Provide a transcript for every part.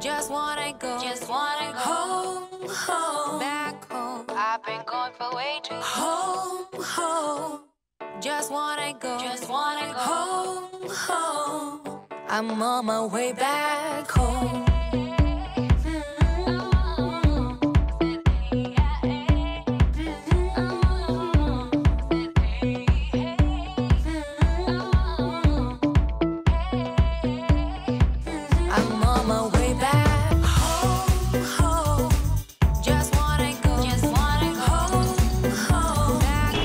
Just wanna go, just wanna go home, home, back home. I've been gone for way too home, home. Just wanna go, just wanna go home, home. I'm on my way back home. I'm on my way back home, home. Just wanna go, just wanna go home, home. Back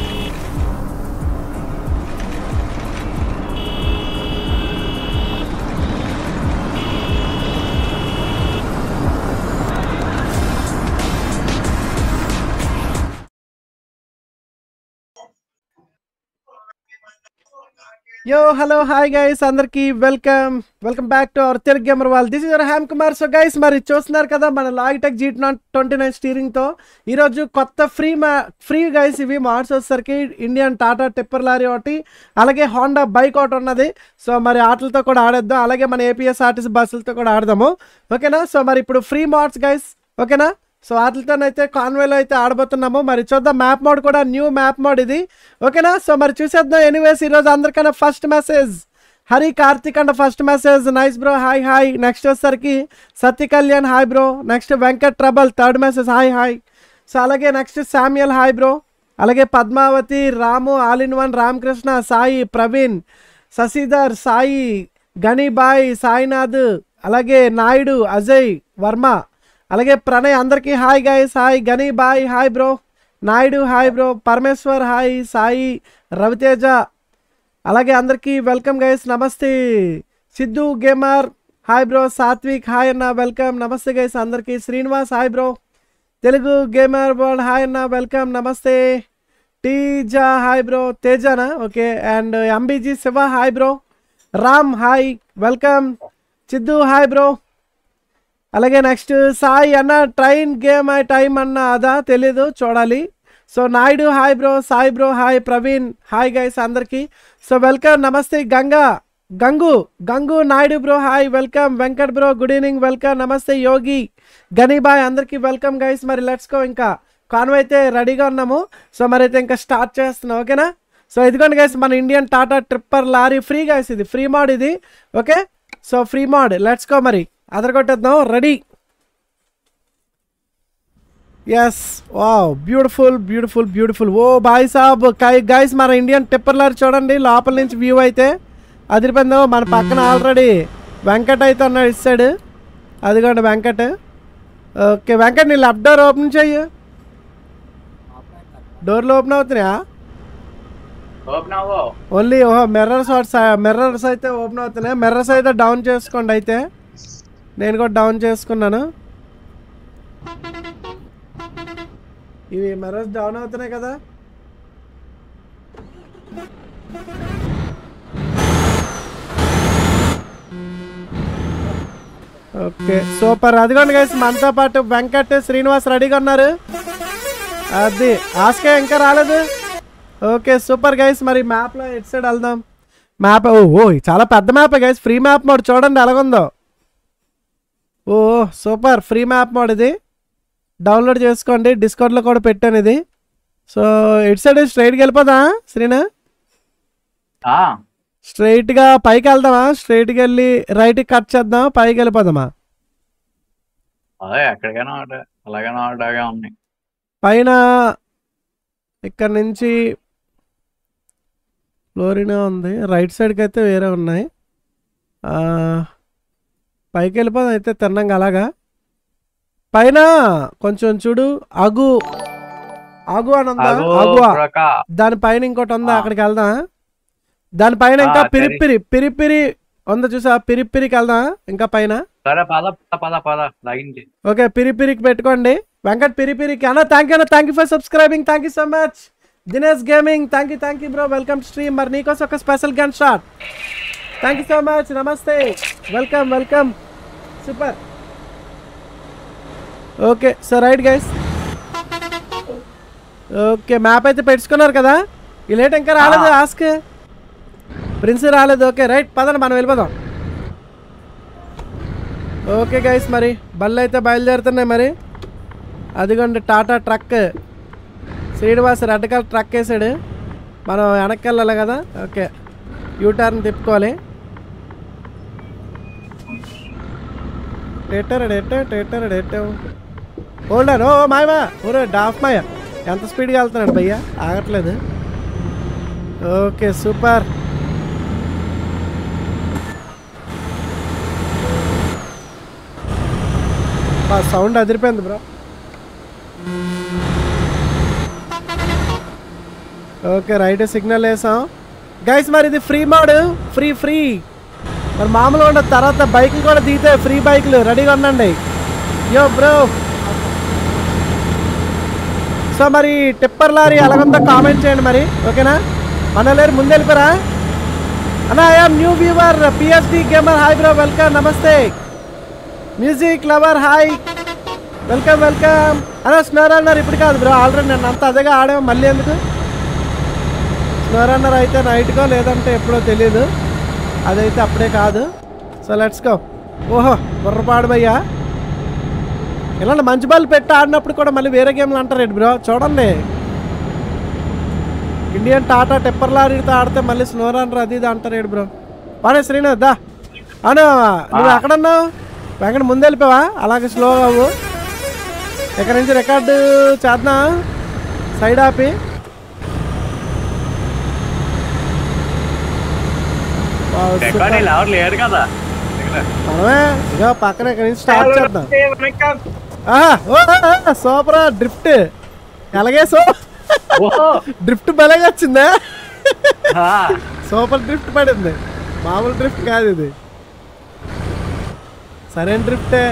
yo hello hi guys అందరికి welcome welcome back to our Telugu gamer world this is your Hem Kumar so guys మరి చూస్తున్నారు కదా మన Logitech G నాట్ twenty nine స్టీరింగ్తో ఈరోజు కొత్త free మా ఫ్రీ గైస్ ఇవి మార్క్స్ వచ్చేసరికి ఇండియన్ టాటా టిప్పర్ లారీ ఒకటి అలాగే హోండా బైక్ ఒకటి ఉన్నది సో మరి ఆటలతో కూడా ఆడేద్దాం అలాగే మన ఏపీఎస్ ఆర్టీసీ బస్సులతో కూడా ఆడదాము ఓకేనా సో మరి ఇప్పుడు ఫ్రీ మార్క్స్ గైస్ ఓకేనా సో వాటితోనైతే కాన్వేలో అయితే ఆడబోతున్నాము మరి చూద్దాం మ్యాప్ మోడ్ కూడా న్యూ మ్యాప్ మోడ్ ఇది ఓకేనా సో మరి చూసేద్దాం ఎనీవేస్ ఈరోజు అందరికన్నా first message Hari Karthik and first message nice bro hi hi next వచ్చేసరికి Satya Kalyan hi bro next Venkat trouble third message hi hi so అలాగే నెక్స్ట్ శామ్యుయల్ హాయ్ బ్రో అలాగే Padmavathi Ramu all in one Ramakrishna Sai Praveen Shashidhar Sai గణిబాయ్ Sainath అలాగే నాయుడు అజయ్ వర్మ అలాగే ప్రణయ్ అందరికీ hi guys hi Gani Bhai hi bro Naidu hi bro Parameshwar hi Sai Raviteja అలాగే అందరికీ welcome guys నమస్తే Siddhu gamer hi bro Satvik hi అన్న వెల్కమ్ నమస్తే గైస్ అందరికీ Srinivas hi bro Telugu gamer world hi అన్న వెల్కమ్ నమస్తే టీజా హాయ్ బ్రో తేజానా okay and MBG Shiva hi bro Ram hi welcome Siddhu hi bro అలాగే నెక్స్ట్ సాయి అన్న ట్రైన్ గేమ్ ఐ టైం అన్న అదా తెలీదు చూడాలి so Naidu hi bro Sai bro hi Praveen hi guys అందరికి సో వెల్కమ్ నమస్తే Ganga Gangu Gangu Naidu bro hi welcome Venkat bro good evening welcome నమస్తే యోగి గనీబాయ్ అందరికీ వెల్కమ్ గైస్ మరి లెట్స్ గో ఇంకా కాన్వే అయితే రెడీగా ఉన్నాము సో మరి అయితే ఇంకా స్టార్ట్ చేస్తున్నాం ఓకేనా సో ఇదిగోండి గైస్ మన Indian Tata tripper lorry free guys ఇది ఫ్రీ మాడ్ ఇది okay so free mod let's go మరి అదరగొట్టేద్దాం ready yes wow beautiful beautiful beautiful oh boy సాబ్ కై గైస్ మన ఇండియన్ టిప్పర్ లారీ చూడండి లోపల నుంచి వ్యూ అయితే అదిరిపోయిందో మన పక్కన ఆల్రెడీ వెంకట్ అయితే ఉన్నాడు ఇస్తాడు అదిగోండి వెంకట్ ఓకే వెంకట్ నీ లెఫ్ట్ డోర్ ఓపెన్ చెయ్యి డోర్లు ఓపెన్ అవుతున్నాయా ఓపెన్ అవ్వో ఓన్లీ ఓహో మిర్రర్స్ మిర్రర్స్ అయితే ఓపెన్ అవుతున్నాయి మిర్రర్స్ అయితే డౌన్ చేసుకోండి అయితే నేను కూడా డౌన్ చేసుకున్నాను ఇవి మిర్రర్స్ డౌన్ అవుతున్నాయి కదా ఓకే సూపర్ అదిగోండి గైస్ మనతో పాటు వెంకట్ శ్రీనివాస్ రెడీగా ఉన్నారు అది ఆస్కే ఇంకా రాలేదు ఓకే సూపర్ గైస్ మరి మ్యాప్లో ఎటు సైడ్ వెళ్దాం మ్యాప్ ఓ ఓ చాలా పెద్ద map guys free map mode చూడండి ఎలాగుందో oh super free map mode ఇది డౌన్లోడ్ చేసుకోండి డిస్కౌంట్లో కూడా పెట్టాను ఇది సో ఇటు సైడ్ స్ట్రైట్కి వెళ్ళిపోదా శ్రీనా ఆ స్ట్రైట్గా పైకి వెళ్దామా స్ట్రైట్కి వెళ్ళి రైట్కి కట్ చేద్దాం పైకి వెళ్ళిపోదామా అదే ఎక్కడికైనా ఒకటే అలాగైనా ఒకటాగా ఉన్నాయి పైన ఇక్కడ నుంచి ఫ్లోరినా ఉంది రైట్ సైడ్కి అయితే వేరే ఉన్నాయి ఆ, పైకి వెళ్ళిపోదాం అయితే తిన్నాక అలాగా పైన కొంచెం చూడు అగు అగు అని ఉందా అగో అగువా పురక. దానిపైన ఇంకోటి ఉందా ఆ. అక్కడికి వెళ్దాం దానిపైన ఇంకా ఆ, సరే. పిరిపిరి పిరిపిరి ఉందా చూసా పిరిపిరికి వెళ్దాం ఇంకా పైన సరే పద పద పద పద లాగించి ఓకే పిరిపిరికి పెట్టుకోండి వెంకట్ పిరిపిరికి అన్న థ్యాంక్ యూ అన్న thank you for subscribing thank you so much Dinesh gaming thank you thank you bro welcome stream మరి నీకోసం ఒక special gun shot thank you so much నమస్తే welcome welcome super okay so right guys okay map అయితే పెట్టుకున్నారు కదా ఈ late ఇంకా రాలేదు ఆస్క్ ప్రిన్స్ రాలేదు ఓకే రైట్ పదండి మనం వెళ్ళిపోదాం ఓకే గైస్ మరి బళ్ళు అయితే బయలుదేరుతున్నాయి మరి అదిగోండి Tata truck Srinivas red colour truck వేసాడు మనం వెనక్కి వెళ్ళాలి కదా ఓకే యూటర్న్ తిప్పుకోవాలి టెటర్ డెట్ట టెటర్ డెట్ట హోల్డర్ ఓ మాయమా ఊరే డాఫ్ మాయ ఎంత స్పీడ్గా వెళ్తున్నాడు భయ్య ఆగట్లేదు ఓకే సూపర్ సౌండ్ అదిరిపోయింది బ్రో ఓకే రైట్ సిగ్నల్ వేసాం గైస్ మరి ఇది ఫ్రీ మోడ్ ఫ్రీ ఫ్రీ మరి మామూలుగా ఉండదు తర్వాత బైక్లు కూడా దిగితే ఫ్రీ బైక్లు రెడీగా ఉండండి యో బ్రో సో మరి టిప్పర్ లారీ ఎలాగుందో కామెంట్ చేయండి మరి ఓకేనా మన లేరు ముందు వెళ్ళిపోరా అన్నా I'm new viewer PSD gamer hi bro welcome నమస్తే music lover hi welcome welcome అన్నా స్నోర్ అన్నారు ఇప్పుడు కాదు బ్రో ఆల్రెడీ నేను అంత అదేగా ఆడాము మళ్ళీ ఎందుకు స్నోర్ అన్నారు అయితే నైట్కో లేదంటే ఎప్పుడో తెలియదు అదైతే అప్పుడే కాదు సో లెట్స్ గో ఓహో బుర్రపాడు భయ్యా ఇలాంటి మంచి బాల్ పెట్టి ఆడినప్పుడు కూడా మళ్ళీ వేరే గేమ్లు అంటారు బ్రో చూడండి ఇండియన్ టాటా టెప్పర్ లారీతో ఆడితే మళ్ళీ స్నో రన్నర్ అది ఇది అంటారు బ్రో వాడే శ్రీనాథ్ దా అను నువ్వు ఎక్కడున్నావు వెంకట ముందు వెళ్ళిపోవా అలాగే స్లో అవ్వు ఇక్కడ నుంచి రికార్డు చేద్దాం సైడ్ ఆపి వావ్, సూపర్. రికార్డు ఎవరు లేరు కదా ఇక్కడ. మనమే ఇక పక్కన ఇక్కడ నుంచి స్టార్ట్ చేద్దాం ఆహా, ఓ, ఆ, ఆ, సూపర్ డ్రిఫ్ట్ ఎలాగే సో ఓహో డ్రిఫ్ట్ బలంగా వచ్చిందా ఆ, సూపర్ డ్రిఫ్ట్ పడింది మామూలు డ్రిఫ్ట్ కాదు ఇది సరైన డ్రిఫ్టే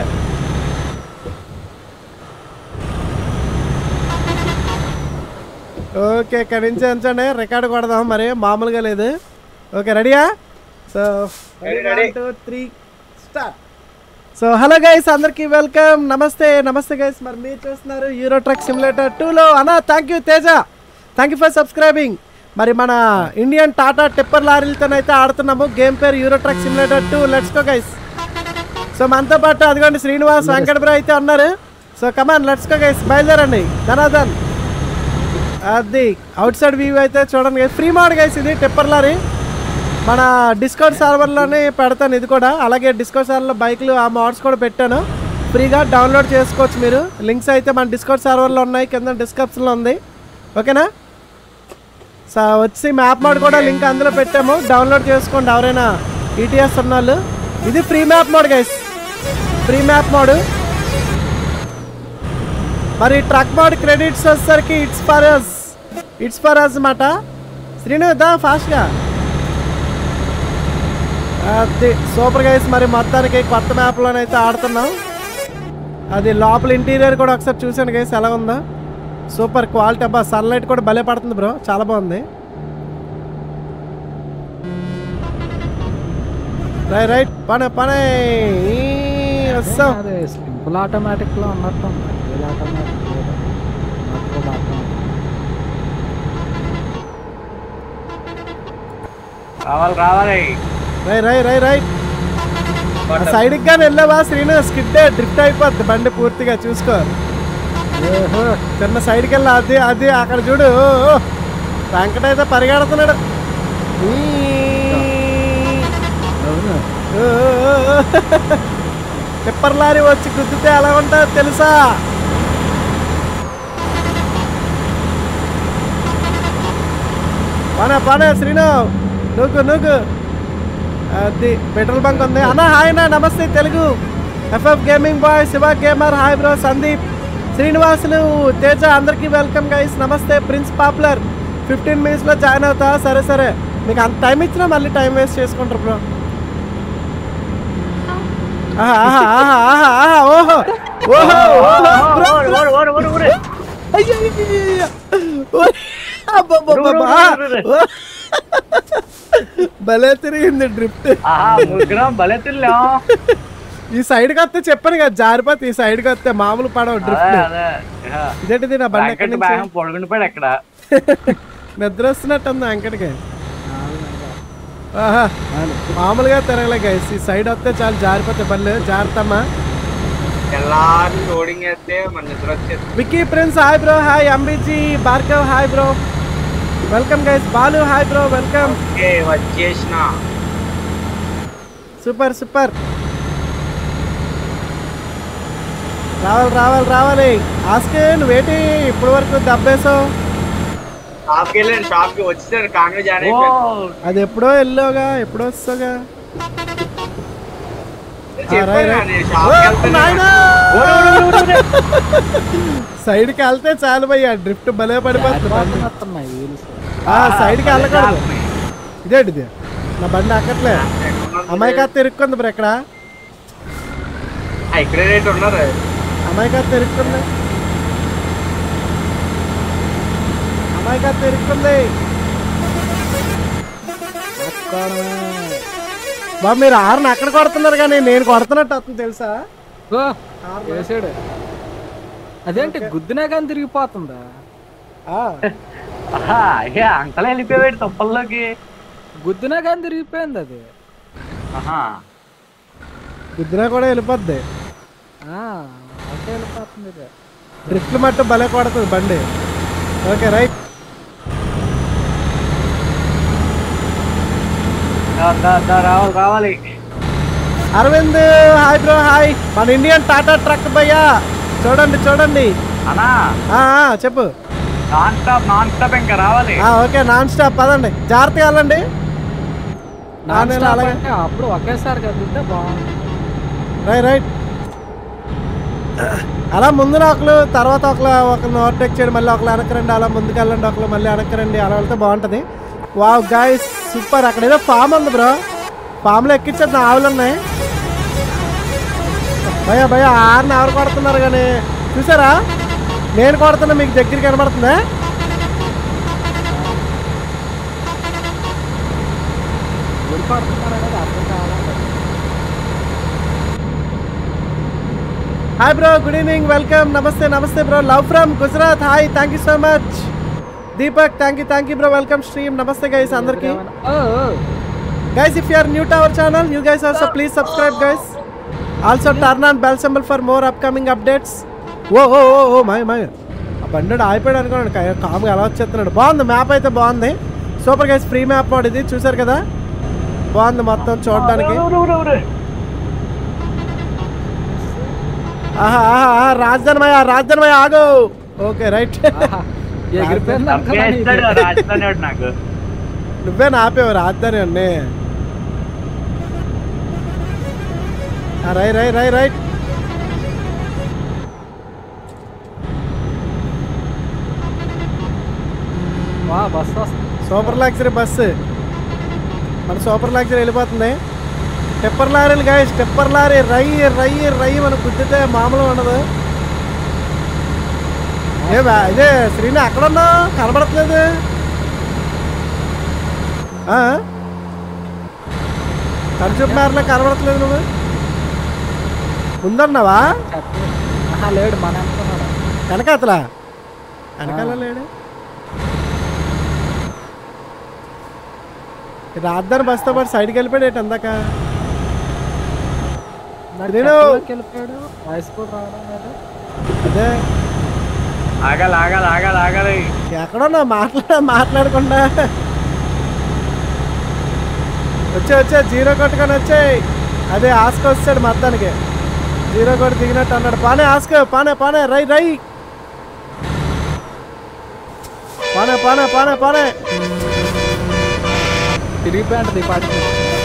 ఓకే ఇక్కడ నుంచి ఎంచండి రికార్డు కొడదాం మరి మామూలుగా లేదు ఓకే రెడీయా so two three start so hello guys అందరికి వెల్కమ్ నమస్తే నమస్తే గైస్ మరి మీరు చూస్తున్నారు యూరో ట్రక్ సిమ్యులేటర్ టూలో అన్నా thank you Teja thank you for subscribing మరి మన ఇండియన్ టాటా టిప్పర్ లారీలతోనైతే ఆడుతున్నాము గేమ్ పేరు Euro truck simulator two let's go guys so మనతో పాటు అదిగోండి శ్రీనివాస్ వెంకటబ్రో అయితే ఉన్నారు so come on let's go guys బయలుదేరండి ధనాధన్ అది అవుట్ సైడ్ వ్యూ అయితే చూడండి ఫ్రీ మోడ్ గైస్ ఇది టిప్పర్ లారీ మన డిస్కౌంట్ సర్వర్లోనే పెడతాను ఇది కూడా అలాగే డిస్కౌంట్ సర్వర్లో బైక్లు ఆ మోడ్స్ కూడా పెట్టాను ఫ్రీగా డౌన్లోడ్ చేసుకోవచ్చు మీరు లింక్స్ అయితే మన డిస్కౌంట్ సర్వర్లో ఉన్నాయి కింద డిస్క్రిప్షన్లో ఉంది ఓకేనా సో వచ్చి మ్యాప్ మోడ్ కూడా లింక్ అందులో పెట్టాము డౌన్లోడ్ చేసుకోండి ఎవరైనా ఈటీఎస్ ఉన్నాళ్ళు ఇది free map mod guys free map mod మరి ట్రక్ మోడ్ క్రెడిట్స్ వచ్చేసరికి it's for us it's for us అన్నమాట శ్రీను దా ఫాస్ట్గా అది సూపర్ గైస్ మరి మొత్తానికి కొత్త మ్యాప్లోనైతే ఆడుతున్నాం అది లోపల ఇంటీరియర్ కూడా ఒకసారి చూసాను గైస్ ఎలా ఉందో సూపర్ క్వాలిటీ అబ్బా సన్లైట్ కూడా భలే పడుతుంది బ్రో చాలా బాగుంది రై రైట్ పనే పనే ఈ వస్తాం అదే సింపుల్ ఆటోమేటిక్ లో ఉన్నట్టు ఉంది రియల్ ఆటోమేటిక్ లేదు నార్మల్ ఆటోమేటిక్ రావాలి రావాలి రై రై రై రైట్ సైడ్కి కానీ వెళ్ళావా శ్రీను స్కిడ్ డ్రిఫ్ట్ అయిపోద్ది బండి పూర్తిగా చూసుకో ఓహో, చిన్న సైడ్కి వెళ్ళా అది అది అక్కడ చూడు ఓ, ఓ. వెంకట అయితే పరిగెడుతున్నాడు ఈ. అవును ఓ, ఓ, ఓ. టిప్పర్ లారీ వచ్చి గుద్దితే ఎలా ఉంటుందో తెలుసా పనే పనే శ్రీను నూకు నూకు అది పెట్రోల్ బంక్ ఉంది అన్న హాయ్ అన్న నమస్తే Telugu FF gaming boy Shiva gamer hi bro Sandeep Srinivasulu Teja అందరికీ వెల్కమ్ గైస్ నమస్తే ప్రిన్స్ పాపులర్ ఫిఫ్టీన్ మినిట్స్లో జాయిన్ అవుతా సరే సరే మీకు అంత టైం ఇచ్చినా మళ్ళీ టైం వేస్ట్ చేసుకుంటారు బ్రో ఆహా ఆహా ఆహా ఆహా ఆహా ఓహో ఓహో ఓహో బ్రో, ఓడు, బ్రో. ఓడు, ఓడు, ఓడు, ఓడు. అయ్యో, అయ్యో, అయ్యో. ఓయ్. అబ్బబ్బబ్బబ్బా. రు, రు, రు, రు. భలే తిరిగింది డ్రిఫ్ట్ ఆహా ముగ్గురం భలే తిల్లాం ఈ సైడ్కి వస్తే చెప్పాను కదా జారిపోతే ఈ సైడ్కి వస్తే మామూలు పడవ అదే డ్రిఫ్ట్ అదే ఇహ. ఇదేంటిది నా బండి ఎక్కడి వెంకట నుంచి బ్యాగం పొడుగుండిపోయాడు అక్కడ నిద్ర వస్తున్నట్టు ఉంది వెంకటకి ఆహా మామూలుగా తిరగలే గైస్ ఈ సైడ్ వస్తే చాలా జారిపోతే బళ్ళు జాగ్రత్తమ్మా తెల్లారి లోడింగ్ వేస్తే మన నిద్ర వచ్చేది Vicky prince hi bro hi అంబిజీ Bhargav hi bro welcome guys Balu hi bro welcome okay వచ్చేసిన సూపర్ సూపర్ రావాలి రావాలి రావాలి ఆస్కే నువ్వేటి ఇప్పటి వరకు దబ్బేసావు షాప్కి వెళ్ళాను షాప్కి వచ్చేసారు కాంగ్రెస్ జాయిన్ ఓ అయిపోయాను అది ఎప్పుడో వెళ్ళావుగా ఎప్పుడో వస్తావుగా చెప్పాను రైట్, కదా, రైట్. నేను ఓ, షాప్కి వెళ్తాను నాయనా! సైడ్కి వెళ్తే చాలు భయ్యా డ్రిఫ్ట్ భలే పడిపోతుంది బండి. వస్తున్నాయి వీల్స్ ఆ, సైడ్కి వెళ్ళకూడదు ఇదేంటిది నా బండి అక్కట్లే అమ్మాయి కాస్త ఇరుక్కుంది బ్రో ఇక్కడ ఆ, ఇక్కడే రేట్ ఉన్నారు అమ్మాయి కాస్త ఇరుక్కుంది అమ్మాయి కాస్త ఇరుక్కుంది బాబు మీరు ఆరుని అక్కడ కొడుతున్నారు కానీ నేను కొడుతున్నట్టు వస్తుంది తెలుసా ఓ వేసాడు అదేంటి గుద్దినా కానీ తిరిగిపోతుందా ఆ, ఆహా, అయ్యా అంకల్ వెళ్ళిపోయాడు తుప్పల్లోకి గుద్దినా కానీ తిరిగిపోయింది అది ఆహా గుద్దినా కూడా వెళ్ళిపోద్ది ఆ, అటే వెళ్ళిపోతుంది ఇది డ్రిఫ్ట్ మట్టు భలే కొడుతుంది బండి ఓకే రైట్ దా, దా, దా, రావాలి రావాలి అరవింద్ హాయ్ బ్రో హాయ్ మన ఇండియన్ టాటా ట్రక్ భయ్యా చూడండి చూడండి అన్నా ఆ, ఆ, చెప్పు నాన్ స్టాప్ నాన్ స్టాప్ ఇంకా రావాలి ఆ, ఓకే నాన్ స్టాప్ పదండి జాగ్రత్తగా వెళ్ళండి నాన్ నేను స్టాప్ అలాగే అంటే అప్పుడు ఒకేసారి కదిలితే బాగుంది రైట్ రైట్ అలా ముందున ఒకరు తర్వాత ఒకరు ఒకరిని ఓవర్టేక్ చేయడం మళ్ళీ ఒకరు వెనకరండి అలా ముందుకు వెళ్ళండి ఒకరు మళ్ళీ వెనకరండి అలా వెళ్తే బాగుంటుంది వావ్ గాయస్ సూపర్ అక్కడ ఏదో ఫామ్ ఉంది బ్రో ఫామ్లో ఎక్కించేది నా ఆవులు ఉన్నాయి భయ భయ ఆరుని ఎవరు కొడుతున్నారు కానీ చూసారా నేను కొడుతున్నా మీకు దగ్గరికి కనబడుతుందా ఊడిపడుతున్నారు అనేది అర్థం కావాలి hi bro good evening welcome నమస్తే నమస్తే bro love from Gujarat hi thank you so much Deepak thank you thank you bro welcome stream నమస్తే గైస్ అందరికి oh oh. Guys if you are new to our channel you guys also please subscribe guys also turn on bell symbol for more upcoming updates oh oh oh oh my my ఆ బండి ఆగిపోయాడు అనుకోండి కాముగా ఎలా వచ్చేస్తున్నాడు బాగుంది map అయితే బాగుంది super guys free map mode ఇది చూసారు కదా బాగుంది మొత్తం చూడడానికి ఊరు, ఊరు, ఊరు. ఆహా ఆహా ఆహా, రాజధానిమయ్య రాజధానిమయ్య ఆగు ఓకే రైట్ ఆహా. ఎగిరిపోయింది అనుకున్నాను ఇది. చేస్తాడు రాజధాని వాడు నాకు నువ్వే నాపేవు రాజధాని అన్నీ ఆ, రై రై రై రైట్ వా బస్ వస్తుంది సూపర్ లగ్జరీ బస్సు మన సూపర్ లగ్జరీ వెళ్ళిపోతుంది టెప్పర్ లారీలు గాయస్ టెప్పర్ లారీ రై రై రై మనం గుద్దితే మామూలు ఉండదు ఏ బా- ఇదే శ్రీని అక్కడ ఉన్నావు కనబడట్లేదు ఆ? కనుచూపు మేరలో కనబడట్లేదు నువ్వు ముందున్నావా చెప్పు. ఆహా లేడు మన అనుకున్నాడు వెనకాతలా వెనకాల లేడు రాద్దాని బస్తో పాటు సైడ్కి వెళ్ళిపోయాడు అందాక మరి నేను- చెత్తలోకి వెళ్ళిపోయాడు వాయిస్ కూడా రావడం లేదు అదే ఆగాలి ఆగాలి ఆగాలి ఆగాలి ఎక్కడున్నా మాట్లాడ మాట్లాడకుండా వచ్చే వచ్చే జీరో కొట్టుకొని వచ్చాయి అదే ఆస్క వచ్చాడు మొత్తానికి జీరో కొట్టి దిగినట్టు అన్నాడు పానే ఆస్క పానే పానే రై రై పానే పానే పానే పానే తిరిగిపోయింటది ఈ పాటికి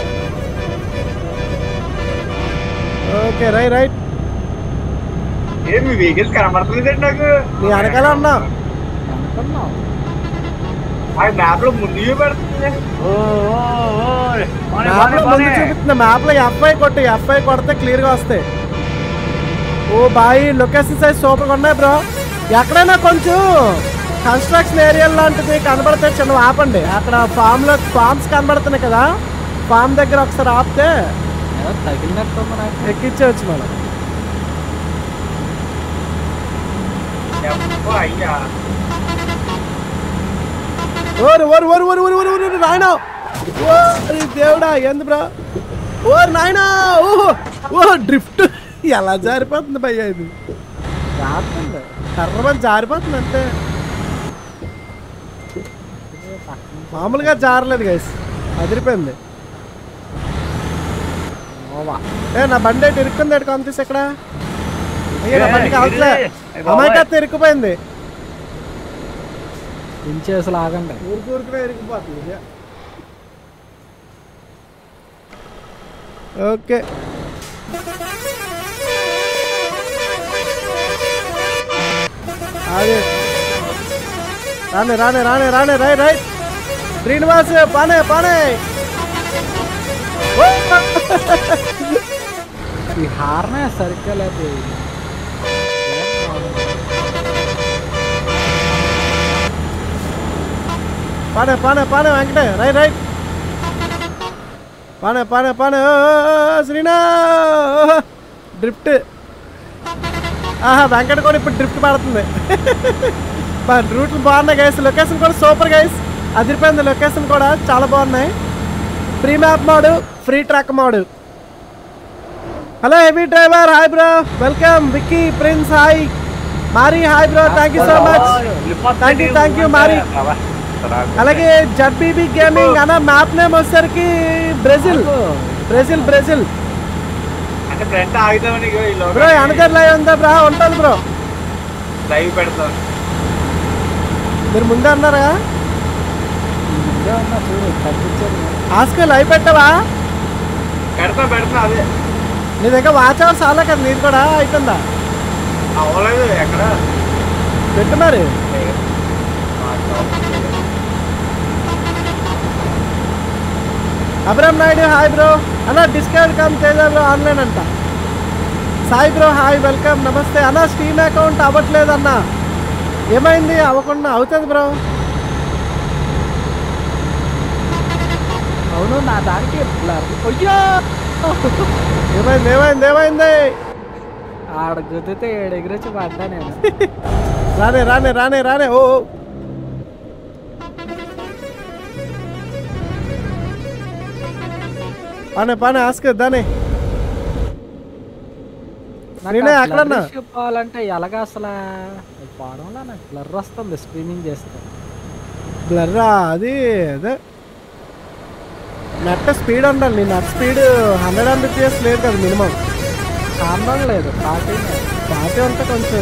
ఓకే రై రైట్ ఏం మీ వెహికల్స్ కనబడతలేదండి నాకు నీ వెనకాల ఉన్నావు అనుకున్నాం ఆ మ్యాప్ లో ముందు పెడుతుంది ఓ ఓ ఓ పోనీ, మ్యాప్ పోనీ, లో ముందు పోనీ. చూపిస్తుంది మ్యాప్ లో ఎఫ్ఐ కొట్టు ఎఫ్ఐ కొడితే క్లియర్ గా వస్తాయి oh boy location size super గా ఉన్నాయి బ్రో ఎక్కడైనా కొంచెం కన్స్ట్రక్షన్ ఏరియా లాంటిది కనబడితే చిన్న ఆపండి అక్కడ ఫామ్ లో ఫామ్స్ కనబడుతున్నాయి కదా ఫామ్ దగ్గర ఒకసారి ఆపితే ఏదో తగిలినట్టు ఉంది నాకు ఎక్కించవచ్చు మనం చెప్పు అయ్యా ఓరు ఓరు ఓరు ఓరు ఓరు ఓరు ఓరు రాయనా ఓ అరే దేవుడా ఏంది బ్రో ఓ నాయనా ఓహో ఓ డ్రిఫ్ట్ ఎలా జారిపోతుంది భయ్య ఇది రాకుండా కర్రమని జారిపోతుంది అంతే మామూలుగా జారలేదు గైస్ అదిరిపోయింది ఓవా ఏ నా బండి ఏంటి ఇరుక్కుంది ఎటు కొంత ఇక్కడ అయ్యో నా బండి కావట్లే ఏ, ఏ, బాబాయ్. అమ్మాయికి ఇరుక్కుపోయింది ఇంచేసి లాగండి ఊరికి ఊరికినే ఇరిగిపోతుంది ఇక. ఓకే అదే రానే రానే రానే రానే రై రై శ్రీనివాస్ పానే పానే ఓ! ఈ హార్నే సరిగ్గా లేదు పానే పానే పానే వెంకటే రై రై పానే పానే పానే ఓ, ఓ, ఓ, శ్రీనా డ్రిఫ్ట్ ఆహా వెంకట కూడా ఇప్పుడు డ్రిఫ్ట్ పడుతుంది రూట్లు బాగున్నాయి గైస్ లొకేషన్ కూడా సూపర్ గైస్ అదిరిపోయింది లొకేషన్ కూడా చాలా బాగున్నాయి free map mod free truck mod hello heavy driver hi bro welcome Vicky prince hi Mari hi bro thank you so much Thank you, thank you, Mari. అలాగే ZBB gaming అన్న map name వచ్చేసరికి Brazil Brazil Brazil అంటే front ఆగుతామని ఇగో ఈ bro another live ఉందా బ్రా ఉంటుంది బ్రో లైవ్ పెడతాం మీరు ముందే అన్నారా ఇదే ఉన్నా చూడు తగ్గించారు ఆస్కర్ లైవ్ పెట్టవా పెడతాం పెడతాం అదే నీ దగ్గర వాచ్ అవర్స్ చాలా కదా నీది కూడా అయిపోయిందా అవ్వలేదు ఎక్కడ పెట్టు మరి అబ్రామ్ నాయుడు హాయ్ బ్రో అన్న discount come Teja bro online అంట సాయి బ్రో హాయ్ వెల్కమ్ నమస్తే అన్న స్టీమ్ అకౌంట్ అవ్వట్లేదు అన్న ఏమైంది అవ్వకుండా అవుతుంది బ్రో అవును నా దానికి బ్లర్ అయ్యో ఏమైంది ఏమైంది ఏమైంది ఆడ గుద్దితే ఏడు ఎగిరొచ్చి పడ్డా నేను రానే రానే రానే రానే ఓ ఓ. పానే పానే ఆస్క దానే నాకు నేనే ఆ ఎక్కడన్నా? blur issue పోవాలంటే ఎలాగ అసలు అది పోవడంలో నాకు బ్లర్ వస్తుంది స్ట్రీమింగ్ చేస్తే బ్లర్రా అది అదే నెట్ స్పీడ్ ఉండాలి నీ నెట్ స్పీడ్ హండ్రెడ్ ఎంబీపీఎస్ లేదు కదా మినిమం కారణం లేదు పార్టీ పార్టీ ఉంటే కొంచెం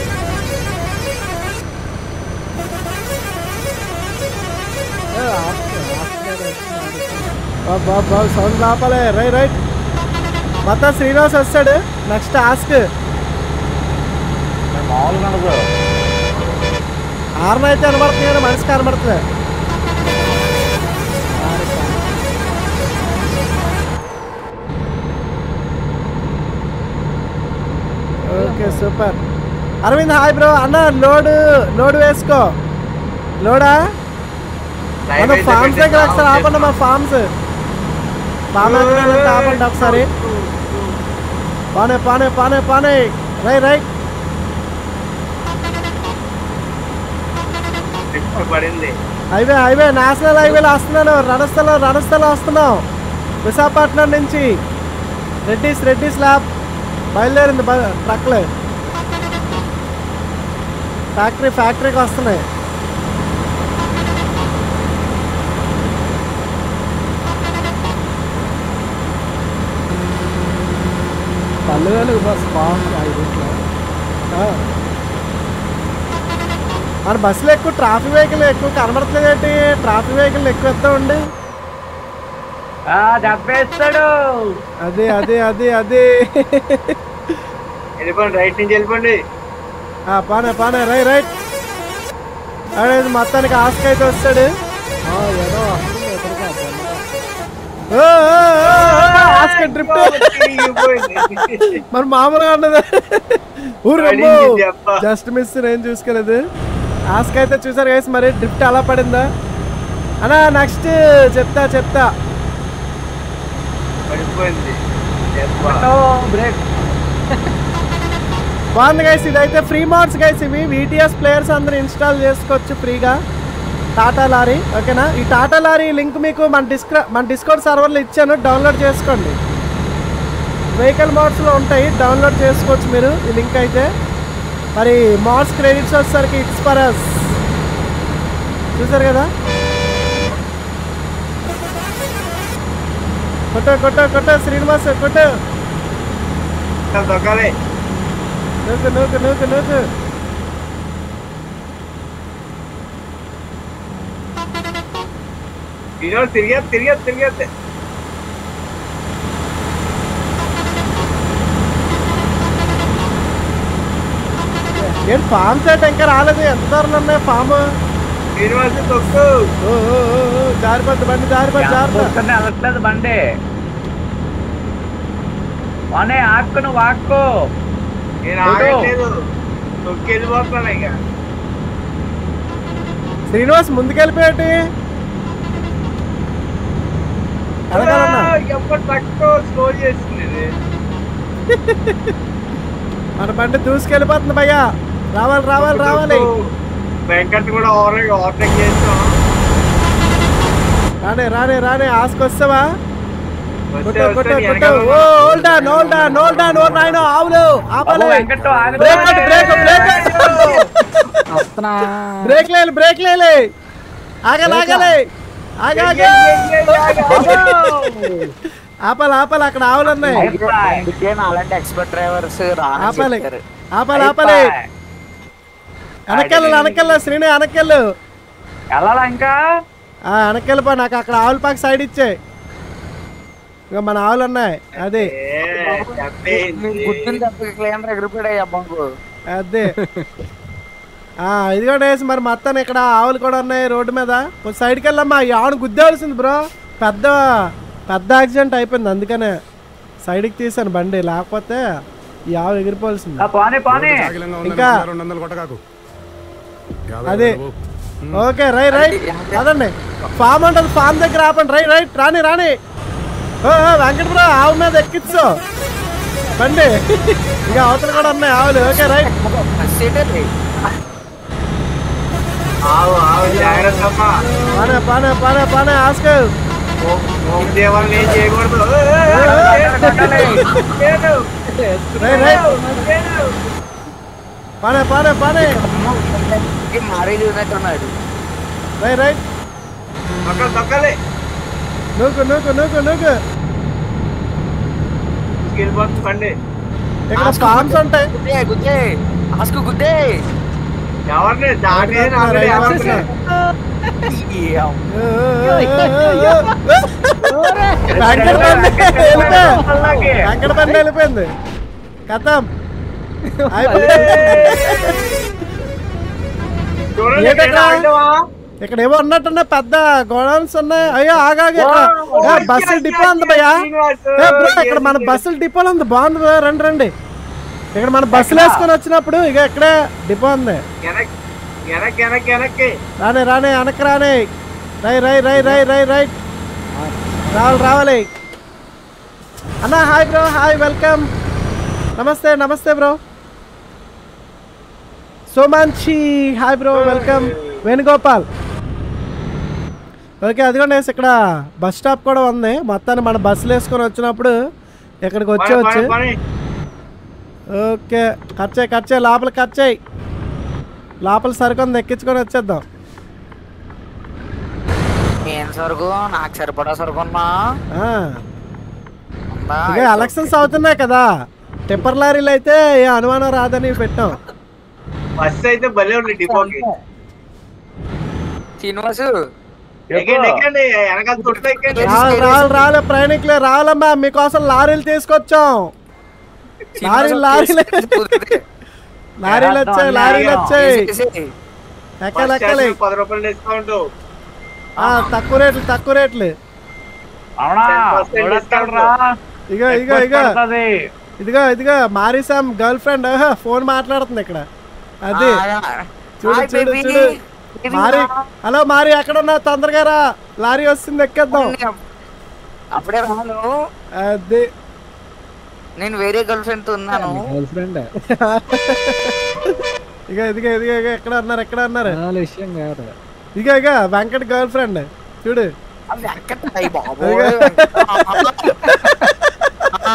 బాబా బాబా సౌండ్ లాపాలే రై రైట్ మొత్తం శ్రీనివాస్ వస్తాడు నెక్స్ట్ ఆస్క్ మామూలుగా ఉండదు హార్న్ అయితే కనబడుతుంది కానీ మనిషి కనబడుతుంది okay super Aravind hi bro అన్న లోడ్ లోడ్ వేసుకో లోడా లైవ్ మన అయితే ఫార్మ్స్ దగ్గర పెట్టేస్తాం. ఒకసారి ఆపండి మా ఫార్మ్స్ ఫామ్ ఎక్కడ ఆపండి ఒకసారి పానే పానే పానే పానే రై రైట్ లిఫ్ట్ పడింది హైవే హైవే నేషనల్ హైవేలో వస్తున్నాను రణస్థలం రణస్థలం వస్తున్నాం విశాఖపట్నం నుంచి రెడ్డిస్ రెడ్డిస్ ల్యాబ్ బయలుదేరింది బ- ట్రక్లు ఫ్యాక్టరీ ఫ్యాక్టరీకి వస్తున్నాయి పళ్ళు వేలు బస్ బాగుంది ఐదింట్లో ఆ. మన బస్సులో ఎక్కువ ట్రాఫిక్ వెహికల్ ఎక్కువ కనబడట్లేదు ఏంటి ట్రాఫిక్ వెహికల్ ఎక్కువ ఎత్తా ఉండి ఆ, చంపేస్తాడు అదే అదే అదే అదే వెళ్ళిపోండి రైట్ నుంచి వెళ్ళిపోండి ఆ, పానే పానే రై రైట్ అదే మొత్తానికి ఆస్క్ అయితే వస్తాడు ఆ, ఏదో వస్తుంది ఎదురుగా బొమ్మ. ఓ, ఓ, ఓ, ఓ, ఆస్క్ డ్రిఫ్ట్ తిరిగిపోయింది. మరి మామూలుగా ఉన్నది ఊరు పడింది దెబ్బ. జస్ట్ మిస్ నేను చూసుకోలేదు ఆస్క్ అయితే చూసారు వేసి మరి డ్రిఫ్ట్ అలా పడిందా అన్నా నెక్స్ట్ చెప్తా చెప్తా పడిపోయింది దెబ్బ. బ్రేక్ బాగుంది గైస్ ఇదైతే ఫ్రీ మోడ్స్ గైస్ ఇవి విటిఎస్ ప్లేయర్స్ అందరూ ఇన్స్టాల్ చేసుకోవచ్చు ఫ్రీగా టాటా లారీ ఓకేనా ఈ టాటా లారీ లింక్ మీకు మన డిస్క్ర మన డిస్కౌంట్ సర్వర్లో ఇచ్చాను డౌన్లోడ్ చేసుకోండి వెహికల్ మోడ్స్లో ఉంటాయి డౌన్లోడ్ చేసుకోవచ్చు మీరు ఈ లింక్ అయితే మరి మోడ్స్ క్రెడిట్స్ వచ్చేసరికి ఇట్స్ ఫర్ అస్ చూసారు కదా కొట్టు కొట్టు కొట్టు శ్రీనివాస్ కొట్టు దొక్కలే నూకు నూకు నూకు నూకు ఈరోజు తిరిగేది తిరిగేది తిరిగేది ఏంటి ఫామ్ సెట్ ఇంకా రాలేదు ఎంత దూరం ఉన్నాయి ఫామ్ శ్రీనివాస్ తొక్కు ఓ ఓ, ఓ, ఓ, జారిపోద్ది బండి జారిపోద్ది జాగ్రత్త చూస్తుంటే వెళ్ళట్లేదు బండి వానే ఆక్కు నువ్వు ఆక్కు నేను ఆగట్లేదు తొక్కి వెళ్ళిపోతున్నాను ఇక శ్రీనివాస్ ముందుకెళ్ళిపోయాటి అడగాలన్నా ఎప్పటి తక్కువ స్లో చేసింది ఇది. మన బండి దూసుకెళ్ళిపోతుంది భయ్యా రావాలి రావాలి రావాలి వెంకట్ కూడా ఓవర్ ఓవర్టేక్ చేస్తాం రానే రానే రానే ఆసుకొస్తావా వస్తే కొట్టు కొట్టు వస్తే కొట్టు వెనకాల oh hold on hold on hold on oh నాయనో ఆవులు ఆపాలి బాబు వెంకట్ ఆగు. బ్రేక్ కొట్టు, బ్రేక్ బ్రేక్ వస్తున్నా బ్రేక్ లేదు బ్రేక్ లేలే ఆగాలి ఆగాలి ఆగా ఆపాలి ఆపాలి అక్కడ ఆవులు ఉన్నాయి అయిపోయి. అందుకే నాలాంటి ఎక్స్పర్ట్ డ్రైవర్స్ ఆపాలి ఆపాలి ఆపాలి వెనకెళ్ళు వెనకెళ్ళు శ్రీని వెనకెళ్ళు వెళ్ళాలా ఇంకా ఆ వెనకెళ్ళిపో నాకు అక్కడ ఆవుల పాక సైడ్ ఇచ్చే ఇంకా మన ఆవులు ఉన్నాయి అదే ఏ, చెప్పేసి. గుర్తుని తప్పకి క్లియర్ ఎగిరిపోయాయి అబ్బాకు అదే ఆ, ఇది కూడా వేసి మరి మొత్తం ఇక్కడ ఆవులు కూడా ఉన్నాయి రోడ్డు మీద కొంచెం సైడ్కి వెళ్ళమ్మా ఈ ఆవును గుద్దేవలసింది బ్రో పెద్ద పెద్ద యాక్సిడెంట్ అయిపోయింది అందుకనే సైడ్కి తీసాను బండి లేకపోతే ఈ ఆవు ఎగిరిపోవాల్సింది ఆ, పోనీ పోనీ ఇంకా రెండు వందలు కొట్టకాకు అదే ఓకే రై రైట్ అదండి ఫామ్ ఉంటుంది ఫామ్ దగ్గర ఆపండి రైట్ రైట్ రాని రాని ఓ ఓ, వెంకట బ్రో ఆవు మీద ఎక్కించు బండి ఇక అవతల కూడా ఉన్నాయి ఆవులు ఓకే రైట్ ఆవు ఆవు జాగ్రత్త అమ్మా పానే పానే పానే పానే ఆస్కో ఓం దేవాలని ఏం చేయకూడదు చేయను. రై రైట్ చేయను. పానే పానే పానే మారీ చూసినట్టున్నాడు రై రైట్ అక్కడ దొక్కలే నూకు నూకు నూకు నూకు వెళ్ళిపోతుంది బండి ఇక్కడ ఫార్మ్స్ ఉంటాయి గుద్దే గుద్దే ఆస్కు గుద్దే ఎవరిని దాటి రైట్ ఎవరిని ఓ, ఓ, ఓ, ఓ, ఓ. వెంకట బండి వెళ్ళిపోయా వెంకట బండి వెళ్ళిపోయింది కథం అయిపోయింది చూడండి ఏంటక్కడ? ఎక్కడ ఆగినావా? ఇక్కడ ఏమో ఉన్నట్టున్నా పెద్ద గోడౌన్స్ ఉన్నాయి అయ్యో ఆగాగే బస్సు డిపో ఉంది భయ్యా ఏ బ్రో ఇక్కడ మన బస్సుల డిపోలో ఉంది బాగుంది బ్రో రండి రండి ఇక్కడ మన బస్సులు వేసుకొని వచ్చినప్పుడు ఇక ఇక్కడే డిపో ఉంది వెనక్ వెనక్ వెనక్ వెనక్కి రానే రానే వెనక్కి రానే రై రై రై రై రై రైట్ రావాలి రావాలి అన్న హాయ్ బ్రో హాయ్ వెల్కమ్ నమస్తే నమస్తే bro Somanshi hi bro welcome Venugopal okay అదిగోండి ఇక్కడ బస్ స్టాప్ కూడా ఉంది మొత్తాన్ని మన బస్సులు వేసుకొని వచ్చినప్పుడు ఇక్కడికి వచ్చేవచ్చు పని, పని, ఓకే ఖర్చే ఖర్చే లోపల ఖర్చాయి లోపల సరుకుంది ఎక్కించుకొని వచ్చేద్దాం ఏం సరుకు నాకు సరిపడా సరుకున్నా ఆ, ఉందా? ఇక ఎలక్షన్స్ అవుతున్నాయి కదా టిప్పర్ లారీలు అయితే ఏ అనుమానం రాదని పెట్టాం బస్సు అయితే భలే ఉంది డిపోకి శ్రీనివాసు ఎక్కండి ఎక్కండి వెనకాల చుట్టూ ఎక్కండి రావాలి రావాలి రావాలి ప్రయాణికులే రావాలమ్మా మీకోసం లారీలు తీసుకొచ్చాం లారీలు లారీలు లారీలు వచ్చాయి లారీలు వచ్చాయి ఎక్కలు బస్ ఎక్కలే స్టాండ్ పది రూపాయలు డిస్కౌంట్ ఆ, తక్కువ రేట్లు తక్కువ రేట్లు అవునా 10% చూడక్కర్రా. ఇగో ఇగో ఇగో పడుతుంది. ఇదిగో ఇదిగో ఇదిగో మారిసాం గర్ల్ ఫ్రెండ్ ఫోన్ మాట్లాడుతుంది ఇక్కడ అది చూడు చూడు చూడు మారి హలో మారి ఎక్కడ ఉన్నావు తొందరగా రా లారీ వస్తుంది ఎక్కేద్దాం అప్పుడే రాను అది నేను వేరే గర్ల్ ఫ్రెండ్ తో ఉన్నాను గర్ల్ ఫ్రెండ్ ఇక ఇదిగో ఇదిగో ఇగో ఎక్కడ ఉన్నారు ఎక్కడ ఉన్నారు వాళ్ళ విషయం కాదు ఇక ఇక వెంకట్ గర్ల్ ఫ్రెండ్ చూడు అది వెంకట అయ్య బాబోయ్, వెంకట. ఆ,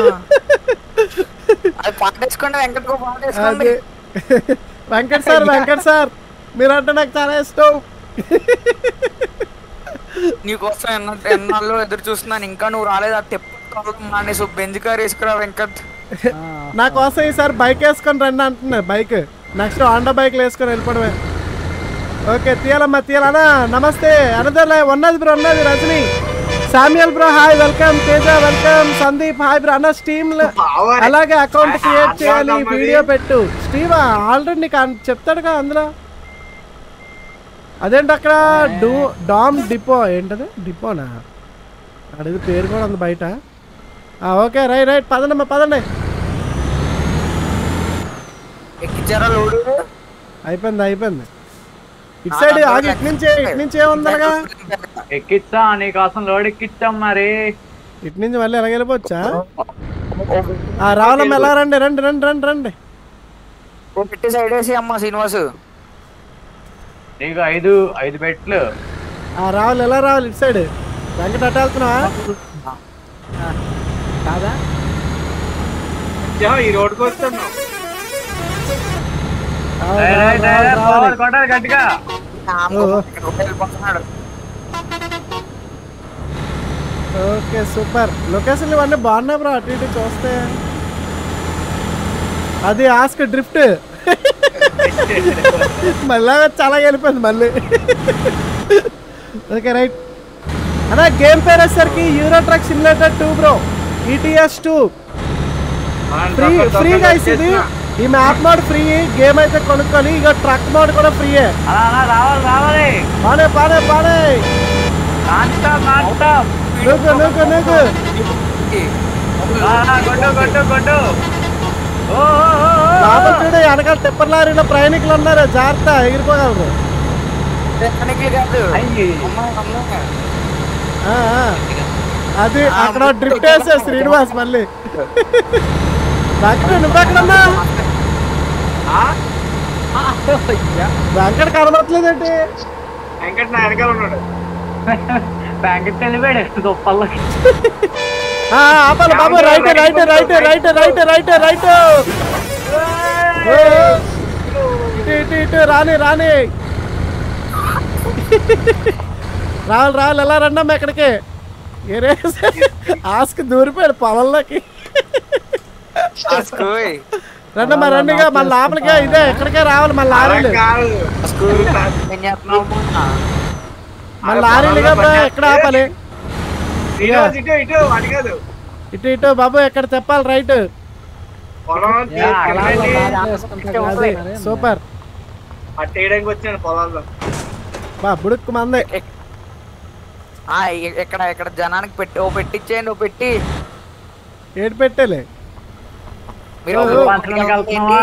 అది పాటేసుకోండి వెంకటకు పాటేసుకోండి అది వెంకట్ సార్ వెంకట్ సార్ మీరంటే నాకు చాలా ఇష్టం నీకోసం ఎన్న ఎన్నాళ్ళు ఎదురు చూస్తున్నాను ఇంకా నువ్వు రాలేదు ఆ తెప్పు మానేసి బెంజ్ కార్ వేసుకురా వెంకట్ నా కోసం ఈసారి బైక్ వేసుకొని రండి అంటున్నా బైక్ నెక్స్ట్ ఆండా బైక్లు వేసుకొని వెళ్ళిపోవడమే ఓకే తీయాలమ్మా తీయాలన్నా నమస్తే అనదర్ ఉన్నది బ్రో ఉన్నది Rajini Samuel bro hi welcome Teja welcome Sandeep hi bro అన్న స్టీమ్ Power. అలాగే అకౌంట్ క్రియేట్ చేయాలి అన్నది. వీడియో పెట్టు స్టీవ్ ఆల్రెడీ నీకు అన్- చెప్తాడుగా అందులో అదేంటి అక్కడ డూ డామ్ డిపో ఏంటది డిపోనా అడిగి పేరు కూడా ఉంది బయట ఆ, ఓకే రైట్ రైట్ పదండమ్మా పదండి ఎక్కిచ్చారా లోడు అయిపోయింది అయిపోయింది ఇటు సైడ్ ఆగి ఇటు నుంచి ఇటు నుంచి ఏముందనగా ఎక్కిచ్చా నీకోసం లోడ్ ఎక్కిచ్చాం మరి ఇటు నుంచి మళ్ళీ ఎలాగ వెళ్ళిపోవచ్చా ఆ రావాలమ్మ ఎలా రండి రండి రండి రండి రండి ఓ పెట్టి సైడ్ వేసి అమ్మ శ్రీనివాస్ నీకు ఐదు ఐదు పెట్లు ఆ రావాలి ఎలా రావాలి ఇటు సైడ్ వెంకట అట్ట వెళ్తున్నావా కాదా యా, ఈ రోడ్డుకి వస్తున్నాం రావాలి, రేయ్, రేయ్, రావాలి, రేయ్, రావాలి, పోవాలి, కొట్టాలి గట్టిగా వెళ్ళిపోతున్నాడు ఓకే సూపర్ లొకేషన్లు ఇవన్నీ బాగున్నాయి బ్రో అటు ఇటు చూస్తే అది ఆస్క్ డ్రిఫ్ట్ మళ్ళా చాలా వెళ్ళిపోయింది మళ్ళీ ఓకే రైట్ అన్నా గేమ్ పేరు వచ్చేసరికి Euro truck simulator two bro ETS two మనం ఫ్రీ దొంగ- ఫ్రీ దొంగ గైస్ ఇది చేసిన. ఈ మ్యాప్ మోడ్ ఫ్రీ గేమ్ అయితే కొనుక్కోవాలి ఇక ట్రక్ మోడ్ కూడా ఫ్రీయే అలా అలా రావాలి రావాలి పాడే పాడే పాడే నాన్ స్టాప్ నాన్ స్టాప్ నూకు నూకు నూకు ఆ, కొట్టు కొట్టు కొట్టు ఓ, ఓ, ఓ, ఓ. బాబా చూడు వెనకాల టిప్పర్ లారీలో ప్రయాణికులు ఉన్నారు జాగ్రత్త ఎగిరిపోగలరు మెకానిక్లు కాదు అయ్యి. అమ్మ అమ్మ ఆ, ఆ. అది అక్కడ డ్రిఫ్ట్ వేసే శ్రీనివాస్ మళ్ళీ వెంకట నువ్వెక్కడన్నా ఆ? వెంకట కనబడట్లేదేంటి వెంకట్ నా వెనకాల ఉన్నాడు ప్యాకెట్ వెళ్ళిపోయాడు గొప్పలకి ఆ, ఆపాలి బాబు right right right right right right right ఇటు ఇటు ఇటు రాని రాని రావాలి రావాలి ఎలా రండమ్మా ఎక్కడికి ఏరే ఆస్క్ దూరిపోయాడు పొలంలోకి స్కూయ్ రండమ్మా రండిగా మన లోపలికే ఇదే ఎక్కడికే రావాలి మన అలా లారీలు కాదు స్కూల్ ఏం చేస్తున్నావు మన లారీలుగా బా, ఎక్కడ ఆపాలి శ్రీనివాస్ ఇటు ఇటు అది కాదు ఇటు ఇటు బాబు ఎక్కడ తెప్పాలి రైట్ పొలం యా, అలా తీసుకెళ్ళండి. అది సూపర్ పట్టేయడానికి వచ్చాను పొలాల్లో బా బుడుక్కు మంది ఆ, ఇ- ఇక్కడ ఇక్కడ జనానికి పెట్టి ఓ పెట్టిచ్చేయండి ఓ పెట్టి ఏడు పెట్టేలే మీరు ఓ, ఒక ఓ, పంచడానికి వెళ్తున్నావా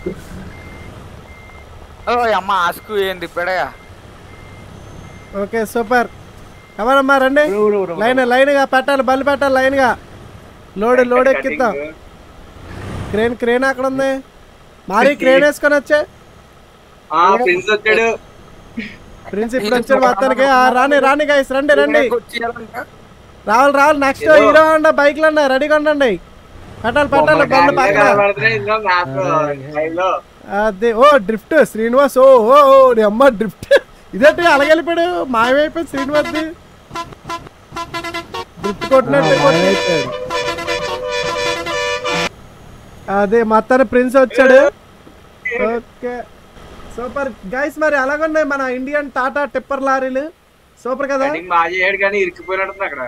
ఓ అమ్మ ఆసుకు ఏంది ఇప్పుడే ఓకే సూపర్ కమరమ్మా రండి ఊరు, ఊరు, ఊరు. లైన్ లైన్గా పెట్టాలి బలి పెట్టాలి లైన్గా లోడ్ లోడ్ ఎక్కిద్దాం క్రేన్ క్రేన్ అక్కడ ఉంది మారి క్రేన్ వేసుకొని వచ్చే ఆ ప్రిన్స్ వచ్చాడు ప్రిన్స్ ఇప్పుడు వచ్చాడు మొత్తానికి ఆ, రాని రాని గైస్ రండి రండి వచ్చేయాలంట. రావాలి రావాలి నెక్స్ట్ హీరో హోండా బైక్లు ఉన్నాయి రెడీగా ఉండండి పెట్టాలి పెట్టాలి బండి పక్కన కనబడుతున్నాయి ఇందులో మ్యాప్ లైన్లో అదే ఓ డ్రిఫ్ట్ శ్రీనివాస్ ఓ ఓ ఓ నీ అమ్మ డ్రిఫ్ట్ ఇదేంటి అలాగెళ్ళిపోయాడు మాయమైపోయింది శ్రీనివాస్ది డ్రిఫ్ట్ కొట్టినట్టు కొట్టి- అదే మొత్తాన్ని ప్రిన్స్ వచ్చాడు ఓకే సూపర్ గైస్ మరి అలాగున్నాయి మన ఇండియన్ టాటా టిప్పర్ లారీలు సూపర్ కదా కటింగ్ బాగా చేయడు కానీ ఇరికిపోయినట్టుంది అక్కడ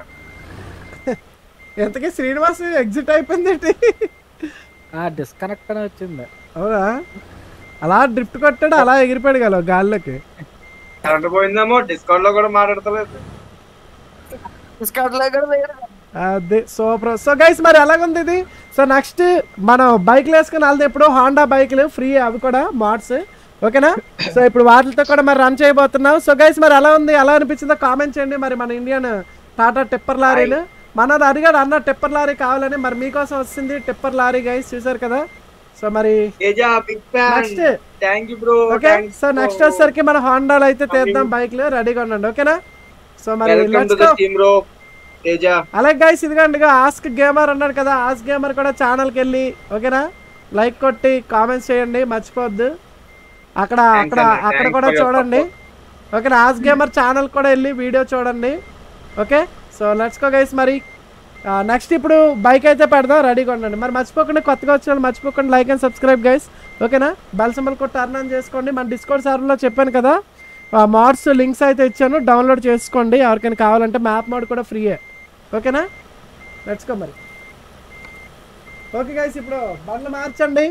ఎంతకీ శ్రీనివాస్ ఎగ్జిట్ అయిపోయింది ఏంటి డిస్కనెక్ట్ అని వచ్చింది అవునా అలా డ్రిఫ్ట్ కొట్టాడు అలా ఎగిరిపోయాడు కదా గాల్లోకి కరెంట్ పోయిందేమో డిస్కౌంట్ లో కూడా మాట్లాడతలేదు తీసుకెళ్ళలే కదా వేరే. అదే సూపర్ సో గైస్ మరి ఎలాగుంది ఇది సో నెక్స్ట్ మనం బైక్లు వేసుకుని వెళ్తే ఇప్పుడు హాండా బైక్లు ఫ్రీ అవి కూడా మోడ్స్ ఓకేనా సో ఇప్పుడు వాటితో కూడా మరి రన్ చేయబోతున్నాం సో గైస్ మరి ఎలా ఉంది ఎలా అనిపించిందో కామెంట్ చేయండి మరి మన ఇండియన్ టాటా టిప్పర్ లారీలు మనది అడిగాడు అన్న టిప్పర్ లారీ కావాలని మరి మీకోసం వచ్చింది టిప్పర్ లారీ గైస్ చూసారు కదా సో మరి Teja big fan next thank you bro okay so next వచ్చేసరికి మన హోండాలో అయితే తీద్దాం బైక్లు రెడీగా ఉండండి ఓకేనా సో మరి welcome to let's the go team bro Teja అలాగే గైస్ ఇదిగోండి ఆస్క్ గేమర్ అన్నాడు కదా ఆస్క్ గేమర్ కూడా ఛానల్కి వెళ్ళి ఓకేనా లైక్ కొట్టి కామెంట్స్ చేయండి మర్చిపోవద్దు అక్కడ అక్కడ అన్న, అక్కడ thanks కూడా for your చూడండి ఓకేనా ఆస్క్ గేమర్ ఛానల్ కూడా వెళ్ళి వీడియో చూడండి okay so let's go guys మరి నెక్స్ట్ ఇప్పుడు బైక్ అయితే పెడదాం రెడీగా ఉండండి మరి మర్చిపోకుండా కొత్తగా వచ్చిన వాళ్ళు మర్చిపోకుండా లైక్ అండ్ సబ్స్క్రైబ్ గైస్ ఓకేనా బెల్ సింబల్ కూడా టర్న్ ఆన్ చేసుకోండి మన డిస్కౌంట్ సర్వర్లో చెప్పాను కదా మార్ట్స్ లింక్స్ అయితే ఇచ్చాను డౌన్లోడ్ చేసుకోండి ఎవరికైనా కావాలంటే మ్యాప్ మోడ్ కూడా ఫ్రీయే ఓకేనా లెట్స్ గో మరి ఓకే గైస్ ఇప్పుడు బండ్లు మార్చండి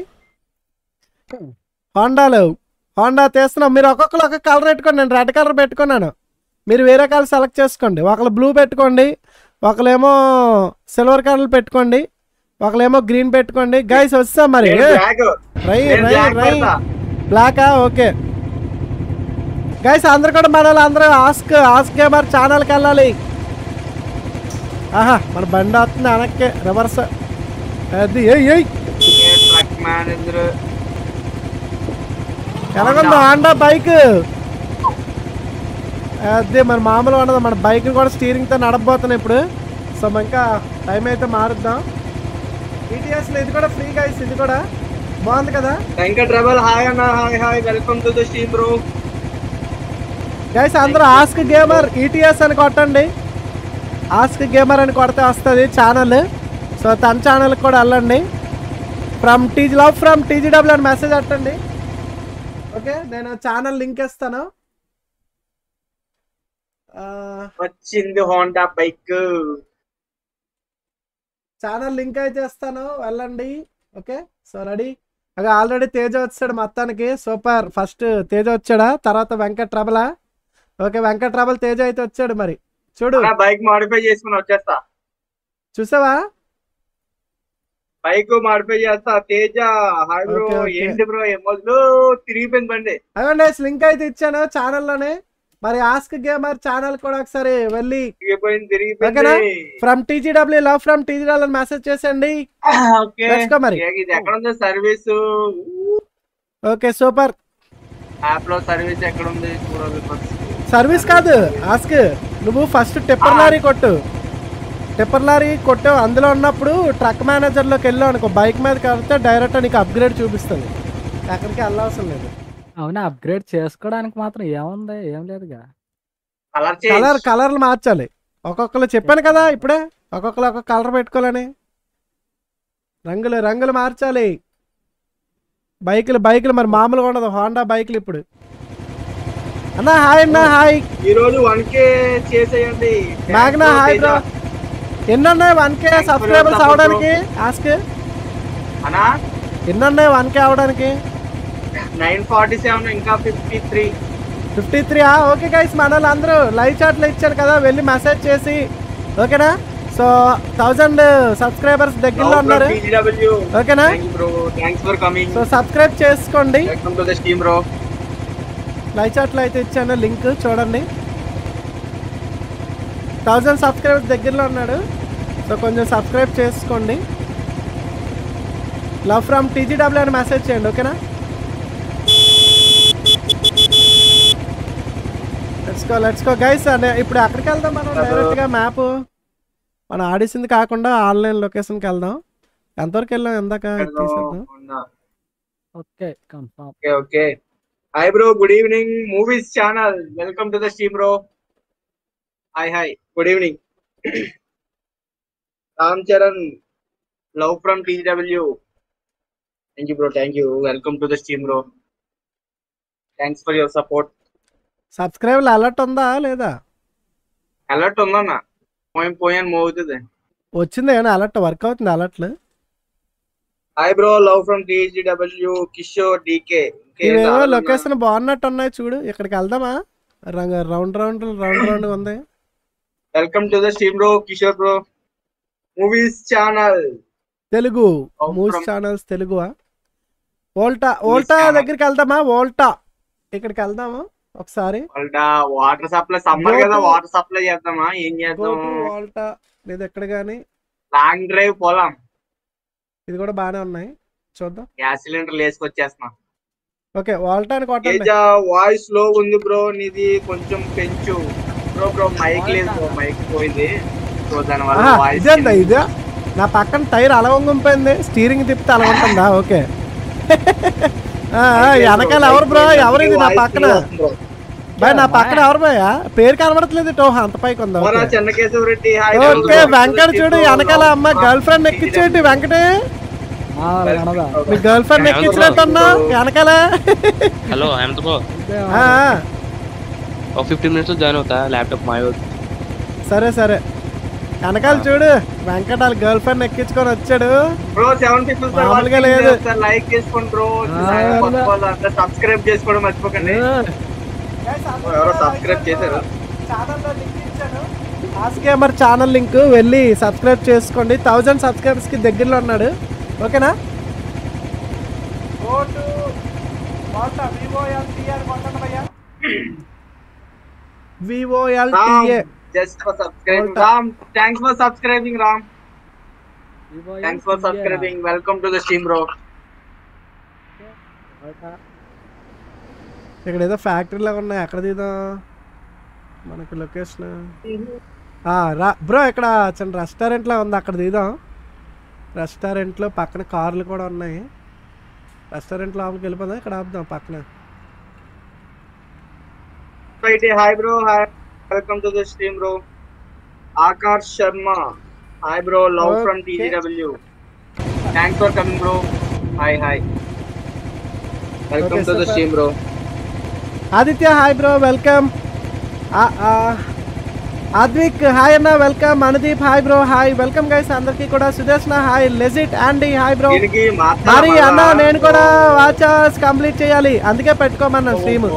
హోండాలు హోండా తీస్తున్నాం మీరు ఒక్కొక్కరు ఒక్కొక్క కలర్ పెట్టుకోండి నేను రెడ్ కలర్ పెట్టుకున్నాను మీరు వేరే కలర్ సెలెక్ట్ చేసుకోండి ఒకళ్ళు బ్లూ పెట్టుకోండి ఒకళ్ళేమో సిల్వర్ కలర్ పెట్టుకోండి ఒకళ్ళేమో గ్రీన్ పెట్టుకోండి గైస్ వస్తా మరి నేను బ్లాక్ రై నేను రై బ్లాక్ రై పెడతా బ్లాకా ఓకే గైస్ అందరు కూడా మన వాళ్ళు అందరూ ఆస్క్ ఆస్క్ గేమర్ ఛానల్కి వెళ్ళాలి ఆహా మన బండి వస్తుంది వెనక్కి రివర్స్ అది ఏయ్ ఏయ్ ట్రక్ మేనేజర్ ఎలాగుంది హాండా బైక్ అదే మన మామూలు ఉండదు మన బైక్ కూడా స్టీరింగ్తో నడపబోతున్నాం ఇప్పుడు సో మనం ఇంకా టైం అయితే మారుద్దాం ఈటీఎస్లో ఇది కూడా ఫ్రీ గైస్ ఇది కూడా బాగుంది కదా వెంకట్ రెబల్ హాయ్ అన్న hi hi welcome to the stream bro guys అందరూ ఆస్క్ గేమర్ ఈటీఎస్ అని కొట్టండి ఆస్క్ గేమర్ అని కొడితే వస్తుంది ఛానల్ సో తన ఛానల్కి కూడా వెళ్ళండి from TG love from TGW అని మెసేజ్ పెట్టండి ఓకే నేను ఛానల్ లింక్ ఇస్తాను ఆ, వచ్చింది హోండా బైక్ ఛానల్ లింక్ అయితే ఇస్తాను వెళ్ళండి ఓకే సో రెడీ అగా ఆల్రెడీ తేజ వచ్చాడు మొత్తానికి సూపర్ ఫస్ట్ తేజ వచ్చాడా తర్వాత వెంకట్ ట్రబలా ఓకే వెంకట్ ట్రబల్ తేజ అయితే వచ్చాడు మరి చూడు బైక్ మాడిఫై చేసుకుని వచ్చేస్తా చూసావా బైక్ మాడిఫై చేస్తా Teja hi bro Okay, okay. ఏంటి బ్రో ఏమోజులు తిరిగిపోయింది బండి అవ్వండి లింక్ అయితే ఇచ్చాను ఛానల్లోనే మరి ఆస్క్ గేమర్ ఛానల్ కూడా ఒకసారి వెళ్ళి తిరిగిపోయింది ఓకేనా? తిరిగిపోయింది from TGW love from TGW message చేసేయండి ఓకే Let's go మరి. ఇది ఎక్కడ ఉంది సర్వీస్ ఓకే సూపర్ యాప్ లో సర్వీస్ ఎక్కడ ఉంది చూడాలి first. సర్వీస్ కాదు ఆస్క్ నువ్వు ఫస్ట్ టిప్పర్ లారీ కొట్టు టిప్పర్ లారీ కొట్టు అందులో ఉన్నప్పుడు ట్రక్ మేనేజర్లోకి వెళ్ళావు అనుకో బైక్ మీద కలిపితే డైరెక్ట్ నీకు అప్గ్రేడ్ చూపిస్తుంది ఎక్కడికి వెళ్ళవసరం లేదు అవునా అప్గ్రేడ్ చేసుకోవడానికి మాత్రం ఏముంది ఏం లేదుగా కలర్ కలర్ చేంజ్ కలర్లు మార్చాలి ఒక్కొక్కరు చెప్పాను కదా ఇప్పుడే ఒక్కొక్కరు ఒక్కొక్క కలర్ పెట్టుకోవాలని రంగులు రంగులు మార్చాలి బైకులు బైకులు మరి మామూలుగా ఉండదు హోండా బైకులు ఇప్పుడు అన్న హాయ్ అన్న హాయ్ ఈ రోజు వన్ కే చేసేయండి మ్యాగ్నా హాయ్ బ్రో ఎన్ని ఉన్నాయి one K Thanks for your subscribers support, అవడానికి ఆస్క్ అనా ఎన్ని ఉన్నాయి వన్ కే అవడానికి నైన్ ఫార్టీ సెవెన్ ఇంకా fifty three fifty three okay guys మన వాళ్ళు అందరూ లైవ్ చాట్లో ఇచ్చారు కదా వెళ్ళి మెసేజ్ చేసి ఓకేనా సో థౌజండ్ సబ్స్క్రైబర్స్ దగ్గరలో ఉన్నారు ఓకేనా bro thanks for coming so subscribe చేసుకోండి welcome to the stream bro live చాట్లో అయితే ఇచ్చాను లింక్ చూడండి థౌజండ్ సబ్స్క్రైబర్స్ దగ్గరలో ఉన్నాడు సో కొంచెం సబ్స్క్రైబ్ చేసుకోండి లవ్ ఫ్రమ్ టీజీడబ్ల్యూ అని మెసేజ్ చేయండి ఓకేనా let's go let's go guys ఇప్పుడు ఎక్కడికి వెళ్దాం మనం డైరెక్ట్గా మ్యాప్ మనం ఆడిసింది కాకుండా ఆన్లైన్ లొకేషన్కి వెళ్దాం ఎంతవరకు వెళ్ళాం ఎందాక తీసేద్దాం okay confirm okay okay hi bro good evening movies channel welcome to the stream bro hi hi good evening Ram Charan love from TW thank you bro thank you welcome to the stream bro thanks for your support subscribe alert ఉందా లేదా alert ఉందన్న పోయి పోయాను move అవుతుంది వచ్చింది ఏమైనా alert work అవుతుంది అలర్ట్లు hi bro love from TGW Kishore DK ఇవేవో లొకేషన్ బాగున్నట్టు ఉన్నాయి చూడు ఇక్కడికి వెళ్దామా రంగ రౌండ్ రౌండ్ రౌండ్ రౌండ్ ఉంది welcome to the stream bro Kishore bro movies channel Telugu Oh, movies from- channels తెలుగువా ఓల్టా ఓల్టా channel. దగ్గరికి వెళ్దామా ఓల్టా ఇక్కడికి వెళ్దాము ఒకసారి వాటర్ సప్లై సమ్మర్ Go కదా to- వాటర్ సప్లై చేద్దామా ఏం గో చేద్దాం టు ఓల్టా లేదా ఎక్కడ కానీ లాంగ్ డ్రైవ్ పోలాం ఇది కూడా బాగానే ఉన్నాయి చూద్దాం గ్యాస్ సిలిండర్ వేసుకొచ్చేస్తున్నా ఓకే వాల్టాని కొట్టండి తేజ వాయిస్ లో ఉంది బ్రో నీది కొంచెం పెంచు బ్రో బ్రో మైక్ లేదు బ్రో మైక్ పోయింది సో దాని వల్ల ఆహా, వాయిస్ ఇదేందా ఇది నా పక్కన టైర్ అలా వంగిపోయింది స్టీరింగ్ తిప్పితే అలా ఉంటుందా ఓకే ఆ, ఆ, వెనకాల ఎవరు బ్రో ఎవరు ఇది నా పక్కన బాయ్ నా పక్కన ఎవరు బాయ్ పేరు కనబడట్లేదు టోహా అంత పైకి ఉందా మన okay. Chennakesava Reddy hi okay Venkata చూడు వెనకాల అమ్మ గర్ల్ ఫ్రెండ్ ఎక్కించేటి వెంకటే ఆ, అనదా మీ గర్ల్ ఫ్రెండ్ ఎక్కించినట్టున్నా వెనకాల हेलो हेमंत ब्रो ఆ, ఆ, और फिफ्टीन मिनट्स में ज्वाइन होता है लैपटॉप माय సరే సరే వెనకాల చూడు వెంకట వాళ్ళ గర్ల్ ఫ్రెండ్ ఎక్కించుకొని వచ్చాడు బ్రో సెవెన్ పీపుల్ మామూలుగా లేదు. లైక్ చేసుకోండి బ్రో ఆ, కొత్త వాళ్ళు అందరూ సబ్స్క్రైబ్ చేసుకోవడం మర్చిపోకండి ఎవరో సబ్స్క్రైబ్ చేశారు ఆస్కేమర్ ఛానల్ లింక్ వెళ్ళి సబ్స్క్రైబ్ చేసుకోండి థౌజండ్ సబ్స్క్రైబర్స్ కి దగ్గరలో ఉన్నాడు ఓకేనా V O L T A just for subscribing Volta. Ram thanks for subscribing Ram thanks for subscribing welcome to the stream bro ఇక్కడ ఏదో ఫ్యాక్టరీ లాగా ఉన్నాయి ఎక్కడ దిగుదాం మనకి లొకేషన్ రా బ్రో ఇక్కడ చిన్న రెస్టారెంట్ లా ఉంది అక్కడ దిగుదాం రెస్టారెంట్లో పక్కన కార్లు కూడా ఉన్నాయి రెస్టారెంట్ లోపలికి వెళ్ళిపోదాం ఇక్కడ ఆపుదాం పక్కన hi bro hi welcome to the stream bro Akash Sharma hi bro love from Okay. TGW thanks for coming bro hi hi welcome Okay, to the super. Stream bro Aditya hi bro welcome Advik hi అన్న welcome Anudeep hi bro hi welcome guys అందరికీ కూడా Sudeshna hi legit అండి hi bro దీనికి మాత్రం మరి అన్న మళ్ళా- నేను కూడా వాచర్స్ కంప్లీట్ చేయాలి అందుకే పెట్టుకోమన్నా స్ట్రీమ్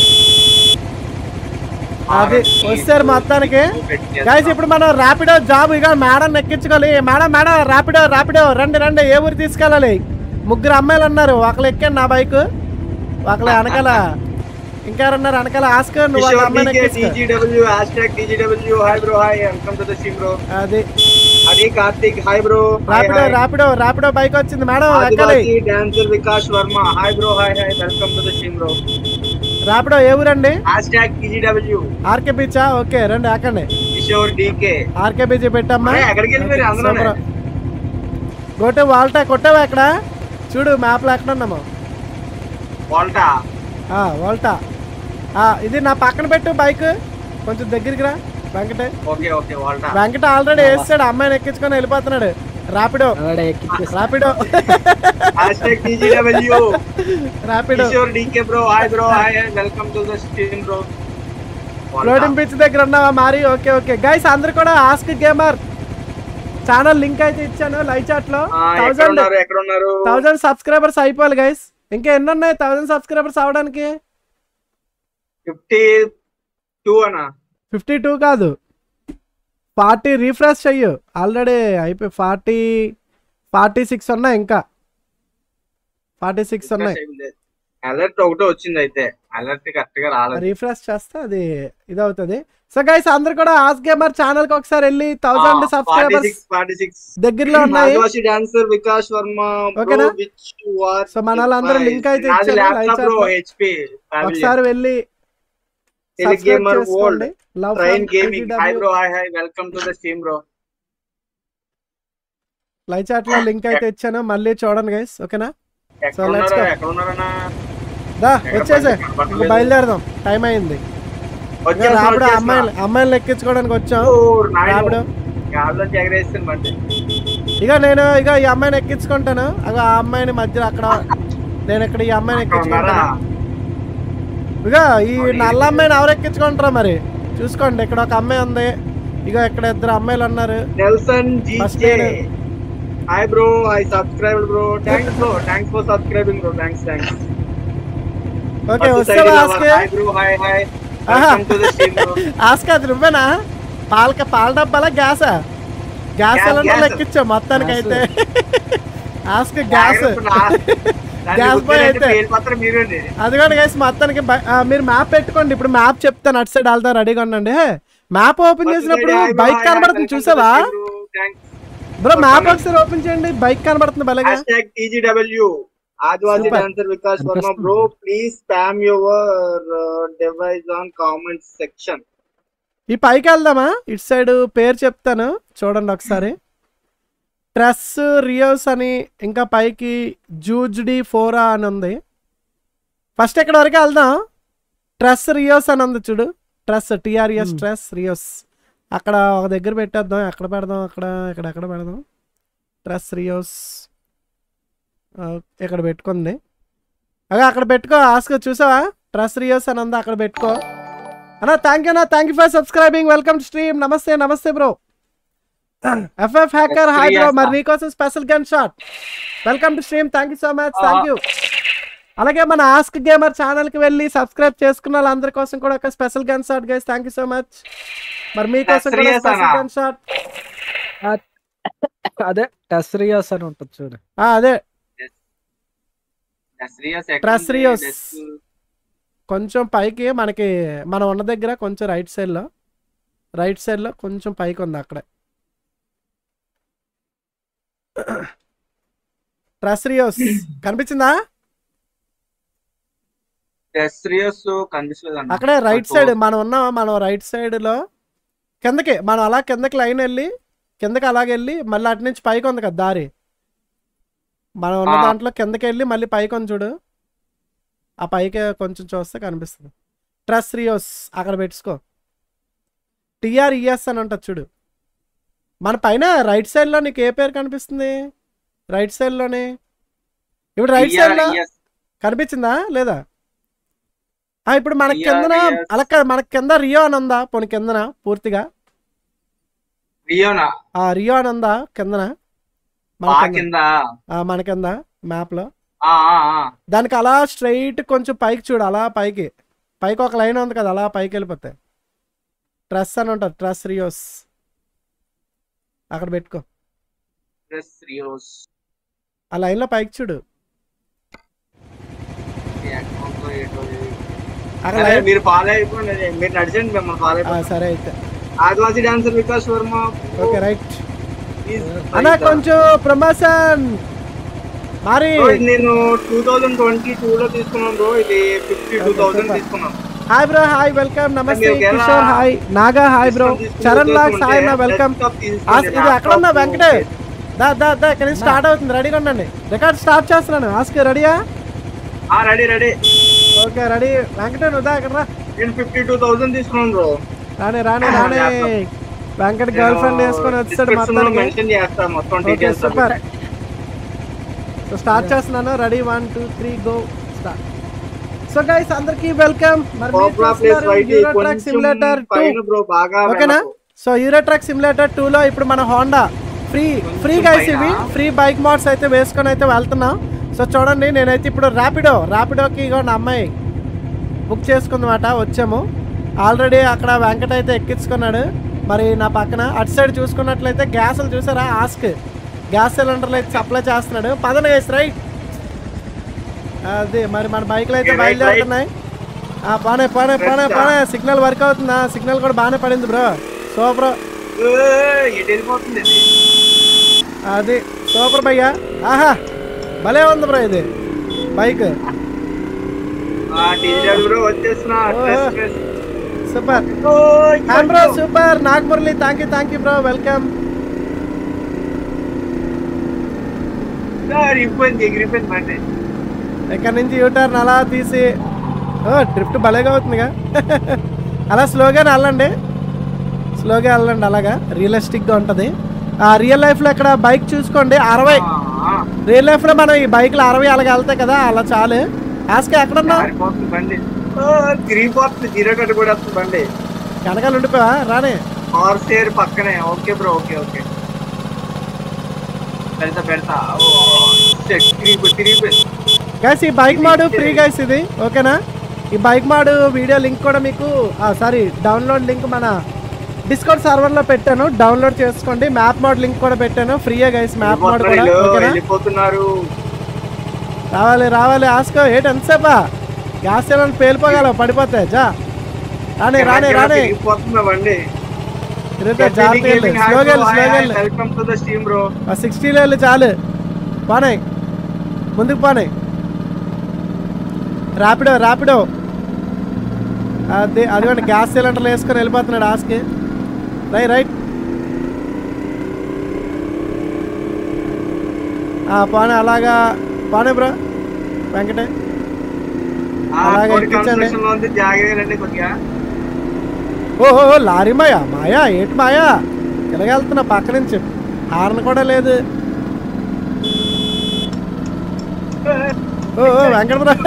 అది వస్తారు మొత్తానికి గైస్ ఇప్పుడు మనం ర్యాపిడో జాబ్ ఇక మేడం ఎక్కించుకోవాలి మేడం మేడం ర్యాపిడో ర్యాపిడో రండి రండి ఏ ఊరు తీసుకెళ్ళాలి ముగ్గురు అమ్మాయిలు ఉన్నారు ఒకళ్ళు ఎక్కాను నా బైక్ ఒకళ్ళు వెనకాల ఇంకెవరన్నారు వెనకాల ఆస్కర్ నువ్వు వాళ్ళ అమ్మాయిని ఎక్కించుకో TGW hash tag TGW hi bro hi welcome to the stream bro అది అది Karthik hi bro Rapido Rapido Rapido bike వచ్చింది మేడం ఎక్కాలి Adivasi dancer Vikas Varma hi bro hi hi welcome to the stream bro Rapido ఏ ఊరండి హ్యాష్ ట్యాగ్ టీజీడబ్ల్యూ ఆర్కే బీచా ఓకే రండి ఎక్కండి Kishore DK RK beach పెట్టమ్మా ఎక్కడికి వెళ్ళిపోయారు అందులోనే గోటు వాల్టా కొట్టావా ఇక్కడ చూడు మ్యాప్లో ఎక్కడ ఉన్నాము వాల్టా ఆ, వాల్టా ఆ, ఇది నా పక్కన పెట్టు బైక్ కొంచెం దగ్గరికి రా వెంకటే okay okay Volta Venkata already వేస్తాడు అమ్మాయిని ఎక్కించుకొని వెళ్ళిపోతున్నాడు ర్యాపిడో అలాడే ఎక్కించేసి Rapido hash tag TGW Rapido Kishore DK bro hi bro hi welcome to the stream bro loading pitch దగ్గర ఉన్నావా మారి ఓకే ఓకే గైస్ అందరు కూడా ఆస్క్ గేమర్ ఛానల్ లింక్ అయితే ఇచ్చాను లైవ్ చాట్ లో ఎక్కడ థౌసండ్ ఉన్నారు ఎక్కడ ఉన్నారు థౌసండ్ సబ్స్క్రైబర్స్ అయిపోవాలి గైస్ ఇంకా ఎన్ని ఉన్నాయి థౌసండ్ సబ్స్క్రైబర్స్ అవడానికి ఫిఫ్టీ టూ అనా ఫిఫ్టీ టూ కాదు ఫార్టీ రీఫ్రెష్ చెయ్యు ఆల్రెడీ అయిపోయి ఫార్టీ ఫార్టీ సిక్స్ ఉన్నాయి ఇంకా ఫార్టీ సిక్స్ ఉన్నాయి అలర్ట్ ఒకటే వచ్చింది అయితే అలర్ట్ కరెక్ట్ గా రాలేదు రీఫ్రెష్ చేస్తే అది ఇది అవుతుంది సో గైస్ అందరు కూడా ఆస్ గేమర్ ఛానల్ కి ఒకసారి వెళ్ళి thousand forty subscribers six forty six దగ్గరలో ఉన్నాయి ఆదివాసీ డాన్సర్ వికాస్ వర్మ ఓకేనా? విచ్ వార్ సో మన వాళ్ళందరూ లింక్ అయితే ఇచ్చారు లైవ్ చాట్ బ్రో లో. హెచ్పి ఒకసారి వెళ్ళి తెలుగు సబ్స్క్రైబ్ గేమర్ చేసుకోండి world love train gaming hi bro hi hi welcome to the stream bro live chat లో లింక్ అయితే ఇచ్చాను మళ్ళీ చూడండి గైస్ ఓకేనా ఎక్కడ let's ఉన్నారా go. ఎక్కడ ఉన్నారన్నా దా వచ్చేసే ఇంకా బయలుదేరదాం టైం అయింది ఇంకా వచ్చేస్తున్నా, రాపిడో వచ్చేస్తున్నా. అమ్మాయిలు అమ్మాయిలు ఎక్కించుకోవడానికి వచ్చాం ఓ, నాయనో. రాపిడో గాల్లో ఎగరేస్తుంది బండి ఇక నేను ఇక ఈ అమ్మాయిని ఎక్కించుకుంటాను అగో ఆ అమ్మాయిని మధ్యలో అక్కడ నేను ఇక్కడ ఈ అమ్మాయిని అక్కడ ఉన్నారా ఎక్కించుకుంటాను ఇక ఈ నల్ల అమ్మాయిని ఎవరు ఎక్కించుకుంటారా మరి చూసుకోండి ఇక్కడ ఒక అమ్మాయి ఉంది ఇక ఇక్కడ ఇద్దరు అమ్మాయిలు ఉన్నారు నెల్సన్ First జీకే నేను- hi bro I subscribe bro thanks bro thanks for subscribing bro thanks thanks okay వస్తావా ఆస్కే హాయ్ బ్రో హాయ్ హాయ్ ఆహా. Welcome to the stream bro ఆస్కా అది నువ్వేనా పాలక పాల డబ్బాలా గ్యాసా గ్యాస్ గ్యాస్, సిలిండర్ గ్యాస్. ఎక్కించావు మొత్తానికి అయితే ఆస్క గ్యాస్ గ్యాస్ గ్యాస్ బాయ్ అయితే. పేరు మాత్రం మీరండి అదిగోండి గైస్ మొత్తానికి బై- ఆ, మీరు మ్యాప్ పెట్టుకోండి ఇప్పుడు మ్యాప్ చెప్తాను అటు సైడ్ వెళ్తాం రెడీగా ఉండండి మ్యాప్ ఓపెన్ చేసినప్పుడు బైక్ కనబడుతుంది చూసావా బ్రో మ్యాప్ ఒకసారి ఓపెన్ చేయండి బైక్ కనబడుతుంది భలేగా hash tag TGW Adivasi Super. Dancer Vikas Varma bro please spam your device on comment section ఈ పైకి వెళ్దామా ఇటు సైడ్ పేరు చెప్తాను చూడండి ఒకసారి ట్రెస్ రియోస్ అని ఇంకా పైకి జూజ్డి ఫోరా అని ఉంది ఫస్ట్ ఇక్కడ వరకు వెళ్దాం ట్రెస్ రియోస్ అని ఉంది చూడు ట్రెస్ టిఆర్ఎస్ Hmm. ట్రెస్ రియోస్ అక్కడ ఒక దగ్గర పెట్టేద్దాం ఎక్కడ పెడదాం అక్కడ ఇక్కడ ఎక్కడ పెడదాం ట్రెస్ రియోస్ ఆ, ఇక్కడ పెట్టుకుంది అదే అక్కడ పెట్టుకో ఆస్క చూసావా ట్రెస్ రియోస్ అని ఉంది అక్కడ పెట్టుకో అన్నా థ్యాంక్ యూ అన్నా thank you for subscribing welcome to stream namaste నమస్తే bro FF hacker hi bro మరి నీకోసం special gun shot welcome to stream thank you so much thank you అలాగే మన ఆస్క్ గేమర్ ఛానల్ కి వెళ్ళి సబ్స్క్రైబ్ చేసుకున్న వాళ్ళందరి కోసం కూడా ఒక special gun shot guys thank you so much మరి మీకోసం కూడా Serious స్పెషల్ అన్నా? గన్ షాట్ అదే టెస్రియాస్ అని ఉంటుంది చూడు అదే Trasrios Trasrios. కొంచెం పైకి మనకి మనం ఉన్న దగ్గర కొంచెం రైట్ సైడ్ లో రైట్ సైడ్ లో కొంచెం పైకి ఉంది అక్కడే ట్రస్రియోస్ కనిపించిందా టెస్రియోస్ కనిపిస్తుంది అక్కడే రైట్ సైడ్ మనం ఉన్నాం మనం రైట్ సైడ్ లో కిందకి మనం అలా కిందకి లైన్ వెళ్ళి కిందకి అలాగే వెళ్ళి మళ్ళీ అటు నుంచి పైకి ఉంది కదా దారి మనం ఉన్న ఆ. దాంట్లో కిందకి వెళ్ళి మళ్ళీ పైకి ఉంది చూడు ఆ పైకి కొంచెం చూస్తే కనిపిస్తుంది ట్రస్ రియోస్ అక్కడ పెట్టుకో టిఆర్ఈఎస్ అని ఉంటుంది చూడు మన పైన రైట్ సైడ్ లో నీకు ఏ పేరు కనిపిస్తుంది రైట్ సైడ్ లోనే ఇప్పుడు రైట్ సైడ్ లో కనిపించిందా లేదా ఆ, ఇప్పుడు మన Ria, కిందన Rias. అలా కాదు, మన కింద రియో అని ఉందా పోనీ కిందన పూర్తిగా రియోనా ఆ రియో అని ఉందా కిందన మన ఆ కింద. కింద ఆ, మన కింద మ్యాప్ లో ఆ, ఆ, ఆ. దానికి అలా స్ట్రైట్ కొంచెం పైకి చూడు అలా పైకి పైకి ఒక లైన్ ఉంది కదా అలా పైకి వెళ్ళిపోతాయి ట్రస్ అని ఉంటుంది ట్రస్ రియోస్ అక్కడ పెట్టుకో Trasrios. ఆ లైన్ లో పైకి చూడు ఈ account లో ఏటో ఇది. అక్కడ సరే, లైన్ మీరు ఫాలో అయిపోండి మీరు నడిచండి మిమ్మల్ని ఫాలో ఆ, అయిపోండి సరే అయితే Adivasi dancer Vikas Varma okay right please, అన్నా please, కొంచెం ప్రమోషన్ మరి bro, ఇది నేను టూ థౌజండ్ ట్వంటీ టూ లో తీసుకున్నాను బ్రో ఇది ఫిఫ్టీ టూ థౌసండ్ super. తీసుకున్నాను hi bro hi welcome namaste మీరు ఎలా Kishore hi Naga hi bro Discount తీసుకునే చరణ్ లాక్స్ ఉద్దేశం హాయ్ ఉంటే అన్న వెల్కమ్ desktop తీసుకోండి, ఇది ఎక్కడ ఉన్నా laptop వెంకటే దా దా దా ఇక్కడ స్టార్ట్ అవుతుంది రెడీగా ఉండండి రికార్డ్ స్టార్ట్ చేస్తున్నాను ఆస్క్ రెడీయా ఆ రెడీ రెడీ ఓకే రెడీ వెంకటే నువ్వు దా ఇక్కడ రా నేను ఫిఫ్టీ టూ థౌసండ్ తీసుకున్నాను బ్రో రాని రాని రాని laptop. వెంకట గర్ల్ ఫ్రెండ్ వేసుకొని వచ్చాడు మొత్తానికి మెన్షన్ చేస్తా మొత్తం okay details super so start చేస్తున్నాను ready one two three go start so guys అందరికి వెల్కమ్ మరి మీరు కోప్లా ప్లేస్ చూస్తున్నారు white Euro truck simulator two పైన బ్రో బాగా ఓకేనా వెనక్కు. సో యూరో ట్రాక్ సిమ్యులేటర్ టూలో ఇప్పుడు మన హోండా ఫ్రీ ఫ్రీ గైస్ పైన. ఇవి ఫ్రీ బైక్ మోడ్స్ అయితే వేసుకొని అయితే వెళ్తున్నాం సో చూడండి నేనైతే ఇప్పుడు ర్యాపిడో ర్యాపిడోకి ఇగో నా అమ్మాయి బుక్ చేసుకుందన్నమాట వచ్చాము ఆల్రెడీ అక్కడ వెంకట అయితే ఎక్కించుకున్నాడు మరి నా పక్కన అటు సైడ్ చూసుకున్నట్లయితే గ్యాసులు చూసారా ఆస్క్ గ్యాస్ సిలిండర్లు అయితే సప్లై చేస్తున్నాడు పదండి గైస్ రైట్ అది మరి మన బైక్లు అయితే Okay, right, right. బయలుదేరుతున్నాయి ఆ, బానే బానే బానే Right, బానే సిగ్నల్ వర్క్ అవుతుందా సిగ్నల్ కూడా బాగానే పడింది బ్రో సూపర్ ఏయ్, ఎటు వెళ్ళిపోతుంది ఇది అది సూపర్ భయ్యా ఆహా భలే ఉంది బ్రో ఇది బైక్ ఆ డీజల్ బ్రో వచ్చేస్తున్నా ఓ. Press, press. సూపర్ ఓయ్, hi bro super Nagamurali thank you thank you bro welcome sir, ఇరిగిపోయింది ఎగిరిపోయింది బండి ఇక్కడ నుంచి యూటర్న్ అలా తీసి ఓ డ్రిఫ్ట్ భలేగా అవుతుందిగా అలా స్లోగానే వెళ్ళండి స్లోగా వెళ్ళండి అలాగా రియలిస్టిక్గా ఉంటుంది ఆ రియల్ లైఫ్లో ఇక్కడ బైక్ చూసుకోండి అరవై ఆ, రియల్ లైఫ్లో మనం ఈ బైక్లో అరవై అలాగ వెళ్తాయి కదా అలా చాలు ఆస్క ఎక్కడున్నా జారిపోతుంది బండి ఓ, తిరిగిపోతుంది జీరో కట్టు కూడా వస్తుంది బండి వెనకాల ఉండిపోవా రానే కార్ సేర్ పక్కనే ఓకే బ్రో ఓకే ఓకే పెడతా పెడతా ఓ, shit, తిరిగిపోయి తిరిగిపోయింది గైస్ ఈ బైక్ మాడు ఫ్రీ గైస్ ఇది ఓకేనా ఈ బైక్ మాడు వీడియో లింక్ కూడా మీకు సారీ డౌన్లోడ్ లింక్ మన డిస్కౌంట్ సర్వర్లో పెట్టాను డౌన్లోడ్ చేసుకోండి మ్యాప్ మోడ్ లింక్ కూడా పెట్టాను ఫ్రీయే గైస్ మ్యాప్ మోడ్ కూడా వీళ్ళు ఓకేనా వెళ్ళిపోతున్నారు రావాలి రావాలి ఆస్కో ఏంటి ఎంతసేపా గ్యాస్ సిలిండర్ పేలిపోగలవు పడిపోతాయి జా రానే రానే రానే తిరిగిపోతున్నా బండి తిరుగుతా జాగ్రత్తగా వెళ్ళు స్లోగా వెళ్ళు స్లోగా వెళ్ళు welcome to the stream bro ఆ సిక్స్టీలో వెళ్ళి చాలు పోనాయి ముందుకు పోనాయి ర్యాపిడో ర్యాపిడో అది అదిగోండి గ్యాస్ సిలిండర్లు వేసుకొని వెళ్ళిపోతున్నాడు ఆస్కి రై రైట్ పోనీ అలాగా పోనీ బ్రో వెంకటే అలాగే ఎక్కించండి. కన్స్ట్రక్షన్ లో ఉంది జాగ్రత్త కొద్దిగా ఓ ఓ, ఓ, లారీ మాయా మాయా ఏంటి మాయా ఇలాగెళ్తున్నా పక్క నుంచి హార్న్ కూడా లేదు ఓ ఓ, వెంకట బ్రో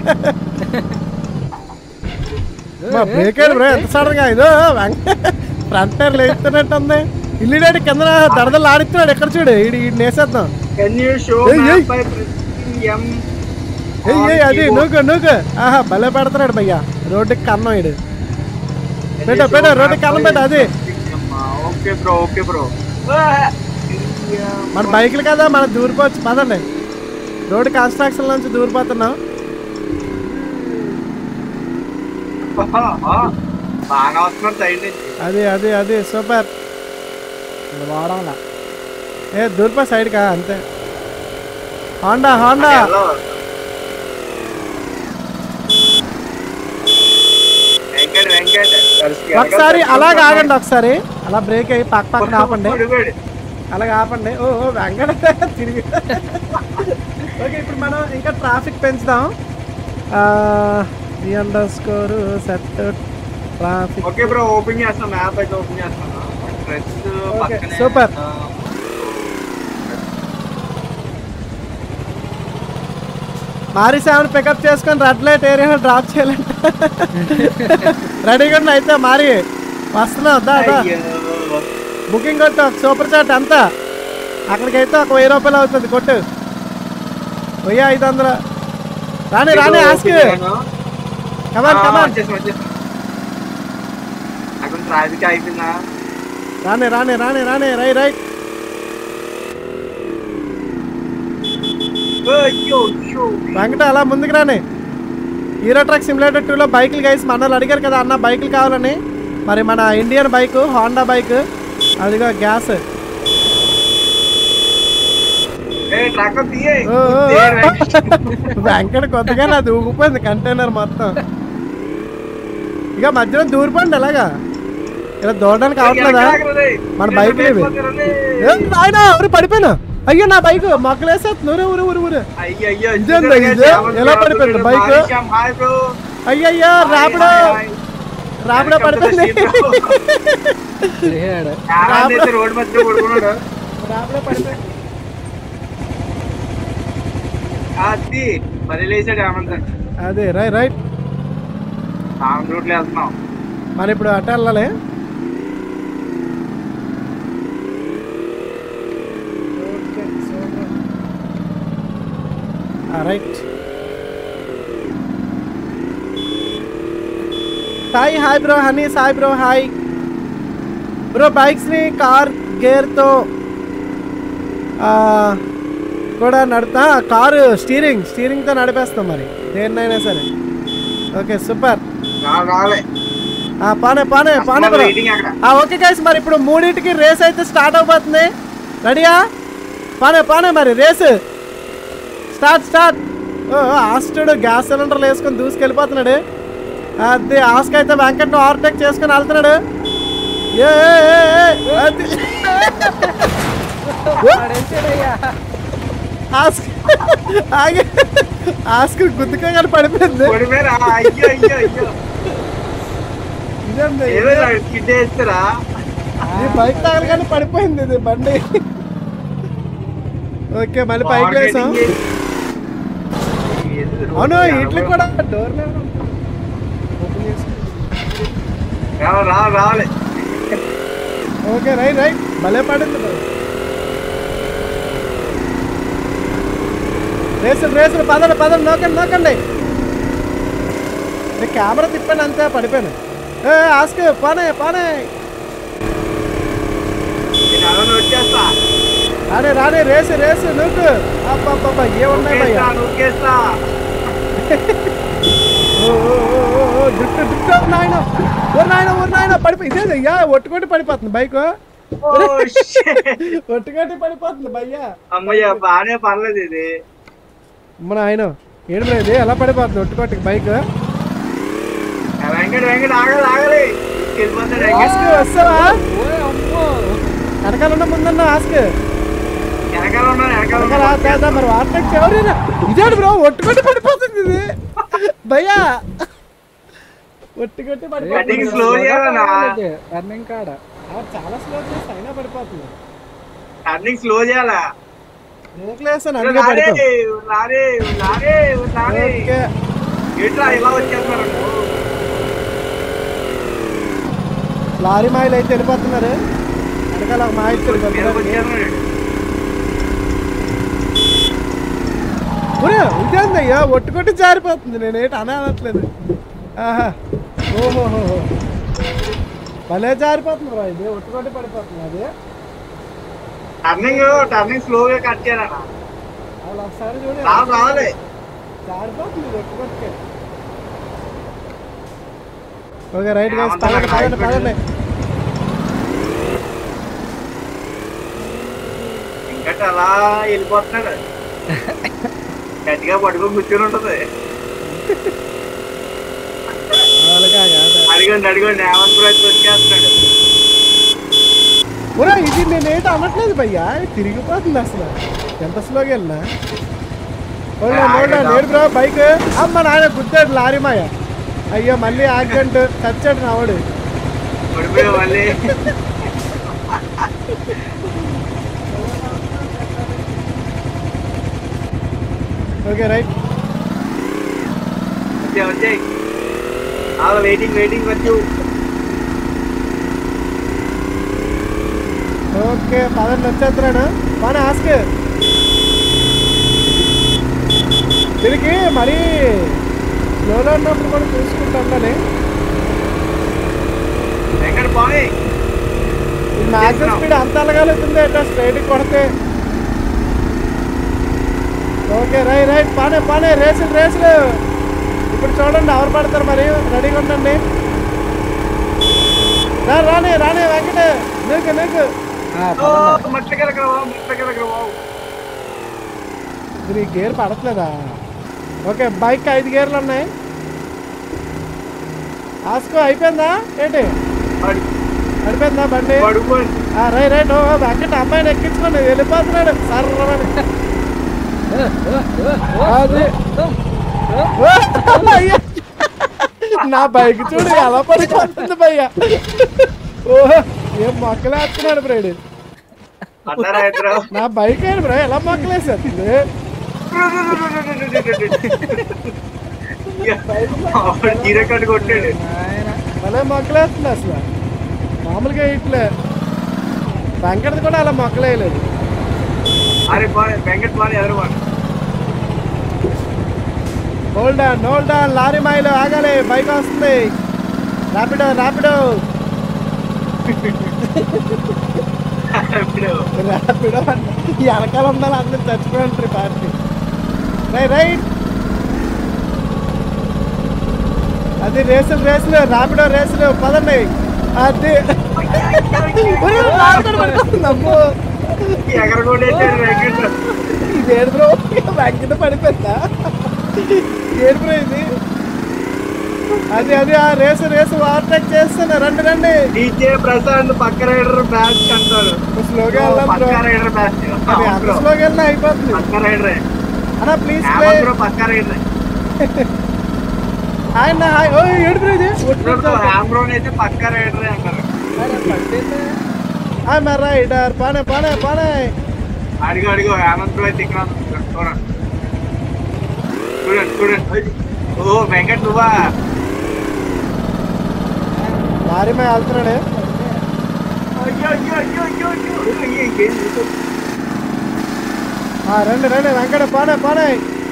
మా బ్రేక్ అయ్యాడు బ్రో ఎంత సడన్గా ఇదో ఫ్రంట్ టైర్ లేస్తున్నట్టు ఉంది ఇల్లుడాడు కింద దడదలు ఆడిస్తున్నాడు ఎక్కడ చూడు ఈడు ఈడు నేసేద్దాం కెన్ యూ షో ఏయ్, ఏయ్. బై ప్రెసింగ్ ఎం ఏయ్ ఏయ్ అది నూకు నూకు ఆహా భలే పెడుతున్నాడు భయ్యా రోడ్డుకి కన్నం ఇడు పెట్టు, పెట్టు, రోడ్డుకి కన్నం పెట్టు, అది. ఓకే బ్రో ఓకే బ్రో మన బైకులు కదా మనం దూరిపోవచ్చు పదండి రోడ్డు కన్స్ట్రక్షన్ నుంచి దూరిపోతున్నాం బాగా వస్తున్నారు సైడ్ నుంచి అది అది అది సూపర్ వాడాల ఏ దూరిపో సైడ్కా అంతే Honda Honda hello Venkat Venkat ఒకసారి అలాగ ఆగండి ఒకసారి అలా బ్రేక్ అయ్యి పక్క పక్కన ఆపండి అడుగుడు. అలాగ ఆపండి ఓ ఓ వెంకట తిరిగి ఓకే ఇప్పుడు మనం ఇంకా ట్రాఫిక్ పెంచుదాం under score set traffic okay bro open చేస్తాం మ్యాప్ అయితే ఓపెన్ చేస్తాను డ్రెస్ పక్కనే super. ఆ, మారి సెవెన్ పికప్ చేసుకొని రెడ్ లైట్ ఏరియాలో డ్రాప్ చేయాలంట రెడీగా ఉన్నా అయితే మారి వస్తున్నావు దా దా అయ్యో. బుకింగ్ కొట్టు ఒక సూపర్ చాట్ ఎంత అక్కడికైతే ఒక వెయ్యి రూపాయలు అవుతుంది కొట్టు వెయ్యి ఐదు వందలు రాని రాని ఆస్కి కమాన్ ఆ, కమాన్ వచ్చేసాం, వచ్చేసాం. అక్కడ ట్రాఫిక్ అయిపోయిందా రాని రాని రాని రాని రై రైట్ అయ్యో అయ్యో. వెంకట అలా ముందుకు రాని హీరో ట్రక్ సిమ్యులేటర్ టూలో బైకులు గైస్ మన వాళ్ళు అడిగారు కదా అన్న బైకులు కావాలని మరి మన ఇండియన్ బైక్ హోండా బైక్ అదిగో గ్యాస్ ఏ ట్రక్ తీయే ఓ, ఓ, ఓ. వెంకట కొత్తగా నాది ఊగిపోయింది కంటైనర్ మొత్తం ఇక మధ్యలో దూరిపోండి ఎలాగా ఇలా దూరడానికి అవట్లేదా మన బైకులు ఇవి ఏ, నాయనా ఊరు పడిపోయినా అయ్యో నా బైక్ మొక్కలేసేస్తుంది ఊరు ఊరు ఊరు ఊరు అయ్యో అయ్యో ఇదేందా ఇది? ఎలా పడిపోయింది బైక్? హాయ్ బ్రో అయ్యయ్యో రాపిడో రాపిడో పడిపోయింది రోడ్ మధ్య పడుకున్నాడు రాపిడో పడిపోయింది అది మరి లేచాడు ఏమంటారు అదే రై రైట్ రాంగ్ రూట్ లో వెళ్తున్నాం మరి ఇప్పుడు అటు వెళ్ళాలి right Sai hi bro honey Sai bro hi bro బైక్స్ని కార్ గేర్తో కూడా నడుతా కారు స్టీరింగ్ స్టీరింగ్తో నడిపేస్తాం మరి దేన్నైనా సరే ఓకే సూపర్ రా- రాలే పానే పానే పానే బ్రో వెయిటింగ్ అక్కడ ఆ, ఓకే గైస్ మరి ఇప్పుడు మూడింటికి రేస్ అయితే స్టార్ట్ అవబోతుంది రెడీయా పానే పానే మరి రేస్ స్టార్ట్ స్టార్ట్ ఓ ఆస్టుడు గ్యాస్ సిలిండర్లు వేసుకొని దూసుకెళ్ళిపోతున్నాడు అది ఆస్క్ అయితే వెంకట్ ఓవర్టేక్ చేసుకొని వెళ్తున్నాడు ఏ, ఏ, ఏ, ఏ, అది. ఆస్క్ ఆగి ఆస్క్ గుద్దుకోగానే పడిపోయింది పడిపోయారా అయ్యో అయ్యో అయ్యో ఇదేంది? ఏదో కిడ్ వేస్తారా ఈ బైక్ తగలగానే పడిపోయింది ఇది బండి ఓకే మళ్ళీ పైకి వేసాం అవును ఇట్లకి కూడా డోర్ ఓపెన్ చేసి రా రావాలి ఓకే రైట్ రైట్ భలే పడింది మరి. రేసులు రేసులు పదండి పదండి నోకండి నోకండి నేను కెమెరా తిప్పాను అంతే పడిపోయాను ఏ ఆస్క్ పానే పానే నేను అలా వచ్చేస్తా రానే రానే రేసు రేసు నువ్వు అబ్బా ఏమున్నాయి భయ్యా నూకేస్తా, నూకేస్తా ఓ, ఓ, ఓ, ఓ, ఓ, డ్రిఫ్ట్ డ్రిఫ్ట్ నాయన ఓ నాయన ఓ నాయన పడిపోయి ఇదే అయ్యా ఒట్టుకొట్టి పడిపోతుంది బైక్ ఓ shit. ఒట్టుకొట్టి పడిపోతుంది భయ్యా అమ్మయ్య బానే పర్లేదు ఇది మన ఆయన ఏడు బ్రో ఇది ఎలా పడిపోతుంది ఒట్టుకొట్టి బైక్ వెంకట వెంకట ఆగలి ఆగలి వెళ్ళిపోతాడు వెంకట ఆస్క్ వస్తావా ఓయ్ అమ్మో వెనకాలన్న ముందన్న ఆస్క్ వెనకాల ఉన్నాను వెనకాల వెనకాల ఆ కాదా మరి వార్తకి ఎవరైనా ఇదేడు బ్రో ఒట్టుకొట్టి పడిపోతుంది ఇది భయ్యా ఒట్టుకొట్టి Cutting పడిపోతుంది slow చేయాలనా? రన్నింగ్ కాడ ఆ, చాలా స్లో చేసి అయినా పడిపోతుంది టర్నింగ్ స్లో చేయాలా బ్రేక్లేసాను అందుకే రారే పడిపో రారే రారే రారే ఓకే ఏంట్రా ఇలా వచ్చేస్తున్నారు లారీ మాయలు అయితే వెళ్ళిపోతున్నారు వెనకాల ఒక మాయ ఇచ్చారు మీద కొంతమందికి. వచ్చేస్తున్నాడు ఒరే ఇదేందయ్యా ఒట్టుకొట్టి జారిపోతుంది నేనేటి అనట్లేదు ఆహా ఓహోహో భలే జారిపోతుంది రా ఇది ఒట్టుకొట్టి పడిపోతుంది అది టర్నింగ్ టర్నింగ్ స్లోగా కట్ చేయాలన్నా వాళ్ళు ఒకసారి చూడు రావాలి రావాలి జారిపోతుంది ఇది ఒట్టుకొట్టి ఓకే రైట్ గైస్ ఏమంతా పదండి నాకు పదండి పదండి ఇంకట అలా వెళ్ళిపోతున్నాడు గట్టిగా పట్టుకొని కూర్చొని ఉంటది అలాగా కాదు అడిగండి అడిగండి హేమంత్ రాజ్ వచ్చేస్తున్నాడు ఒరే ఇది నేనేటి అనట్లేదు భయ్యా ఇది తిరిగిపోతుంది అసలు ఎంత స్లోగా వెళ్ళినా ఓల్డా ఓల్డా లేడు బ్రో బైక్ అమ్మ నాయన గుద్దాడు లారీ మాయ అయ్యో మళ్ళీ యాక్సిడెంట్ చచ్చాడు నావాడు పడిపోయా మళ్ళీ ఓకే రైట్ వచ్చే వచ్చే అలా వెయిటింగ్ వెయిటింగ్ వచ్చు ఓకే పదండి వచ్చేస్తున్నాడు మన ఆస్క్ దీనికి మరీ స్లోలో ఉన్నప్పుడు కూడా చూసుకుంటూ ఉండాలి ఎక్కడ పోయి ఈ మ్యాక్సిమం స్పీడ్ అంత అలగలుగుతుంది ఎట్లా స్ట్రైట్ కొడితే ఓకే రై రైట్ పానే పానే రేసులు రేసులు ఇప్పుడు చూడండి ఎవరు పడతారు మరి రెడీగా ఉండండి రా, రానే రానే వెంకట నీకు నీకు మట్ల కెలకరా బాబు మట్ల కెలకరా బాబు ఇది గేర్ పడట్లేదా ఓకే బైక్ ఐదు గేర్లు ఉన్నాయి ఆస్కో అయిపోయిందా ఏంటి పడి అయిపోయిందా బండి పడుకోండి ఆ, రై రైట్ ఓ వెంకట అమ్మాయిని ఎక్కించుకోండి వెళ్ళిపోతున్నాడు సర్రమని అది ఓ, అయ్యా. నా బైక్ చూడు ఎలా పడిపోతుంది భయ్య ఓహో ఏం మొక్కలేస్తున్నాడు బ్రేడు అన్నారా ఇద్దరు నా బైక్ ఏంటి బ్రో ఎలా మొక్కలేసేస్తుంది జీరో కట్టు కొట్టాడు భలే మొక్కలేస్తుంది అసలు మామూలుగా ఇట్లే వెంకటది కూడా అలా మొక్కలేయలేదు అరే పోనీ వెంకట్ పోనీ ఎదురు పోనీ hold on hold on lorry మాయలు ఆగాలి బైక్ వస్తుంది ర్యాపిడో ర్యాపిడో ఇప్పుడు ర్యాపిడో అంటే ఈ వెనకాల ఉండాలి అందరు చచ్చిపోయి పార్టీ రై రైట్ అది రేసులు రేసులు ర్యాపిడో రేసులు పదండి అది ఒరేయ్, రాపిడో పడిపోతుంది, అమ్మో. ఎగర కొట్టేసాడు వెంకట్ ఇది ఏడు బ్రో వెంకట పడిపోయిందా ఏడు బ్రో ఇది అది అది ఆ రేసు రేసు ఓవర్టేక్ చేస్తున్నా రండి రండి డీజే ప్రసాద్ పక్క రైడర్ బ్యాచ్ అంటారు స్లోగా వెళ్దాం బ్రో పక్క రైడర్ బ్యాచ్ అది అంత స్లోగా వెళ్ళినా అయిపోతుంది పక్క రైడరే అన్నా ప్లీజ్ ప్లే హేమంత్ పక్క రైడర్ ఆయన హాయ్ ఓ ఏడు బ్రో ఇది హ్యామ్రోన్ అయితే పక్క రైడరే అంటారు హాయ్ మై రైడర్ పానే పానే పానే అడిగో అడిగో హేమంత్ బ్రో అయితే ఇక్కడ ఉన్నాడు. చూడండి చూడండి చూడండి ఓ వెంకట్ నువ్వా లారీ మీద వెళ్తున్నాడు అయ్యో అయ్యో అయ్యో అయ్యో అయ్యో అయ్యో ఇంకేం లేదు. ఆ, రండి రండి వెంకట పానే పానే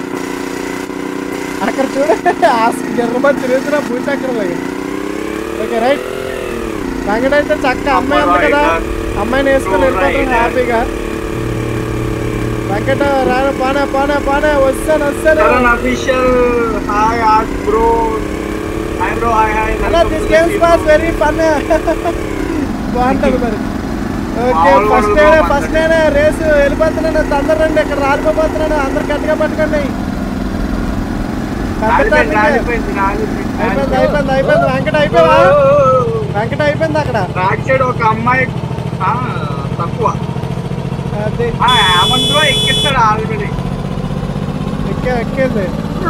అక్కడ చూడండి ఆస్క్ జర్రమని తిరుగుతున్నా భూచక్రం ఓకే రైట్ వెంకట అయితే చక్క అమ్మాయి ఉంది కదా అమ్మాయిని వేసుకొని వెళ్ళిపోతాం హ్యాపీగా వెంకట రాను పానే పానే పానే వస్తాను వస్తాను Charan official hi art bro hi bro hi hi అలా this games was very fun బాగుంటుంది మరి ఓకే మామూలుగా ఫస్ట్ ఉండదు నేనే బ్రో ఫస్ట్ నేనే రేసు వెళ్ళిపోతున్నాను తొందర రండి ఇక్కడ రాలిపోతున్నాను అందరు గట్టిగా పట్టుకోండి పెద్ద రాలిపోయింది traffic. రాలిపోయింది రాలిపోయింది అయిపోయింది అయిపోయింది అయిపోయింది వెంకట అయిపోయావా వెంకట అయిపోయింది అక్కడ బ్యాక్ సైడ్ ఒక అమ్మాయి ఆ, తక్కువ అది ఆ ఏమంటారో ఎక్కిస్తాడు ఆల్రెడీ ఎక్కే ఎక్కేది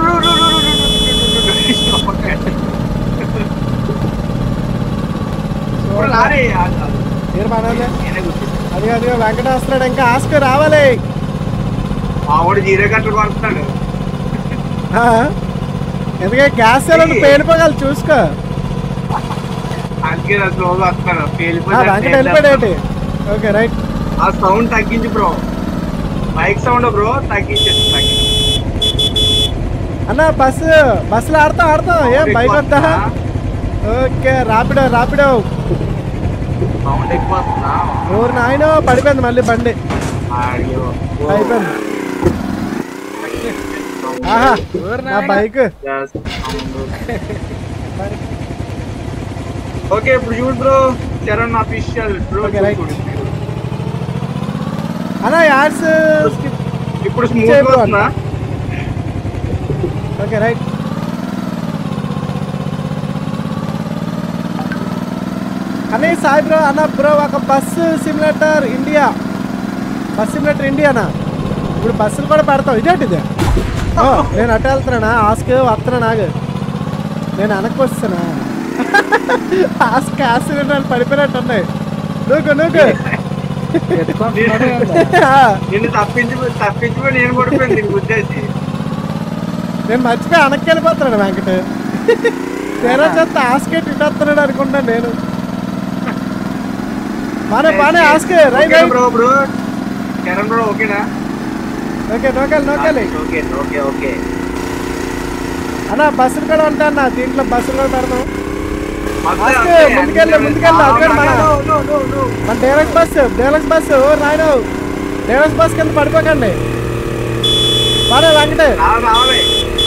ఇప్పుడు రారే మీరు మనోలే నేనే కూర్చున్నా. అది అదిగో వెంకట వస్తున్నాడు ఇంకా ఆస్క్ రావాలి మావాడు జీరో గంటలు పడుతున్నాడు ఆ? ఎందుకంటే గ్యాస్ సిలిండర్ పేలిపోగలరు చూసుకో అందుకే నా స్లోగా వస్తున్నాను ఆ, పేలిపోతే వెంకట వెళ్ళిపోయాడు ఓకే రైట్ ఆ సౌండ్ తగ్గించు బ్రో బైక్ సౌండ్ బ్రో తగ్గించేసి తగ్గించు అన్న బస్సు బస్సులో ఆడతాం ఆడతాం ఏం బైక్ వద్దా ఓకే రాపిడో రాపిడో సౌండ్ ఎక్కువ వస్తుందా ఊరు నాయన పడిపోయింది మళ్ళీ బండి అయ్యో అయిపోయింది ఆహా నా బైక్ ఓకే ఇప్పుడు చూడు bro Charan official bro Okay, right. అన్న యాడ్స్ ఇప్పుడు స్మూత్ చేయబో వస్తుందా ఓకే రైట్ అనే సాయి బ్రో అన్న బ్రో ఒక bus simulator India bus simulator ఇండియానా ఇప్పుడు బస్సులు కూడా పెడతాం ఇదేంటి ఇది ఓ నేను అటు వెళ్తున్నానా ఆస్క్ వస్తున్నా నాకు నేను వెనక్కి వస్తున్నా ఆస్క్ ఆస్ సిలిండర్ పడిపోయినట్టు ఉన్నాయి నూకు నూకు ఎత్తుకుంటున్నాడు ఏంటి? ఆ, నిన్ను తప్పించి తప్పించిపోయి నేను పడిపోయింది దీనికి ఉద్దేశి నేను మర్చిపోయి వెనక్కి వెళ్ళిపోతున్నాడు వెంకట తెర చేత ఆస్కెట్ ఇటు వస్తున్నాడు అనుకుంటా నేను బానే బానే ఆస్కే right right bro bro Charan bro ఓకేనా ఓకే నోకాలి నోకాలి ఓకే ఓకే ఓకే అన్న బస్సులు కూడా ఉంటాయి అన్న దీంట్లో బస్సులు కూడా పెడతాం వస్తే, ఆస్కే, వస్తే, ముందుకెళ్ళు, అన్ని ముందుకెళ్ళు, అది కూడా మన- No, no, no, no. మన డైరెక్ట్ బస్సు డైరెక్ట్ బస్సు ఓ నాయన డైరెక్ట్ బస్ కింద పడిపోకండి బానే వెంకట రావాలి, రావాలి.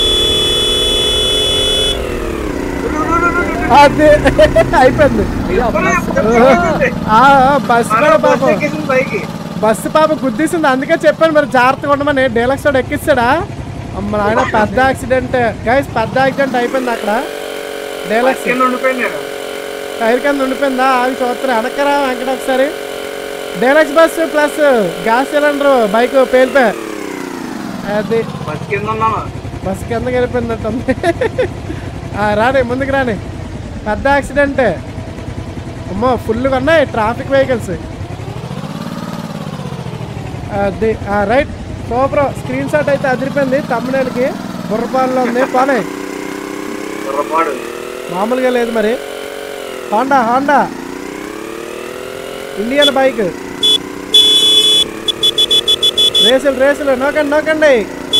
అది అయిపోయింది ఆ, ఆ, బస్సు మన కూడా బస్ పాపం ఎక్కేసింది పైకి. బస్సు పాప గుద్దేసింది అందుకే చెప్పాను మరి జాగ్రత్తగా ఉండమని డీలక్స్ వాడు ఎక్కిస్తాడా అమ్మ నాయన పెద్ద యాక్సిడెంట్ గైస్ పెద్ద యాక్సిడెంట్ అయిపోయింది అక్కడ డీలక్స్ కింద ఉండిపోయింది నేను. టైర్ కింద ఉండిపోయిందా అవి చూస్తారు వెనకరా వెంకట ఒకసారి deluxe bus plus gas cylinder bike పేలిపోయా అది బస్ కింద ఉన్నాను బస్ కిందకి వెళ్ళిపోయిందట్టుంది ఆ, రాని ముందుకు రాని పెద్ద యాక్సిడెంట్ అమ్మో ఫుల్గా ఉన్నాయి ట్రాఫిక్ వెహికల్స్ అది రైట్ సూపర్ స్క్రీన్ షాట్ అయితే అదిరిపోయింది తమ్మునేలకి బుర్రపాలలో ఉంది పోనీ పొరపాటు మామూలుగా లేదు మరి హాండా హాండా ఇండియన్ బైక్ రేసులు రేసులు నోకండి నోకండి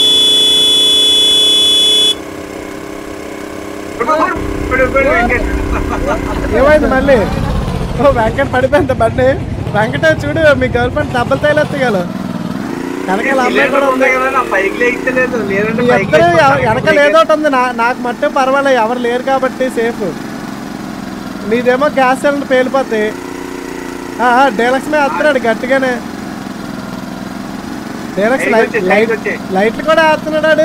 పడిపోయింది వెంకట్. ఏమైంది మళ్ళీ ఓ వెంకట పడిపోయింది బండి వెంకట చూడు మీ గర్ల్ ఫ్రెండ్ డబ్బులు తైలెత్తగల వెనకాల అమ్మాయి కూడా ఉంది ఉంటాయి కదా, నా పైకి లేకపోలేదు లేదంటే మీ పైకి ఇద్దరు లేకపోతే వెనకాల ఏదో ఒకటి ఉంది నా నాకు మట్టు పర్వాలేదు ఎవరు లేరు కాబట్టి సేఫ్ నీదేమో గ్యాస్ సిలిండర్ పేలిపోతాయి డీలక్స్ మీద వస్తున్నాడు గట్టిగానే డీలక్స్ లైట్ లైట్ వచ్చే, లైట్ లైట్ వచ్చే. లైట్లు కూడా వేస్తున్నాడు వాడు.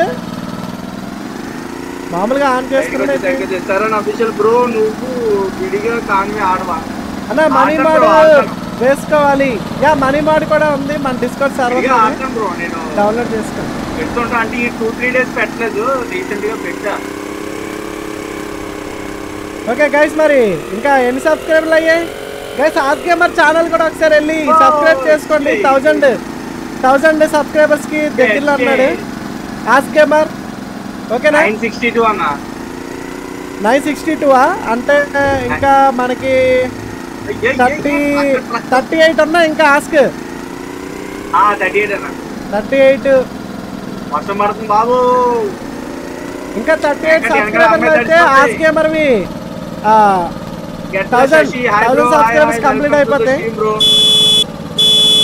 మామూలుగా ఆన్ చేసుకున్నాడు దగ్గర చేస్తారా నా అఫీషియల్ బ్రో నువ్వు విడిగా కాన్వి ఆడవా అన్న మనీ ఆడతాను మాడు bro, ఆడతాను. వేసుకోవాలి యా మనీ మాడు కూడా ఉంది మన డిస్కౌంట్ సర్వర్ విడిగా ఆడతాను బ్రో నేను డౌన్లోడ్ చేసుకో పెడుతుంటా అంటే ఈ టూ త్రీ డేస్ పెట్టలేదు రీసెంట్ గా పెట్టా ఓకే గైస్ మరి ఇంకా ఎన్ని సబ్స్క్రైబర్లు అయ్యాయి గైస్ ఆస్ గేమర్ ఛానల్ కూడా ఒకసారి వెళ్ళి సబ్స్క్రైబ్ చేసుకోండి థౌజండ్ థౌజండ్ సబ్స్క్రైబర్స్ కి దగ్గరలో ఉన్నాడు ఆస్ గేమర్ ఓకేనా నైన్ సిక్స్టీ టూ అన్న నైన్ సిక్స్టీ టూ అంటే ఇంకా మనకి థర్టీ థర్టీ ఎయిట్ ఉన్నా ఇంకా ఆస్క్ థర్టీ ఎయిట్ అన్న థర్టీ ఎయిట్ వర్షం పడుతుంది బాబు ఇంకా థర్టీ ఎయిట్ ఎక్కడ- ఎక్కడ సబ్స్క్రైబర్లు అమ్మాయి అయితే తడిచిపోతాయి. ఆస్ గేమర్వి Get Thousand- Shashi, hi thousand bro, hi, subscribers hi, complete welcome to the అయిపోతాయి. stream, bro.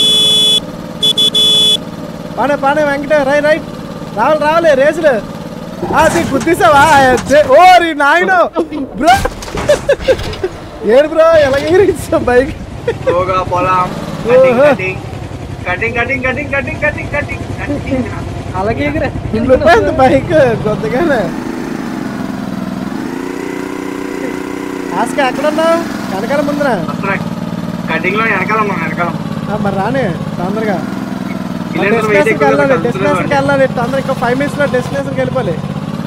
పాడే పాడే వెంకట రై రైట్ రావాలి రావాలి రేసులు అది గుద్దేసావా అదే. ఓ రీ నాయన బ్రో ఏడు బ్రో ఎలాగ బైక్ స్లోగా పోలాం ఓహో. Cutting cutting cutting cutting cutting cutting cutting cutting అలాగే ఎగిరే వెళ్ళిపోయింది బైక్ కొద్దిగానే ఆస్క ఎక్కడ ఉన్నావు వెనకాల ముందర వస్తున్నా కటింగ్ లో వెనకాల ఉన్నాం వెనకాల ఉన్నాం. ఆ, మరి రానే తొందరగా సిలిండర్ వెయిట్ డెస్టినేషన్కి ఎక్కువ వెళ్ళాలి కదా, డెస్టినేషన్కి వెళ్ళాలి తొందర ఇంకా ఫైవ్ మినిట్స్ లో డెస్టినేషన్కి వెళ్ళిపోవాలి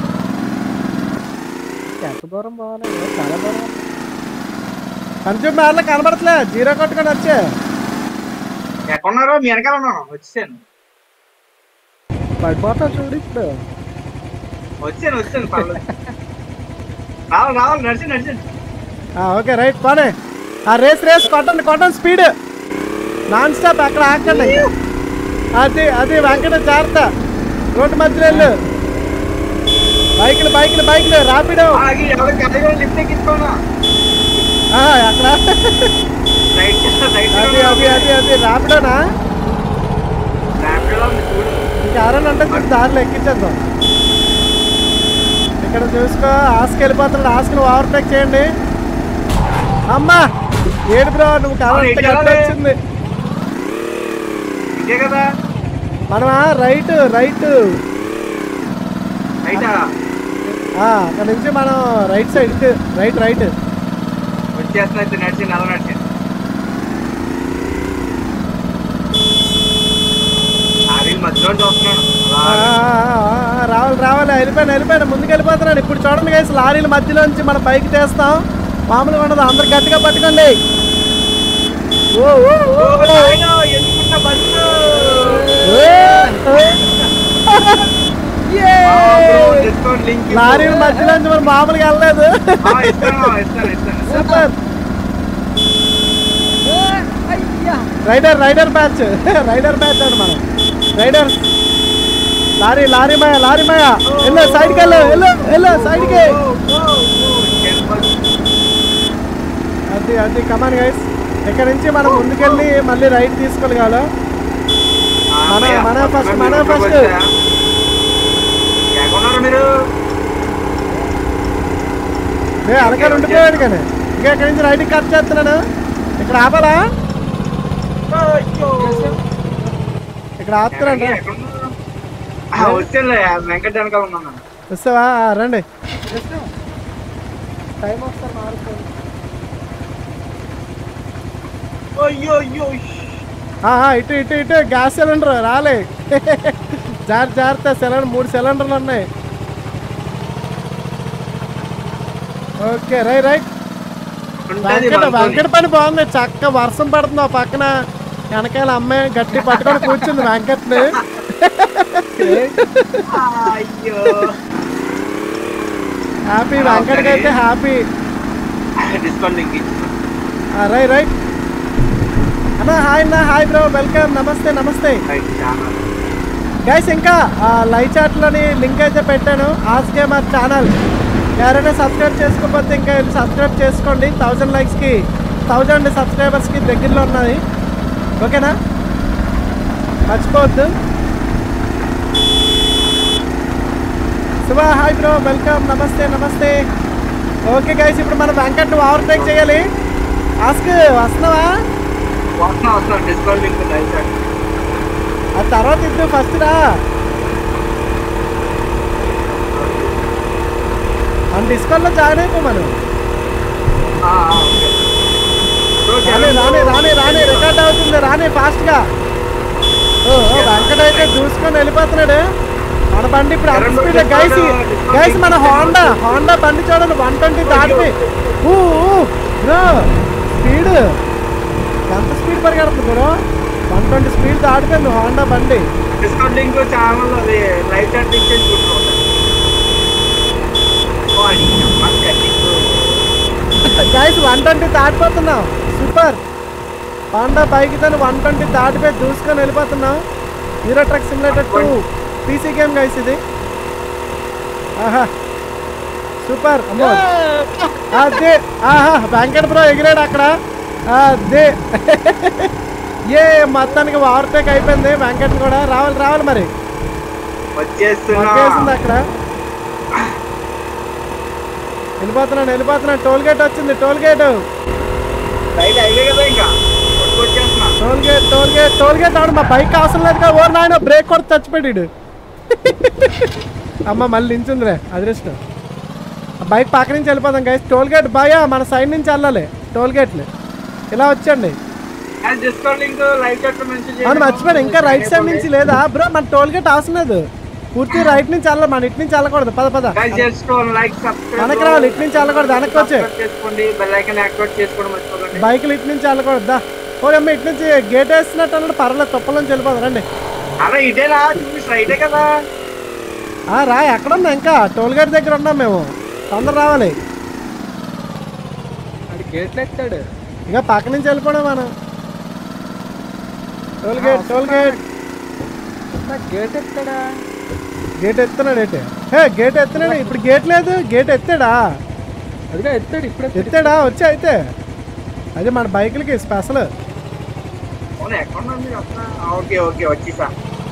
ఎంత దూరం పోవాలి చాలా దూరం కన్జ్యూమ్ మ్యార్లో కనబడట్లే జీరో కొట్టుకొని వచ్చే ఎక్కడున్నారో మీ వెనకాల ఉన్నాను వచ్చాను పడిపోతావు చూడు ఇప్పుడు వచ్చాను వచ్చాను పర్లేదు రావాలి రావాలి నడిచి నడిచండి ఆ, ఓకే రైట్ పోనే ఆ రేస్ రేస్ కొట్టండి కొట్టండి స్పీడ్ నాన్ స్టాప్ అక్కడ ఆకండి అది అది వెంకట జాగ్రత్త రోడ్డు మధ్యలో వెళ్ళు బైకులు బైకులు బైకులు రాపిడు ఆగి ఎవరు కటింగ్ లిఫ్ట్ ఎక్కించుకోనా అక్కడ రైట్ రైట్ అది అది అది అది రాపిడోనా ర్యాపిడో ఉంది చూడు ఇంకా ఎవరైనా ఉంటే చూసి దారిలో ఎక్కించేద్దాం ఇక్కడ చూసుకో ఆస్కి వెళ్ళిపోతున్నాడు ఆస్కిని ఓవర్టేక్ చేయండి అమ్మా ఏడు బ్రో నువ్వు అవును, కరెంట్ ఇటు గట్టి వెళ్ళాలి. వచ్చింది ఇదే కదా మనమా రైట్ రైట్ రైటా అక్కడ నుంచి మనం రైట్ సైడ్ రైట్ రైట్ వచ్చేస్తున్నా అయితే నడిచి నెల నడిచి ఆవిడ మధ్యలో చూస్తున్నాను అలా రావాలి రావాలి వెళ్ళిపోయాను వెళ్ళిపోయాను ముందుకు వెళ్ళిపోతున్నాను ఇప్పుడు చూడండి గైస్ లారీల మధ్యలోంచి మనం బైక్ తీస్తాం మామూలుగా ఉండదు అందరు గట్టిగా పట్టుకోండి ఓ ఓ ఓ, ఓ, ఓ. నాయనా, ఎందుకున్న బస్సు ఏ, ఏ. ఏ. డిస్కౌంట్ లింక్ లారీల మధ్యలోంచి మనం మామూలుగా వెళ్ళలేదు ఇస్తాను ఇస్తాను ఇస్తాను super rider rider batch rider batch అండి మనం రైడర్ లారీ లారీ మాయ లారీ మాయ వెళ్ళు సైడ్కి వెళ్ళు వెళ్ళు వెళ్ళు సైడ్కి అది అది కమాన్ గైస్ ఇక్కడ నుంచి మనం ముందుకెళ్ళి మళ్ళీ రైట్ తీసుకోవాలి కాదు మన- మన first, మన first. ఎక్కడున్నారు మీరు నేను అలకాడు ఉండిపోయాడు కానీ ఇంకా ఇక్కడ నుంచి రైట్కి కట్ చేస్తున్నాను ఇక్కడ ఆపాలా ఇక్కడ ఆపుతున్నాను ఎక్కడున్నారు? ఆ, వచ్చానులే వెంకట వెనకాల ఉన్నాను వస్తావా ఆ, రండి టైం ఒకసారి మారుతుంది అయ్యో అయ్యో ఆ, ఆ, ఇటు ఇటు ఇటు గ్యాస్ సిలిండర్ రాలే జాగ్రత్త జాగ్రత్త సిలిండర్ మూడు సిలిండర్లు ఉన్నాయి ఓకే రై రైట్ ఉంటది వెంకట మనతోని. వెంకట పని బాగుంది చక్క వర్షం పడుతుంది ఆ పక్కన వెనకాల అమ్మాయి గట్టి పట్టుకొని కూర్చుంది వెంకట్ని అయ్యో హ్యాపీ వెంకటకి అయితే హ్యాపీ డిస్కౌంట్ లింక్ రై రైట్ అన్న హాయ్ అన్న హాయ్ బ్రో వెల్కమ్ నమస్తే నమస్తే రైట్ చాలా గైస్ ఇంకా లైవ్ చాట్లోని లింక్ అయితే పెట్టాను ఆస్ గేమర్ ఛానల్ ఎవరైనా సబ్స్క్రైబ్ చేసుకోకపోతే ఇంకా వెళ్ళి సబ్స్క్రైబ్ చేసుకోండి థౌజండ్ లైక్స్కి థౌజండ్ సబ్స్క్రైబర్స్కి దగ్గరలో ఉన్నది ఓకేనా మర్చిపోవద్దు శివ హాయ్ బ్రో వెల్కమ్ నమస్తే నమస్తే ఓకే గైస్ ఇప్పుడు మనం వెంకట్ ఓవర్టేక్ చేయాలి ఆస్క్ వస్తున్నావా వస్తున్నా వస్తున్నా డిస్కౌంట్ లింక్ లైవ్ చాట్ ఆ తర్వాత ఇద్దు ఫస్ట్ రా మన డిస్కౌంట్లో జాయిన్ అయిపో మనం రానే రానే రానే రానే రికార్డ్ అవుతుంది రానే ఫాస్ట్ గా ఓ ఓ, వెంకట అయితే చూసుకొని వెళ్ళిపోతున్నాడు మన బండి ఇప్పుడు అంత స్పీడ్ గైస్ గైస్ మన హోండా హోండా బండి చూడండి వన్ ట్వంటీ దాటిపోయి ఊ బ్రో స్పీడ్ ఎంత స్పీడ్ పరిగెడుతుంది బ్రో వన్ ట్వంటీ స్పీడ్ దాటిపోయింది హోండా బండి డిస్కౌంట్ లింక్ ఛానల్ అది లైవ్ చాట్ లింక్ చేసి చూసుకోవాలి గైస్ వన్ ట్వంటీ దాటిపోతున్నాం సూపర్ పాండా బైక్ తను వన్ ట్వంటీ దాటిపోయి చూసుకొని వెళ్ళిపోతున్నాం Hero truck simulator two PC game guys ఇది ఆహా సూపర్ అమ్మో అదే ఆహా వెంకట బ్రో ఎగిరాడు అక్కడ అదే ఏ మొత్తానికి ఓవర్టేక్ అయిపోయింది వెంకట్ కూడా రావాలి రావాలి మరి వచ్చేస్తున్నా వచ్చేసింది అక్కడ వెళ్ళిపోతున్నాను వెళ్ళిపోతున్నాను టోల్ గేట్ వచ్చింది టోల్ గేట్ రైట్ హైవే కదా ఇంకా వచ్చేస్తున్నా toll gate toll gate toll gate ఆడు మా బైక్ అవసరం లేదుగా ఓ నాయన బ్రేక్ కొడితే చచ్చిపోయాడు అమ్మ మళ్ళీ నించుందిలే అదృష్టం ఆ బైక్ పక్క నుంచి వెళ్ళిపోదాం గైస్ టోల్ గేట్ బాయా మన సైడ్ నుంచి వెళ్ళాలి టోల్ గేట్ని ఇలా వచ్చండి డిస్కౌంట్ లింక్ లైక్ చెట్టు మెన్షన్ అవును మర్చిపోయాను ఇంకా రైట్ సైడ్ నుంచి లేదా బ్రో మన టోల్ గేట్ అవసరం లేదు పూర్తి రైట్ నుంచి వెళ్ళాలి మన ఇటు నుంచి వెళ్ళకూడదు పద పద చేసుకోండి లైక్ సబ్స్క్రైబ్ వెనక్కి రావాలి ఇటు నుంచి వెళ్ళకూడదు వెనక్కి వచ్చే చేసుకోండి బెల్ ఐకాన్ యాక్టివేట్ చేసుకోవడం మర్చిపోకండి బైకులు ఇటు నుంచి వెళ్ళకూడదు దా ఓ అమ్మ ఇటు నుంచి గేట్ వేస్తున్నట్టు అన్నాడు పర్లేదు తొప్పల నుంచి వెళ్ళిపోదాం రండి అలా ఇదేనా చూసి రైటే కదా ఆ, రా ఎక్కడ ఉన్నా ఇంకా టోల్ గేట్ దగ్గర ఉన్నాం మేము తొందర రావాలి అది గేట్లు ఎత్తాడు ఇక పక్క నుంచి వెళ్ళిపోవడం మనం టోల్ గేట్ టోల్ గేట్ నాకు గేట్ ఎత్తాడా గేట్ ఎత్తున్నాడు ఏంటి హే గేట్ ఎత్తున్నాడు ఇప్పుడు గేట్ లేదు గేట్ ఎత్తాడా అదిగా ఎత్తాడు ఇప్పుడే ఎత్తాడా వచ్చి అయితే అది మన బైకులకి స్పెషల్ అవును ఎక్కడ ఉన్నారు మీరు అసలు ఓకే ఓకే వచ్చేసా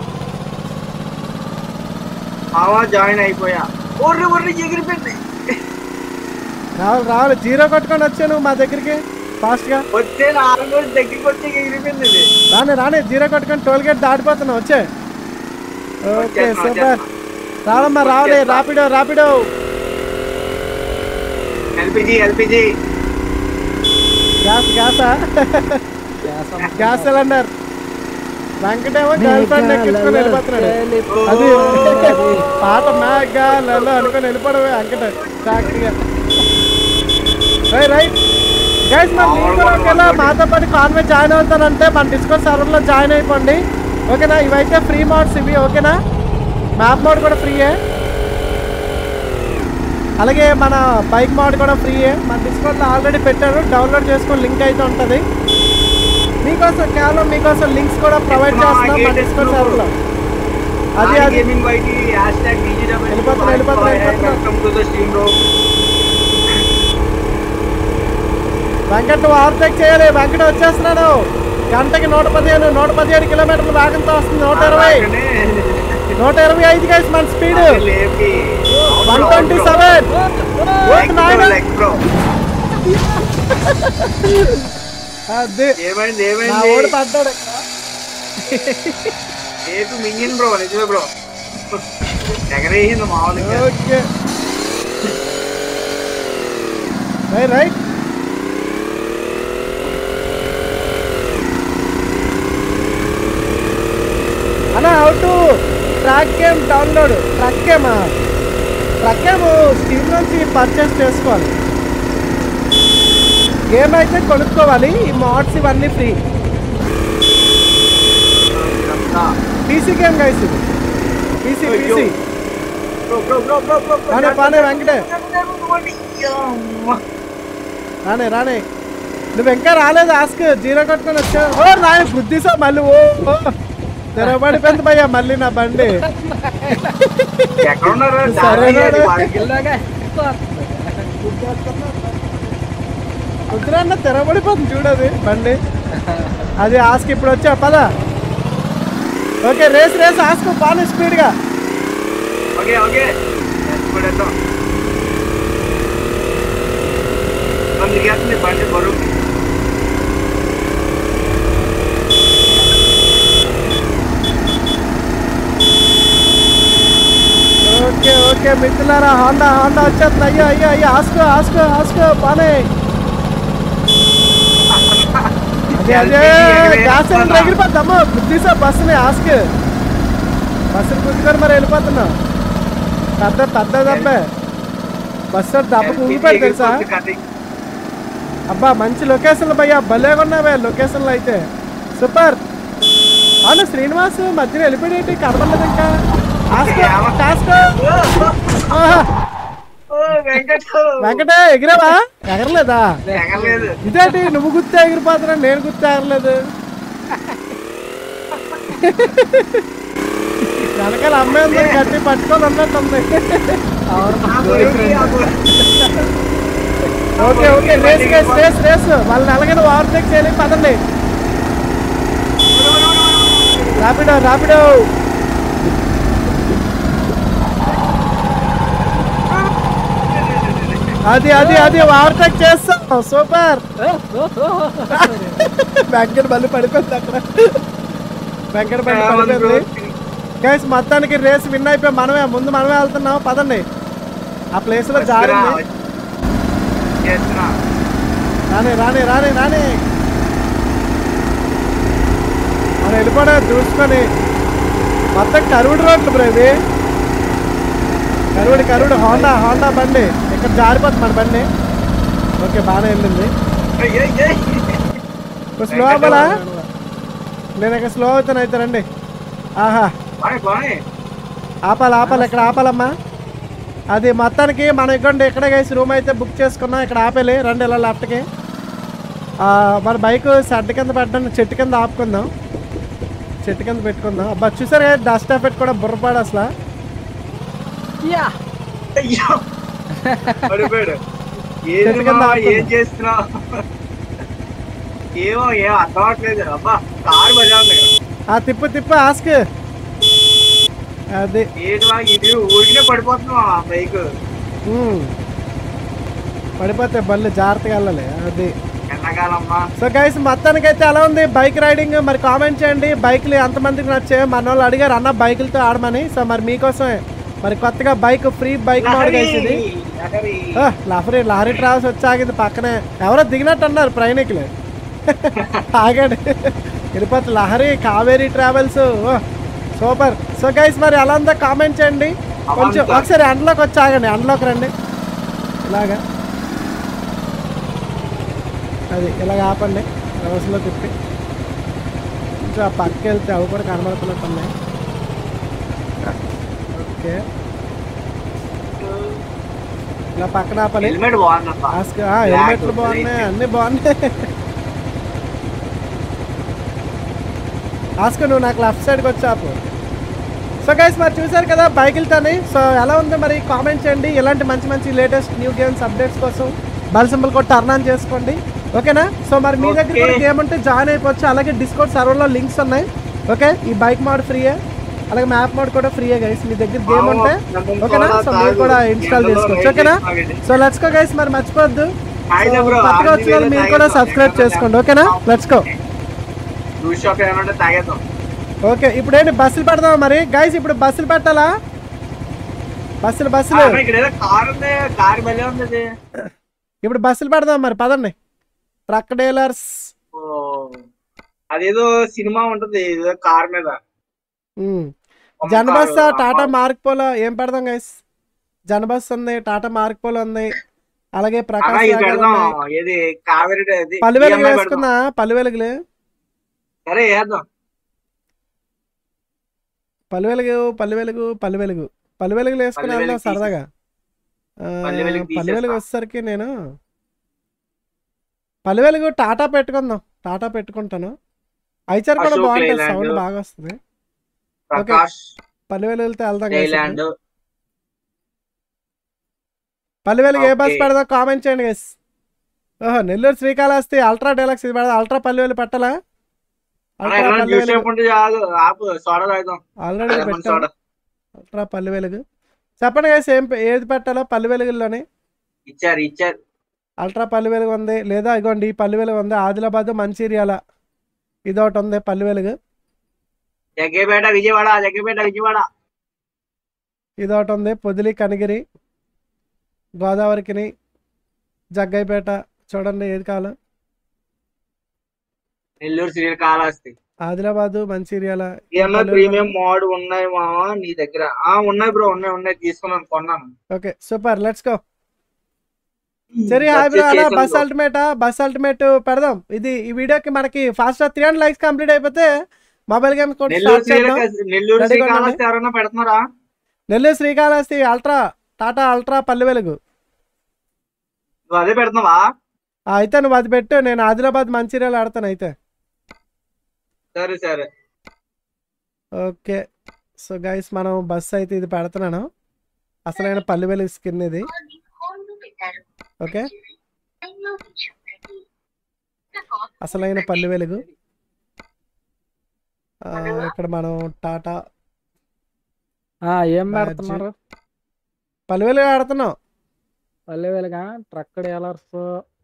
మావా జాయిన్ అయిపోయా ఒర్రి ఒర్రి ఎగిరిపోయింది రావాలి రావాలి జీరో కొట్టుకొని వచ్చాను మా దగ్గరికి ఫాస్ట్గా వచ్చే నాలుగు రోజులు దగ్గరికి వచ్చి ఎగిరిపోయింది ఇది రానే రానే జీరో కొట్టుకొని టోల్ గేట్ దాటిపోతున్నా వచ్చే ఓకే వచ్చేస్తున్నా, సూపర్ రావమ్మా రావాలి Rapido Rapido LPG LPG gas గ్యాసా గ్యాస్ సిలిండర్ వెంకటేమో గర్ల్ ఫ్రెండ్ ఎక్కించుకొని వెళ్ళిపోతున్నాడు అది పాట మేఘాలలో అనుకొని వెళ్ళిపోవడమే వెంకట చాక్రిగా రైట్ గైస్ మరి మీరు కూడా ఒకేలా మాతో పాటు కాన్వే జాయిన్ అవుతారంటే మన డిస్కౌంట్ సర్వర్లో జాయిన్ అయిపోండి ఓకేనా ఇవైతే ఫ్రీ మోడ్స్ ఇవి ఓకేనా మ్యాప్ మోడ్ కూడా ఫ్రీయే అలాగే మన బైక్ మోడ్ కూడా ఫ్రీయే మన డిస్కౌంట్లో ఆల్రెడీ పెట్టారు డౌన్లోడ్ చేసుకొని లింక్ అయితే ఉంటుంది మీకోసం కేవలం మీకోసం లింక్స్ కూడా ప్రొవైడ్ చేస్తున్నాం మన డిస్కౌంట్ సర్వర్లో అది అది గేమింగ్ వైటి హ్యాష్ ట్యాగ్ వెళ్ళిపోతున్నా, వెళ్ళిపోతున్నా, వెళ్ళిపోతున్నా. Welcome to the stream bro Venkat overtake చేయాలి వెంకట వచ్చేస్తున్నాడు గంటకి నూట పదిహేను నూట పదిహేడు కిలోమీటర్ల వేగంతో వస్తుంది నూట ఇరవై నూట ఇరవై ఐదు గైస్ మన స్పీడ్ లేపి వన్ ట్వంటీ సెవెన్ బ్రో అది ఏమైంది నా ఓడి ఏమైంది పడ్డాడు ఏపీ మింగిన్ బ్రో నిజమే బ్రో ఎగరేసింది మామూలుగా ఓకే రైట్ రైట్ అన్న how to truck game download truck గేమా ట్రక్ గేమ్ స్టీమ్ నుంచి పర్చేస్ చేసుకోవాలి గేమ్ అయితే కొనుక్కోవాలి ఈ మోడ్స్ ఇవన్నీ ఫ్రీ పీసీ గేమ్ గైస్ ఇది పీసీ అయ్యో. PC bro bro bro bro bro పానే పానే వెంకటే రానే రానే నువ్వు ఇంకా రాలేదు ఆస్క్ జీరో కొట్టుకొని వచ్చావు ఓ నాయ బుద్ధిసా మళ్ళీ ఓ ఓ. తెరవబడిపోయింది భయ్యా మళ్ళీ నా బండి ఎక్కడ ఉన్నారు సరే, దారి అది సరే. వాడికి. ఇలాగా కుదిరన్న తెరవబడిపోతుంది చూడది బండి అది ఆస్క్ ఇప్పుడు వచ్చా పద ఓకే రేస్ రేస్ ఆస్క్ బాగా స్పీడ్గా ఓకే ఓకే పడేద్దాం అందుకేస్తుంది బండి బరువు ఓకే ఓకే మిత్రులారా హాండా హాండా వచ్చేస్తుంది అయ్యో అయ్యో అయ్యో ఆస్కో ఆస్కో ఆస్కో బానే అదే అదే గ్యాస్ సిలిండర్ ఎగిరిపోద్దమ్మా గుద్దీసా బస్సుని ఆస్క్ బస్సుని గుద్దుకొని మరి వెళ్ళిపోతున్నా పెద్ద పెద్ద దెబ్బే బస్సు దెబ్బ కుంగిపోయి తెలుసా అబ్బా మంచి లొకేషన్లు భయ్యా భలేగా ఉన్నావే లొకేషన్లు అయితే సూపర్ అవును శ్రీనివాస్ మధ్యలో వెళ్ళిపోయేటి కనబడలేదు ఇంకా ఆస్కో ఆస్కో ఆహా, వెంకట వెంకటే ఎగిరావా ఎగరలేదా ఎగలేదు ఇదేంటి నువ్వు గుర్తు ఎగిరిపోతున్నా నేను గుర్తు ఎగరలేదు వెనకాల అమ్మాయి ఉంది గట్టి పట్టుకొని ఉన్నట్టుంది okay okay race race race race వాళ్ళని అలాగే ఓవర్టేక్ చేయాలి పదండి రాపిడో రాపిడో అది అది అది ఓవర్టేక్ చేస్తాం సూపర్ వెంకట బల్లి పడిపోయింది అక్కడ వెంకట బల్లి పడిపోయింది గైస్ మొత్తానికి రేస్ విన్ అయిపోయి మనమే ముందు మనమే వెళ్తున్నాం పదండి ఆ ప్లేస్ లో జారింది చేస్తున్నా రాని రాని రాని రాని మనం వెళ్ళిపోవడం దూసుకొని మొత్తం కరువుడు రోడ్లు బ్రో ఇది కరువుడు కరువుడు హోండా హోండా బండి ఇక్కడ జారిపోతుంది మన బండి ఓకే బాగానే వెళ్ళింది ఏయ్, ఏయ్, ఏయ్. ఇప్పుడు స్లో అవ్వాలా నేను ఇక్కడ స్లో అవుతాను అయితే రండి ఆహా బాయ్ బాయ్ ఆపాలి ఆపాలి ఇక్కడ ఆపాలమ్మా అది మొత్తానికి మనం ఇక్కడ ఇక్కడే వేసి రూమ్ అయితే బుక్ చేసుకున్నాం ఇక్కడ ఆపేలి రండి ఇలా లెఫ్ట్కి ఆ, మన బైక్ షెడ్ కింద పెట్టండి చెట్టు కింద ఆపుకుందాం చెట్టు కింద పెట్టుకుందాం అబ్బా చూసారు డస్ట్ ఎఫెక్ట్ కూడా బుర్రపాడు అసలు యా అయ్యో పడిపోయాడు ఏది చెట్టు కింద మావా, ఆపుకుందాం. ఏం చేస్తున్నావు ఏమో ఏం అర్థం అవట్లేదు అబ్బా కారు బజా ఉంది కదా. ఆ తిప్పు తిప్పు ఆస్క్ అది ఏంటి మా ఇది ఊరికినే పడిపోతున్నావు ఆ బైక్ ఉమ్. పడిపోతే బళ్ళు జాగ్రత్తగా వెళ్ళాలి అది ఎండాకాలమ్మా సో గైస్ మొత్తానికి అయితే ఎలా ఉంది బైక్ రైడింగ్ మరి కామెంట్ చేయండి బైక్లు ఎంతమందికి నచ్చాయో మన వాళ్ళు అడిగారు అన్న బైకులతో ఆడమని సో మరి మీకోసమే మరి కొత్తగా bike free bike mod guys ఇది లహరి. ఆ, లహరి లారీ ట్రావెల్స్ వచ్చి ఆగింది పక్కనే ఎవరో దిగినట్టు అన్నారు ప్రయాణికులు ఆగాడు Tirupati Lahari Kaveri travels super so guys మరి ఎలా ఉందో కామెంట్ చేయండి కొంచెం అవంతా. ఒకసారి ఎండలోకి వచ్చి ఆగండి ఎండలోకి రండి ఇలాగా అది ఇలాగ ఆపండి రివర్స్లో తిప్పి కొంచెం ఆ పక్కకి వెళ్తే అవి కూడా కనబడుతున్నట్టు ఉన్నాయి ఓకే ఇలా పక్కన ఆపాలి హెల్మెట్ బాగుందమ్మా ఆస్క్ ఆ, హెల్మెట్లు బాగున్నాయి అన్ని బాగున్నాయి ఆస్క్ నువ్వు నాకు లెఫ్ట్ సైడ్కి వచ్చాపు సో గైస్ మరి చూసారు కదా బైకులతోని సో ఎలా ఉంది మరి కామెంట్ చేయండి ఇలాంటి మంచి మంచి లేటెస్ట్ న్యూ గేమ్స్ అప్డేట్స్ కోసం బల్ సింబల్ కూడా టర్న్ ఆన్ చేసుకోండి ఓకేనా సో మరి మీ దగ్గర కూడా Okay. గేమ్ ఉంటే జాయిన్ అయిపోవచ్చు అలాగే డిస్కౌంట్ సర్వర్లో లింక్స్ ఉన్నాయి ఓకే ఈ బైక్ మోడ్ ఫ్రీయే అలాగే మ్యాప్ మోడ్ కూడా ఫ్రీయే గైస్ మీ దగ్గర గేమ్ ఉంటే ఓకేనా సో మీరు కూడా ఇన్స్టాల్ చేసుకోవచ్చు ఓకేనా సో లెట్స్ గో గైస్ మరి మర్చిపోవద్దు హాయ్ సో బ్రో, కొత్తగా వచ్చిన వాళ్ళు మీరు కూడా సబ్స్క్రైబ్ చేసుకోండి ఓకేనా లెట్స్ గో జ్యూస్ షాప్ ఏమంటే తాగేద్దాం ఓకే ఇప్పుడు ఏంటి బస్సులు పెడదాం మరి గైస్ ఇప్పుడు బస్సులు పెట్టాలా బస్సులు బస్సులు అమ్మ, ఇక్కడ ఏదో కార్ ఉంది కార్ భలే ఉంది అది ఇప్పుడు బస్సులు పెడదాం మరి పదండి ట్రక్ డీలర్స్ ఓ, అదేదో సినిమా ఉంటది ఏదో కార్ మీద అమ్మ జనబస్ కారు, టాటా అమ్మ. మార్క్ పోలో ఏం పెడదాం గైస్ జనబస్ ఉంది టాటా మార్క్ పోలో ఉంది అలాగే అలా ప్రకాశ్ ఇది రాగల్ పెడదాం ఉన్నాయి. ఏది కావేరి అది పల్లి వెలుగు EMI పెడదాం. వేసుకున్నా పల్లి వెలుగులు సరే వేద్దాం పల్లి వెలుగు పల్లి వెలుగు పల్లి వెలుగు పల్లి వెలుగులు వేసుకుని పల్లి వెళ్దాం వెలుగు తీసేస్తా. సరదాగా ఆ, పల్లి వెలుగు పల్లి వెలుగు తీసేస్తా. వచ్చేసరికి నేను పల్లి వెలుగు టాటా పెట్టుకుందాం టాటా పెట్టుకుంటాను ఐచర్ కూడా అశోక్ బాగుంటుంది లేలాండ్. సౌండ్ బాగా వస్తుంది ప్రకాష్ పల్లి వెలుగు వెళ్తే వెళ్దాం guys ఇప్పుడు. జైలాండ్ పల్లి వెలుగు ఏ బస్ Okay. పెడదాం కామెంట్ చేయండి గైస్ ఓహో నెల్లూరు శ్రీకాళహస్తి అల్ట్రా డీలక్స్ ఇది పెడదాం అల్ట్రా పల్లి వెలుగు పెట్టాలా అల్ట్రా పల్లి జ్యూస్ వెలుగు షాప్ ఉంటే చాలు ఆపు సోడా తాగుదాం ఆల్రెడీ లెమన్ పెట్టాం సోడా అల్ట్రా పల్లి వెలుగు చెప్పండి గైస్ ఏం పె- ఏది పెట్టాలో పల్లి వెలుగుల్లోని ఇచ్చారు ఇచ్చారు అల్ట్రా పల్లి వెలుగు ఉంది లేదా ఇగోండి ఈ పల్లి వెలుగు ఉంది ఆదిలాబాద్ మంచిర్యాల ఇది ఒకటి ఉంది పల్లి వెలుగు జగ్గేపేట విజయవాడ జగ్గేపేట విజయవాడ ఇది ఒకటి ఉంది పొదిలి కనిగిరి గోదావరికిని జగ్గైపేట చూడండి ఏది కావాలో నెల్లూరు శ్రీకాళహస్తి ఆదిలాబాదు మంచిర్యాల ఏమన్నా ప్రీమియం మోడ్ ఉన్నాయి మావా నీ దగ్గర ఆ ఉన్నాయి బ్రో ఉన్నాయి ఉన్నాయి తీసుకున్నాను కొన్నాను ఓకే సూపర్ లెట్స్ గో సరే హాయ్ బ్రో అలా బస్ అల్టిమేట్ బస్ అల్టిమేట్ పెడదాం ఇది ఈ వీడియోకి మనకి fast three hundred likes complete అయిపోతే మొబైల్ గేమ్స్ కూడా నెల్లూరు స్టార్ట్ చేద్దాం శ్రీకాళహస్తి నెల్లూరు Ready గా శ్రీకాళహస్తి ఎవరైనా పెడుతున్నారా నెల్లూరు శ్రీకాళహస్తి అల్ట్రా టాటా అల్ట్రా పల్లె వెలుగు నువ్వు అదే పెడుతున్నావా ఆ, అయితే నువ్వు అది పెట్టు నేను ఆదిలాబాద్ మంచిర్యాల ఆడతాను అయితే సరే సరే ఓకే సో గైస్ మనం బస్ అయితే ఇది పెడుతున్నాను అసలైన పల్లె వెలుగు స్కిన్ ఇది ఓకే అసలైన పల్లె వెలుగు ఆ, ఇక్కడ మనం టాటా ఆ, ఏం Badge. పెడుతున్నారు పల్లె వెలుగు ఆడుతున్నాం పల్లె వెలుగా ట్రక్ డీలర్స్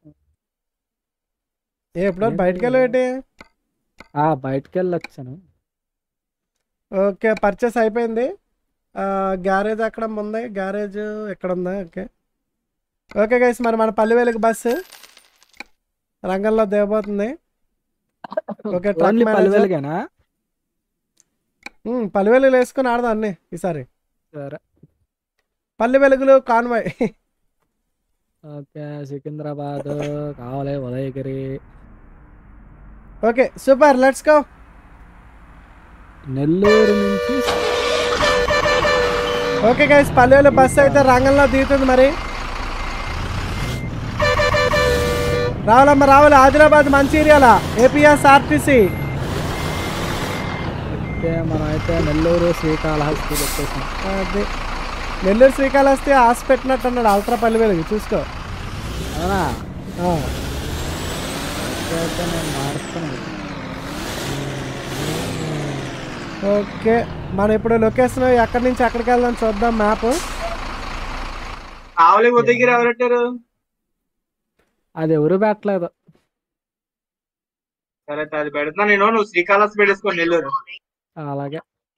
ఏ ఎప్పుడో బయటకు వెళ్ళేటి ఆ బయటకు వెళ్ళి వచ్చాను ఓకే పర్చేస్ అయిపోయింది గ్యారేజ్ ఎక్కడ ఉంది గ్యారేజ్ ఎక్కడ ఉందా ఓకే ఓకే గైస్ మరి మన పల్లె వెలుగు బస్సు రంగంలో దిగబోతుంది okay truck only Palle manager వెలుగేనా పల్లె వెలుగులు వేసుకుని ఆడదాం అన్ని ఈసారి సరే పల్లె వెలుగులు కాన్వాయ్ ఓకే సికింద్రాబాద్ కావాలి Udayagiri okay super let's go Nellore నుంచి ఓకే గైస్ పల్లెలు బస్సు అయితే రంగంలో దిగుతుంది మరి రావాలమ్మ రావాలి Adilabad Mancherial APS RTC okay మనం అయితే నెల్లూరు శ్రీకాళహస్తి వచ్చేసాం అది నెల్లూరు శ్రీకాళహస్తి ఆశ పెట్టినట్టు అన్నాడు అల్ట్రా పల్లె వెలుగు చూసుకో అవునా ఆ, ఓకే అయితే నేను మారుస్తాను ఓకే మనం ఇప్పుడు లొకేషన్ ఎక్కడి నుంచి ఎక్కడికి వెళ్దాం చూద్దాం మ్యాప్ కావలి దగ్గర ఎవరెట్టారు అది ఎవరు పెట్టలేదు సరే అయితే అది పెడుతున్నా నేను నువ్వు శ్రీకాళహస్తి పెట్టేసుకో నెల్లూరు అలాగే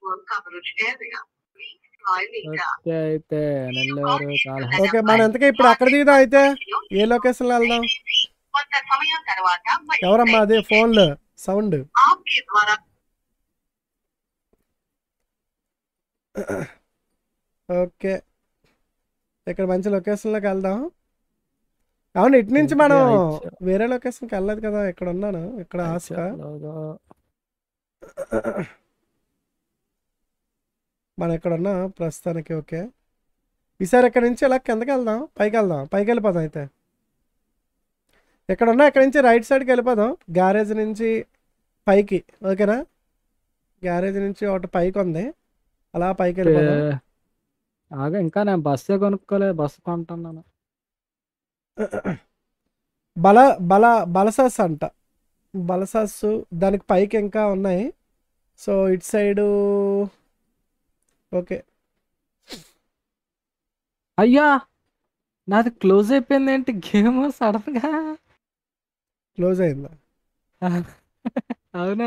ఓకే అయితే నెల్లూరు కాళహస్తి ఓకే మనం ఎంతకే ఇప్పుడు ఎక్కడ దిగుదాం అయితే ఏ లొకేషన్లో వెళ్దాం ఎవరమ్మా అది ఫోన్లో సౌండ్ ఓకే ఇక్కడ మంచి లొకేషన్లోకి వెళ్దాం అవును ఇటు నుంచి మనం వేరే లొకేషన్కి వెళ్ళలేదు కదా ఇక్కడ ఉన్నాను ఇక్కడ ఆస్క మనం ఇక్కడ ఉన్నాం ప్రస్తుతానికి ఓకే ఈసారి ఇక్కడ నుంచి ఇలా కిందకి వెళ్దాం పైకి వెళ్దాం పైకి వెళ్ళిపోదాం అయితే ఇక్కడ ఉన్నా ఇక్కడ నుంచి రైట్ సైడ్కి వెళ్ళిపోదాం గ్యారేజ్ నుంచి పైకి ఓకేనా గ్యారేజ్ నుంచి ఒకటి పైకి ఉంది అలా పైకి వెళ్ళిపోదాం ఆగా ఇంకా నేను బస్సే కొనుక్కోలేదు బస్సు కొంటున్నాను బల బల బలసాస్ అంట బలసాస్ దానికి పైకి ఇంకా ఉన్నాయి సో ఇటు సైడు ఓకే అయ్యా నాది క్లోజ్ అయిపోయింది ఏంటి గేమ్ సడన్ గా క్లోజ్ అయిందా అవును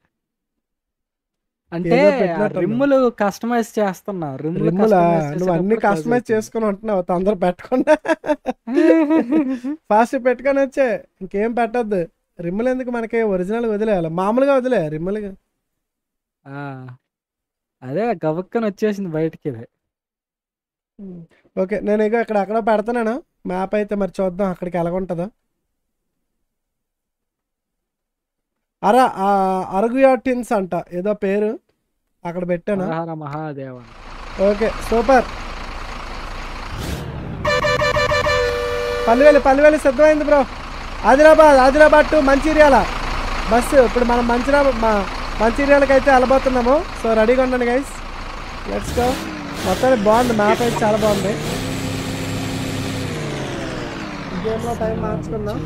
అంటే ఏదో పెట్టినట్టున్నావు. రిమ్ములు కస్టమైజ్ చేస్తున్నా రిమ్ములు రిమ్ములా customize నువ్వు అన్ని చేసేటప్పుడు close కస్టమైజ్ అయిపోయింది. చేసుకుని ఉంటున్నావు తొందర పెట్టకుండా ఫాస్ట్ పెట్టుకొని వచ్చే ఇంకేం పెట్టద్దు రిమ్ములు ఎందుకు మనకి ఒరిజినల్ వదిలేయాలి మామూలుగా వదిలే రిమ్ములుగా ఆ, అదే గబక్కని వచ్చేసింది బయటికి ఇది ఓకే నేను ఇక ఇక్కడ అక్కడ పెడతాను మ్యాప్ అయితే మరి చూద్దాం అక్కడికి ఎలాగుంటుందో అర ఆ, అరుగుయాటిన్స్ అంట ఏదో పేరు అక్కడ పెట్టాను హర మహాదేవ ఓకే సూపర్ పల్లివేలు పల్లివేలు సిద్ధమైంది bro Adilabad Adilabad to Mancherial bus ఇప్పుడు మనం మంచిర్యాల మా మంచిర్యాలకి అయితే వెళ్ళబోతున్నాము సో రెడీగా ఉండండి గైస్ లెట్స్ గో మొత్తానికి బాగుంది మ్యాప్ అయితే చాలా బాగుంది గేమ్లో టైం మార్చుకుందాం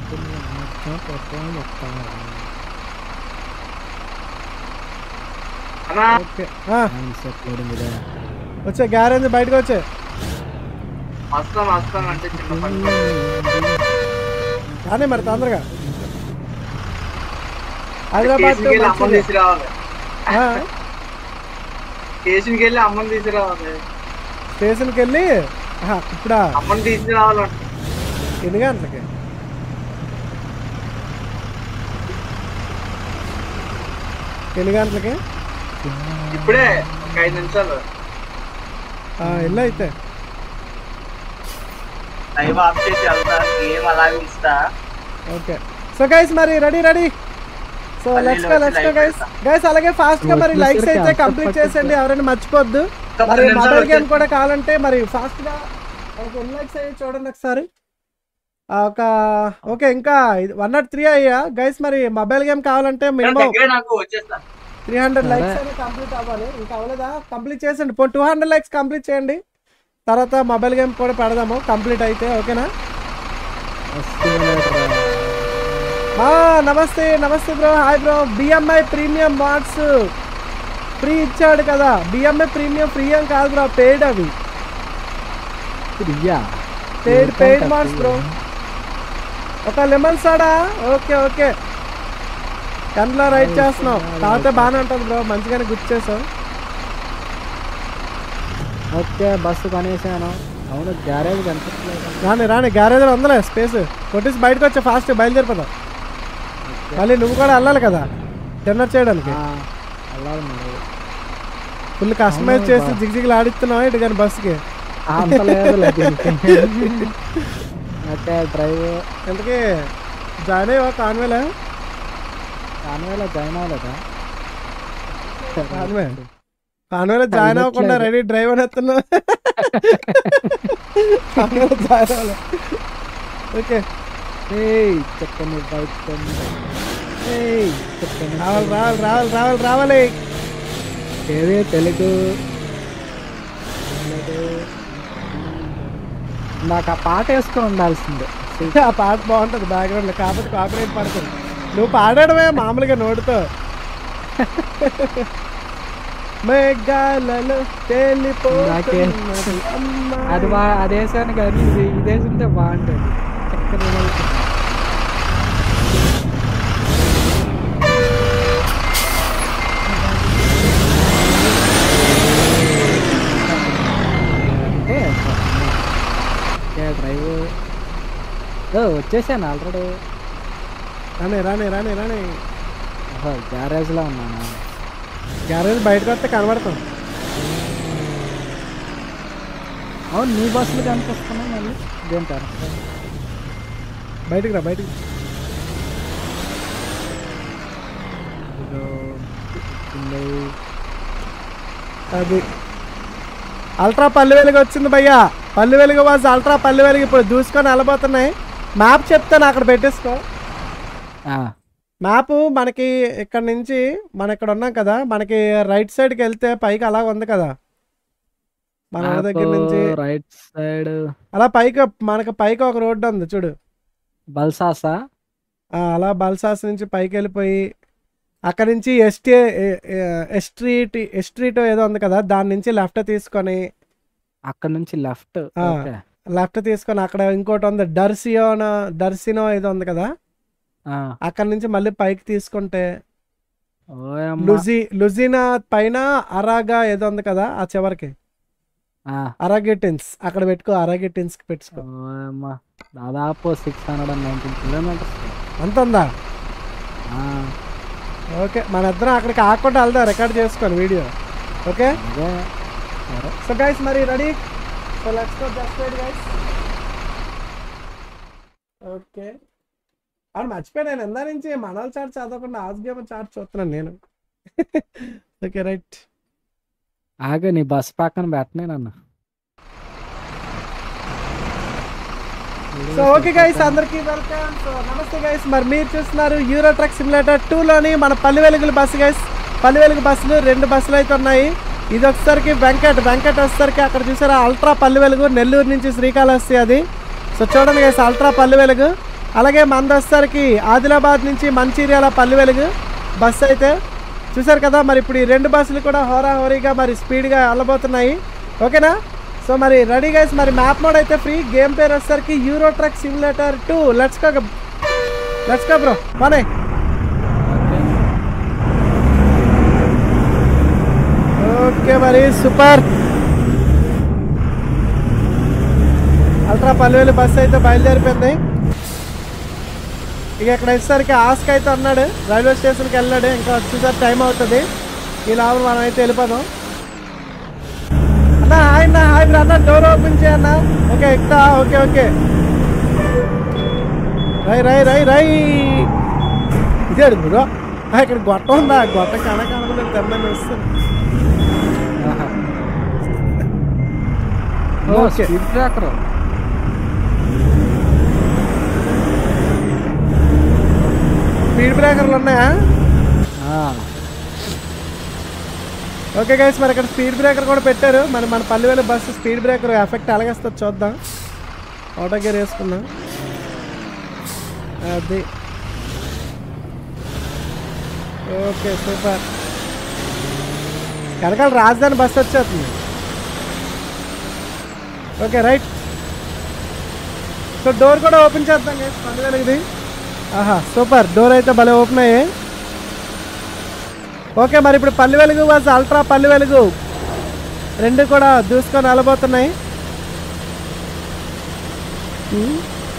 అన్నా ఓకే ఆ, వచ్చే గ్యారేజ్ బయటకు వచ్చే వస్తాం వస్తాం అంటే చిన్న పని కానీ మరి తొందరగా హైదరాబాద్ స్టేషన్కి టు వెళ్ళి అమ్మని మంచిర్యాల. తీసుకురావాలి ఆ, స్టేషన్కి వెళ్ళి అమ్మని తీసుకురావాలి స్టేషన్కి వెళ్ళి ఆహా, ఇప్పుడా అమ్మని తీసుకురావాలంట ఎన్ని గంటలకి ఎన్ని గంటలకి ఇప్పుడే ఒక ఐదు నిమిషాలు ఆ, వెళ్ళు అయితే టైం ఆఫ్ చేసి వెళ్తా గేమ్ అలాగే ఉంచుతా ఓకే సో గైస్ మరి రెడీ రెడీ సో మళ్ళీ లెట్స్ గో వచ్చి లెట్స్ గో live గైస్ పెడతా. గైస్ అలాగే ఫాస్ట్ గా మరి వచ్చేసరికి లైక్స్ అయితే అంత కంప్లీట్ పట్టుకో. చేసేయండి ఎవరైనా మర్చిపోద్దు ఒక మరి పది నిమిషాలు మొబైల్ గేమ్ వచ్చేసి- కూడా కావాలంటే మరి ఫాస్ట్ గా ఒక ఎన్ని లైక్స్ అయ్యి చూడండి ఒకసారి ఆ, ఒక ఓకే ఇంకా వన్ నాట్ త్రీ అయ్యా గైస్ మరి మొబైల్ గేమ్ కావాలంటే మినిమం దగ్గరే నాకు వచ్చేస్తా త్రీ హండ్రెడ్ సరే. లైక్స్ అయినా కంప్లీట్ అవ్వాలి ఇంకా అవ్వలేదా కంప్లీట్ చేసండి పో టూ హండ్రెడ్ లైక్స్ కంప్లీట్ చేయండి తర్వాత మొబైల్ గేమ్ కూడా పెడదాము కంప్లీట్ అయితే ఓకేనా ఆ, నమస్తే నమస్తే bro hi bro BMI premium marks free ఇచ్చాడు కదా బిఎంఐ ప్రీమియం ఫ్రీ ఏం కాదు బ్రో పెయిడ్ అవి ప్రియా పెయిడ్ పెయిడ్ మార్క్స్ బ్రో ఒక లెమన్ సోడా ఓకే ఓకే కన్లో రైట్ చేస్తున్నావు తాగితే బాగానే ఉంటుంది బ్రో మంచిగానే గుర్తు చేసావు ఓకే బస్సు కొనేసాను అవును గ్యారేజ్ కనిపించలేదు రాని రాని గ్యారేజ్లో ఉందలే స్పేస్ కొట్టేసి బయటకు వచ్చా ఫాస్ట్ బయలుదేరిపోదాం మళ్ళీ నువ్వు కూడా వెళ్ళాలి కదా డిన్నర్ చేయడానికి ఆ, వెళ్ళాలి మరి ఫుల్ కస్టమైజ్ అవును చేసి బా. జిగ్ జిగ్లు ఆడిస్తున్నావు ఇటు కానీ బస్సుకి ఆ, అంత లేదు దీనికి ఓకే డ్రైవ్ ఇంతకీ జాయిన్ అయ్యవా కాన్వేలా దానివల్ల జాయిన్ అవ్వలేదా కాన్వే కాన్వేలో జాయిన్ అవ్వకుండా వెళ్ళట్లేదు. రెడీ డ్రైవ్ అని ఎత్తున్నావు కాన్వేలో జాయిన్ అవ్వలే ఓకే ఏయ్ చెప్పండి బైక్ కొని. ఏయ్ చెప్పండి రావాలి రావాలి రావాలి రావాలి రావాలి ఏది తెలుగు తెలుగు. నాకు ఆ పాట వేసుకొని ఉండాల్సిందే ఆ పాట బాగుంటుంది బ్యాక్గ్రౌండ్ లో కాకపోతే కాపరేట్ పడుతుంది నువ్వు పాడడమే మామూలుగా నోటితో మేఘాలలో తేలిపోతున్నది అమ్మాయి. అది బా అది వేసాను కానీ ఇది ఇది వేసుంటే బాగుంటుంది చక్కని వినోదం. అంటే ఓకే, డ్రైవ్ ఓ, వచ్చేసాను ఆల్రెడీ రాని రాని రాని రాని ఓహో గ్యారేజ్లో ఉన్నాను గ్యారేజ్ బయటకు వస్తే కనబడతాం అవును నీ బస్సులు కనిపిస్తున్నాయి మళ్ళీ ఇదేంటారు బయటికి రా బయటికి ఇదో ఉంది. అది అల్ట్రా పల్లె వెలుగు వచ్చింది భయ్యా పల్లె వెలుగు వాజ్ అల్ట్రా పల్లె వెలుగు ఇప్పుడు దూసుకొని వెళ్ళబోతున్నాయి మ్యాప్ చెప్తాను అక్కడ పెట్టేసుకో ఆ, మ్యాప్ మనకి ఇక్కడ నుంచి మన ఇక్కడ ఉన్నాం కదా మనకి రైట్ సైడ్కి వెళ్తే పైకి అలా ఉంది కదా మన ఊరి దగ్గర మ్యాప్ నుంచి రైట్ సైడ్ అలా పైకి మనకి పైకి ఒక రోడ్డు ఉంది చూడు బల్సాసా ఆ, అలా బల్సాస్ నుంచి పైకి వెళ్ళిపోయి అక్కడ నుంచి ఎస్టీ ఎస్ట్రీట్ ఎస్ట్రీట్ ఏదో ఉంది కదా దాని నుంచి లెఫ్ట్ తీసుకొని అక్కడ నుంచి లెఫ్ట్ ఆ. ఓకే లెఫ్ట్ తీసుకొని అక్కడ ఇంకోటి ఉంది డర్సియోనో డర్సినో ఏదో ఉంది కదా ఆ, అక్కడ నుంచి మళ్ళీ పైకి తీసుకుంటే ఓయమ్మ. లుజి లుజినా పైన అరాగా ఏదో ఉంది కదా ఆ చివరికి ఆ, అరాగిటిన్స్ అక్కడ పెట్టుకో అరాగిటిన్స్ కి పెట్టుకో ఓయమ్మ. దాదాపు six hundred and nineteen kilometres అంత ఉందా ఓకే మన ఇద్దరం అక్కడికి ఆకుండా వెళ్దాం రికార్డ్ చేసుకోండి వీడియో ఓకే అదే సరే సో గైస్ మరి ready so let's go just wait guys okay అవును మర్చిపోయాను నేను ఎందా నుంచి మనల్ చార్ట్ చదవకుండా ఆజ్ గేమ్ చార్ట్ చూస్తున్నాను నేను ఓకే రైట్ ఆగు నీ బస్ పక్కన పెట్టనే నన్ను సో ఓకే గైస్ అందరికీ వెల్కమ్ సో నమస్తే గైస్ మరి మీరు చూస్తున్నారు యూరో ట్రక్ సిమ్యులేటర్ టూలోని మన పల్లి వెలుగుల బస్సు గైస్ పల్లి వెలుగు బస్సులు రెండు బస్సులు అయితే ఉన్నాయి ఇది వచ్చేసరికి వెంకట్ వెంకట్ వచ్చేసరికి అక్కడ చూసారా అల్ట్రా పల్లి వెలుగు నెల్లూరు నుంచి శ్రీకాళహస్తి అది సో చూడండి గైస్ అల్ట్రా పల్లి వెలుగు అలాగే మంది వచ్చేసరికి ఆదిలాబాద్ నుంచి మంచిర్యాల పల్లి వెలుగు బస్సు అయితే చూసారు కదా మరి ఇప్పుడు ఈ రెండు బస్సులు కూడా హోరాహోరీగా మరి స్పీడ్గా వెళ్ళబోతున్నాయి ఓకేనా సో మరి రెడీ గైస్ మరి మ్యాప్ మోడ్ అయితే ఫ్రీ గేమ్ పేరు వచ్చేసరికి Euro truck simulator two let's go let's go bro మనే ఓకే మరి సూపర్ అల్ట్రా పల్లెలు బస్ అయితే బయలుదేరిపోయింది ఇక ఇక్కడ వచ్చేసరికి ఆస్క్ అయితే ఉన్నాడు రైల్వే స్టేషన్కి వెళ్ళాడు ఇంకా వచ్చేసరికి టైం అవుతుంది ఈ లాభం మనం అయితే వెళ్ళిపోదాం అన్న హాయ్ అన్న హాయ్ బ్రో అన్న డోర్ ఓపెన్ చేయన్న ఓకే ఎక్కుతా ఓకే ఓకే రై రై రై రై ఇదే బ్రో ఆ, ఇక్కడ గొట్టం ఉందా గొట్టం కన కనబడలేదు తెమ్మని వస్తుంది ఓ ఓకే. స్పీడ్ బ్రేకర్ స్పీడ్ బ్రేకర్లు ఉన్నాయా ఓకే గైస్ మరి ఇక్కడ స్పీడ్ బ్రేకర్ కూడా పెట్టారు మరి మన పల్లెవేలు బస్సు స్పీడ్ బ్రేకర్ ఎఫెక్ట్ అలాగేస్తుంది చూద్దాం ఆటో గేర్ వేసుకుందాం అది ఓకే సూపర్ వెనకాల రాజధాని బస్సు వచ్చేస్తుంది ఓకే రైట్ సో డోర్ కూడా ఓపెన్ చేద్దాం guys, పల్లి వెలుగుది ఆహా సూపర్ డోర్ అయితే భలే ఓపెన్ అయ్యాయి ఓకే మరి ఇప్పుడు పల్లి వెలుగు వాజ్ అల్ట్రా పల్లి వెలుగు రెండు కూడా దూసుకొని వెళ్ళబోతున్నాయి ఉమ్.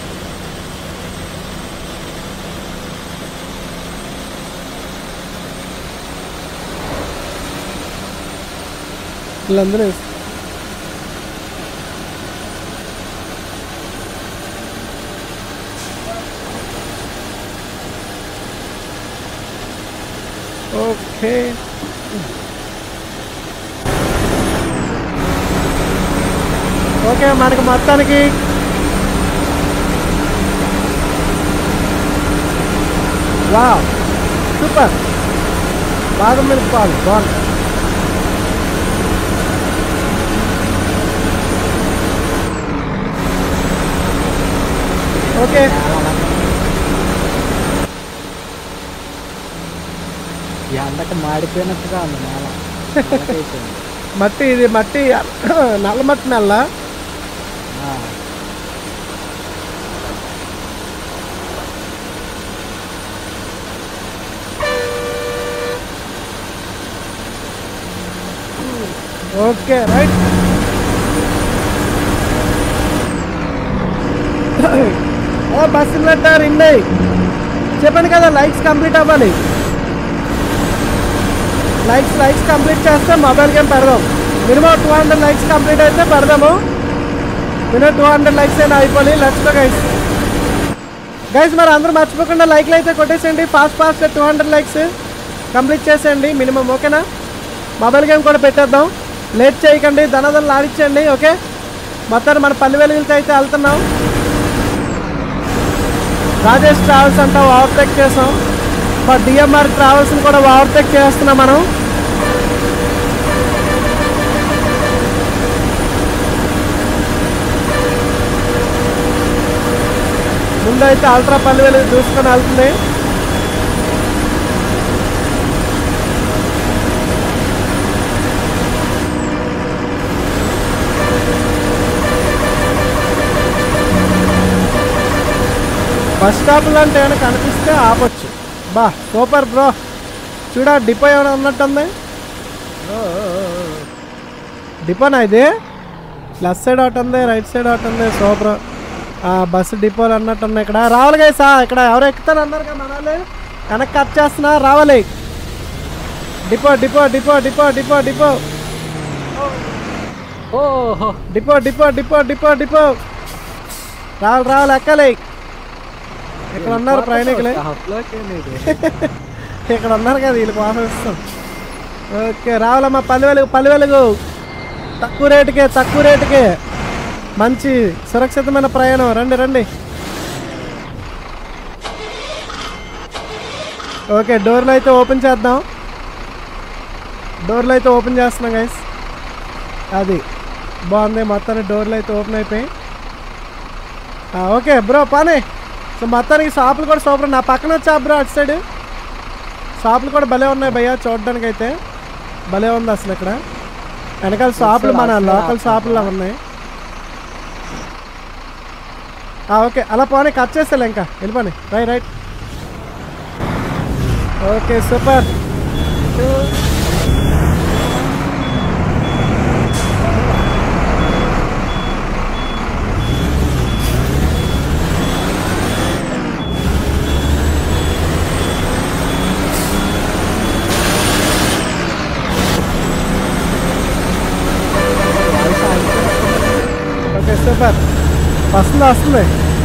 వీళ్ళందరూ ఓకే ఓకే మనకి మొత్తానికి వా సూపర్ బాదం మిల్క్ పాలు బాగుంది ఓకే ఈ అందక మాడిపోయినట్టుగా ఉంది నేల నల్లగైపోయింది. మట్టి ఇది మట్టి నల్ల మట్టి నల్ల ఆ, ఓకే రైట్ ఓ బస్ సిమ్లెటర్ ఇన్నాయి చెప్పండి కదా లైక్స్ కంప్లీట్ అవ్వాలి లైక్స్ లైక్స్ కంప్లీట్ చేస్తే మొబైల్ గేమ్ పెడదాం minimum two hundred likes complete అయితే పెడదాము మినిమం టూ హండ్రెడ్ లైక్స్ అయినా అయిపోయి లెట్స్ గో గైస్ గైస్ మరి అందరూ మర్చిపోకుండా లైక్లు అయితే కొట్టేసేయండి fast fast two hundred likes complete చేసేయండి మినిమం ఓకేనా మొబైల్ గేమ్ కూడా పెట్టేద్దాం లేట్ చేయకండి ధనధనలు ఆడించండి ఓకే మొత్తాన్ని మన పల్లి వెలుగులతో అయితే వెళ్తున్నాం రాజేష్ ట్రావెల్స్ అంతా ఓవర్టేక్ చేసాం మా డిఎంఆర్ ట్రావెల్స్ని కూడా ఓవర్టేక్ చేస్తున్నాం మనం ముందైతే అల్ట్రా పల్లి వెలుగు చూసుకొని వెళ్తుంది బస్ స్టాప్లు అంటే ఏమైనా కనిపిస్తే ఆపొచ్చు బా సూపర్ బ్రో చూడా డిపో ఏమైనా ఉన్నట్టుంది డిపోనా ఇది లెఫ్ట్ సైడ్ ఒకటి ఉంది రైట్ సైడ్ ఒకటి ఉంది సూపర్ బస్సు డిపోలు అన్నట్టు ఉన్నాయి ఇక్కడ రావాలి కదా సార్ ఇక్కడ ఎవరు ఎక్కుతారు అన్నారు కదా మనాలి వెనక్కి కట్ చేస్తున్నా రావాలి depot depot depot depot depot depot ఓహో depot depot depot depot depot రావాలి రావాలి ఎక్కాలి ఇక్కడ ఉన్నారు ప్రయాణికులే హాఫ్లోకి వెళ్ళేది. ఇక్కడ ఉన్నారు కదా వీళ్ళకి వాసన ఇస్తాం ఓకే రావాలమ్మా పల్లె వెలుగు పల్లె వెలుగు తక్కువ రేటుకే తక్కువ రేటుకే మంచి సురక్షితమైన ప్రయాణం రండి రండి ఓకే డోర్లు అయితే ఓపెన్ చేద్దాం డోర్లు అయితే ఓపెన్ చేస్తున్నాం గైస్ అది బాగుంది మొత్తానికి డోర్లు అయితే ఓపెన్ అయిపోయాయి ఆ, ఓకే బ్రో పానే సో మొత్తానికి షాపులు కూడా సూపర్ నా పక్కన వచ్చా బ్రో అటు సైడ్ షాపులు కూడా భలే ఉన్నాయి భయ్యా చూడడానికి అయితే భలే ఉంది అసలు ఇక్కడ వెనకాల షాపులు మన లోకల్ షాపులు లాగా ఉన్నాయి ఆ, ఓకే అలా పోనీ కట్ చేసేలే ఇంకా వెళ్ళిపోని right right okay super okay super వస్తుంది వస్తుంది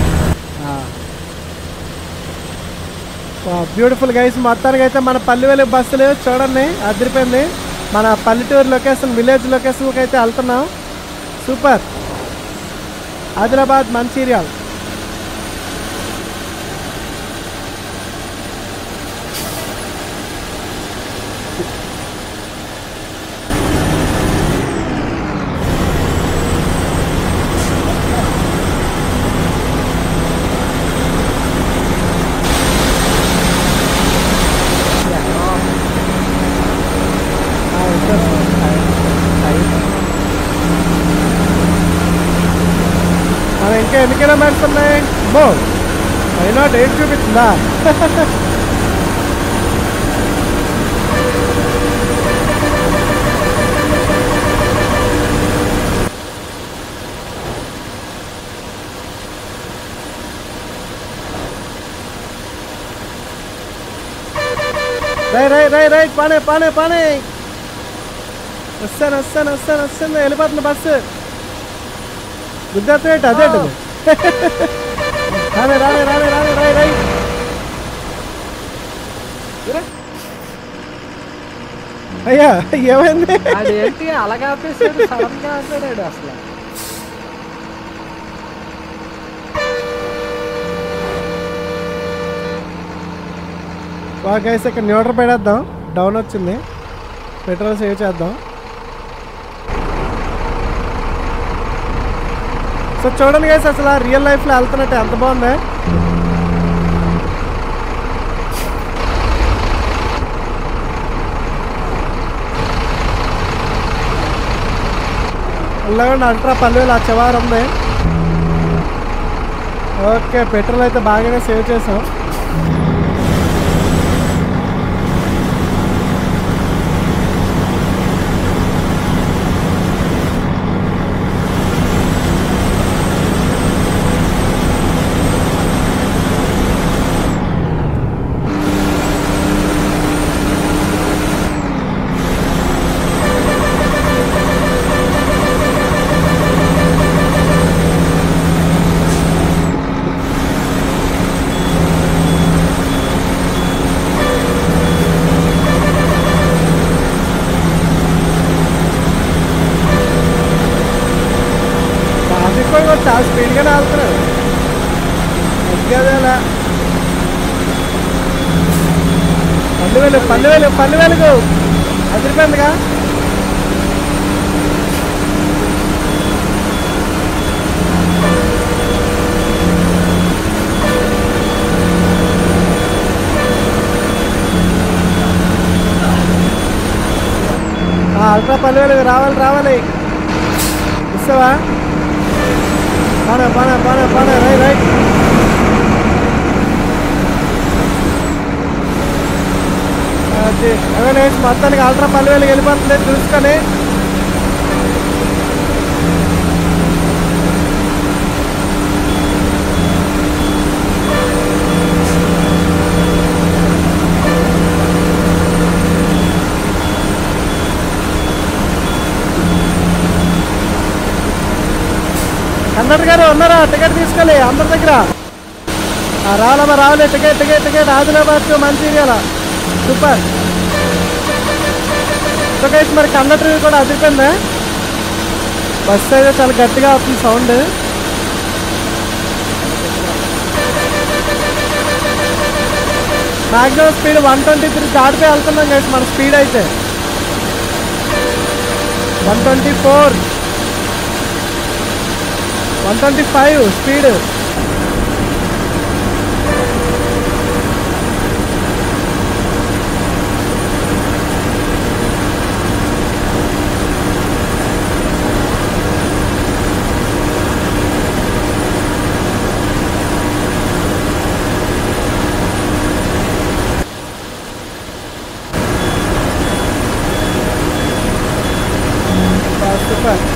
ఆ, బ్యూటిఫుల్ గైస్ మొత్తానికి అయితే మన పల్లె వెలుగు బస్సులు చూడండి అదిరిపోయింది మన పల్లెటూరు లొకేషన్ విలేజ్ లొకేషన్కి అయితే వెళ్తున్నాం సూపర్ ఆదిలాబాద్ మంచిర్యాల్ ఆ, వచ్చేస్తుంది. మనం ఇంకా ఎన్ని కిలోమీటర్స్ ఉన్నాయి బో ఫైవ్ నాట్ ఎయిట్ చూపిస్తుందా రై రై రై రై పానే పానే పానే వస్తాను వస్తాను వస్తాను వస్తాను వెళ్ళిపోతుంది బస్సు గుద్దేట అదే రానే రానే రానే రానే రై రై అయ్యా ఏమైంది అదేంటి అలాగా ఆపేసాడు సడన్ గా ఆపాడు అసలు బాగా గైస్ ఇక్కడ న్యూట్రల్ పెడేద్దాం డౌన్ వచ్చింది పెట్రోల్ సేవ్ చేద్దాం సో చూడండి గైస్ అసలు రియల్ లైఫ్లో వెళ్తున్నట్టు ఎంత బాగుంది వెళ్ళండి అల్ట్రా పల్లెలు ఆ చివరి ఉంది ఓకే పెట్రోల్ అయితే బాగానే సేవ్ చేసాం ట్రాఫిక్ కూడా చాలా స్పీడ్గానే వెళ్తున్నాడు ఎక్కదేలా పల్లె వెలుగు పల్లె వెలుగు పల్లె వెలుగు అదిరిపోయిందిగా ఆ, అల్ట్రా పల్లె వెలుగు రావాలి రావాలి ఇస్తావా పానే పానే పానే పానే రై రై అది అవన్నీ మొత్తానికి అల్ట్రా పల్లెవేలు వెళ్ళిపోతుంది చూసుకొని కండక్టర్ గారు ఉన్నారా టికెట్ తీసుకోవాలి అందరి దగ్గర ఆ, రావాలమ్మా రావాలి ticket ticket ticket Adilabad to Mancherial super so guys మరి కండక్టర్ కూడా అదిరిపోయిందా బస్ అయితే చాలా గట్టిగా అవుతుంది sound maximum speed one twenty three దాటిపోయి వెళ్తున్నాం గైస్ మన స్పీడ్ అయితే one twenty four one twenty five speed super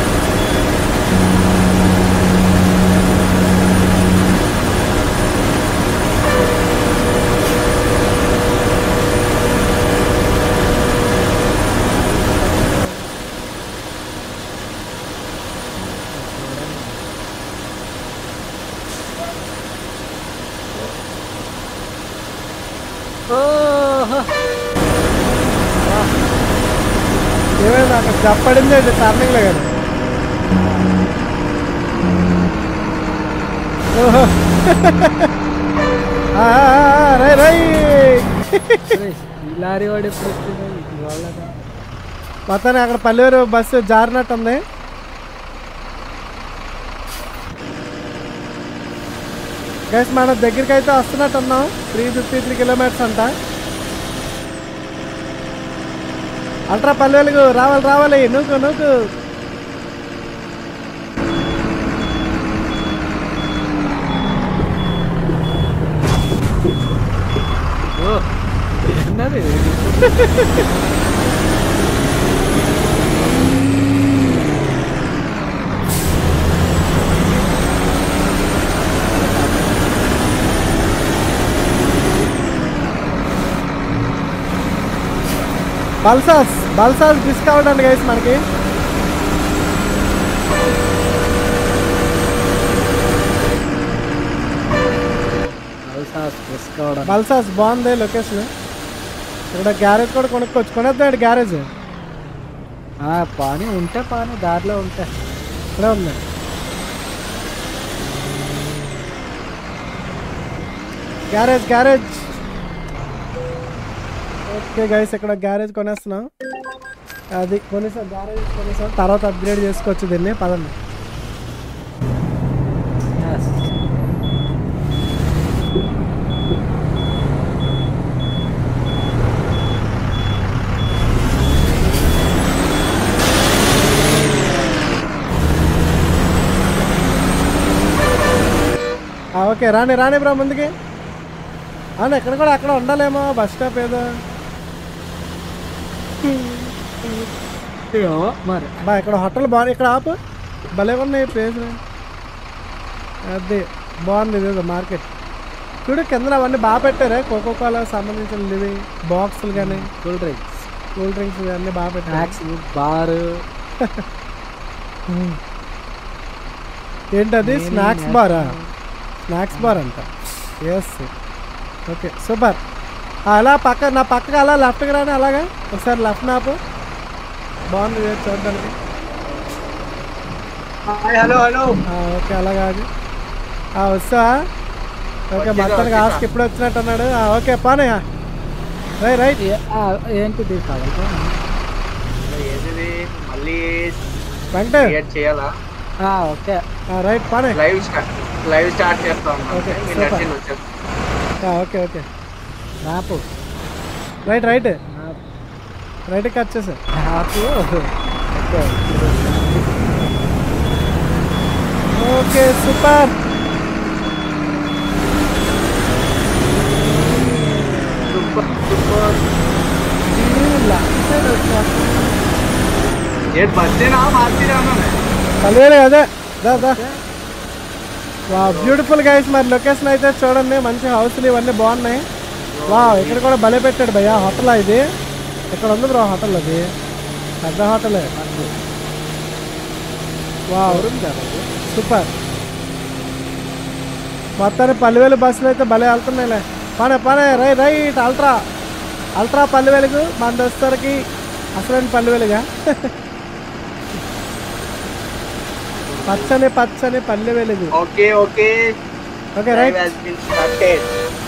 ఓహో ఏమైంది అక్కడ చెప్పడింది అది టర్నింగ్ లేదు ఓహో ఆ, ఆ, ఆ, రై రై ఒరేయ్, ఈ లారీ వాడు ఎప్పుడు వచ్చిందో ఇవాళ మొత్తాన్ని అక్కడ పల్లెరు బస్సు జారినట్టుంది గైస్ మన దగ్గరికి అయితే వస్తున్నట్టు ఉన్నాం త్రీ ఫిఫ్టీ త్రీ కిలోమీటర్స్ అంట అల్ట్రా పల్లెలకు రావాలి రావాలి నూకు నూకు ఏంటది బల్సాస్ బల్సాస్ డిస్కౌంట్ అండి గైస్ మనకి అల్సాస్ తీసుకోవడం బల్సాస్ బాగుంది లొకేషన్ ఇక్కడ గ్యారేజ్ కూడా కొనుక్కోవచ్చు కొనేద్దాం గ్యారేజ్ ఆ, పానీ ఉంటే పానీ దారిలో ఉంటే ఇక్కడే ఉంది గ్యారేజ్ గ్యారేజ్ ఓకే గైస్ ఇక్కడ గ్యారేజ్ కొనేస్తున్నాం అది కొనేసాం గ్యారేజ్ కొనేసాం తర్వాత అప్గ్రేడ్ చేసుకోవచ్చు దీన్ని పదండి Yes. ఆ, ఓకే రాని రాని బ్రా ముందుకి అవును ఎక్కడ కూడా అక్కడ ఉండాలేమో బస్ స్టాప్ ఏదో ఏమో మరి బా ఇక్కడ హోటల్ బాగుంది ఇక్కడ ఆపు భలే ఉన్నాయి ప్లేస్ అది బాగుంది ఇదేదో మార్కెట్ చూడు కింద అవన్నీ బాగా పెట్టారే కోకో కోలా సంబంధించిన ఇవి బాక్సులు కానీ కూల్ డ్రింక్స్ కూల్ డ్రింక్స్ అన్నీ బాగా పెట్టారు స్నాక్స్ బార్ ఏంటది నేను స్నాక్స్ నాకు- బారా స్నాక్స్ బార్ అంట ఎస్ ఓకే సూపర్ అలా పక్క నా పక్కకి అలా లెఫ్ట్కి రాని అలాగా ఒకసారి లెఫ్ట్ నాపు బాగుంది ఇది చూడడానికి హాయ్ హలో హలో ఆ, ఓకే అలాగా అది ఆ, వస్తా ఓకే వచ్చేసా, మొత్తానికి వచ్చేసా. ఆస్క్ ఇప్పుడు వచ్చినట్టు అన్నాడు ఆ, ఓకే పానే రైట్ రైట్ ఏంటిది కావాలి ఏంటిది మళ్ళీ వెంకటే క్రియేట్ చేయాలా ఓకే రైట్ పానే లైవ్ స్టార్ట్ లైవ్ స్టార్ట్ చేస్తాం Okay, మీరు super. నచ్చింది వచ్చేస్తాం ఆ, ఓకే ఓకే నాకు రైట్ రైట్ రైట్ కట్ చేసా నాకు ఓకే సూపర్ సూపర్ సూపర్ ఏ బస్సేనా మార్చినా పదివేలు అదే దా దా వా బ్యూటిఫుల్ గైస్ మరి లొకేషన్ అయితే చూడండి మంచి హౌస్లు ఇవన్నీ బాగున్నాయి వా ఇక్కడ కూడా భలే పెట్టాడు భయ్యా హోటల్ ఇది ఇక్కడ ఉంది బ్రో హోటల్ అది పెద్ద హోటలే వా సూపర్ మొత్తాన్ని పల్లెవేలు బస్సులు అయితే భలే వెళ్తున్నాయిలే పనే పనే రై రైట్ అల్ట్రా అల్ట్రా పల్లెవేలుగు మన దోస్తరికి అసలైన పల్లెవేలుగా పచ్చని పచ్చని Palle Velugu okay okay okay right started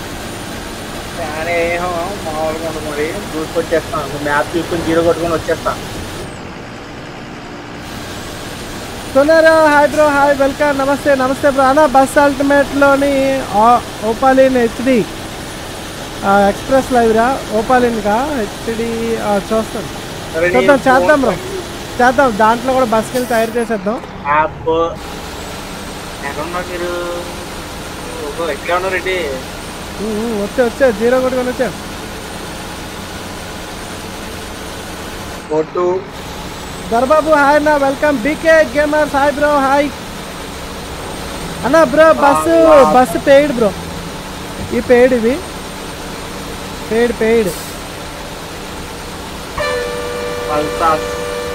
మామూలుగా ఉంది మరి దూసుకొచ్చేస్తాను మ్యాప్ చూసుకొని జీరో కొట్టుకొని వచ్చేస్తా సునర్ హాయ్ బ్రో హాయ్ వెల్కమ్ నమస్తే నమస్తే బ్రో అన్న బస్ అల్టిమేట్లోని ఓపాలిన్ హెచ్డి ఎక్స్ప్రెస్ లైవ్రా ఓపాలిన్ కా హెచ్డి చూస్తాను సరే నీ చూద్దాం చేద్దాం బ్రో phone చేద్దాం దాంట్లో కూడా బస్కి వెళ్ళి తయారు చేసేద్దాం యాప్ ఎక్కడున్నా మీరు ఓహో ఎక్కడ ఉన్నారండి ఉమ్, ఉమ్, వచ్చే వచ్చే జీరో కొట్టుకొని వచ్చా ఫోటో దర్బాబు హాయ్ అన్న welcome BK gamers hi bro hi అన్న bro bus bus paid bro ఈ పెయిడ్ ఇవి పెయిడ్ పెయిడ్ పల్సాస్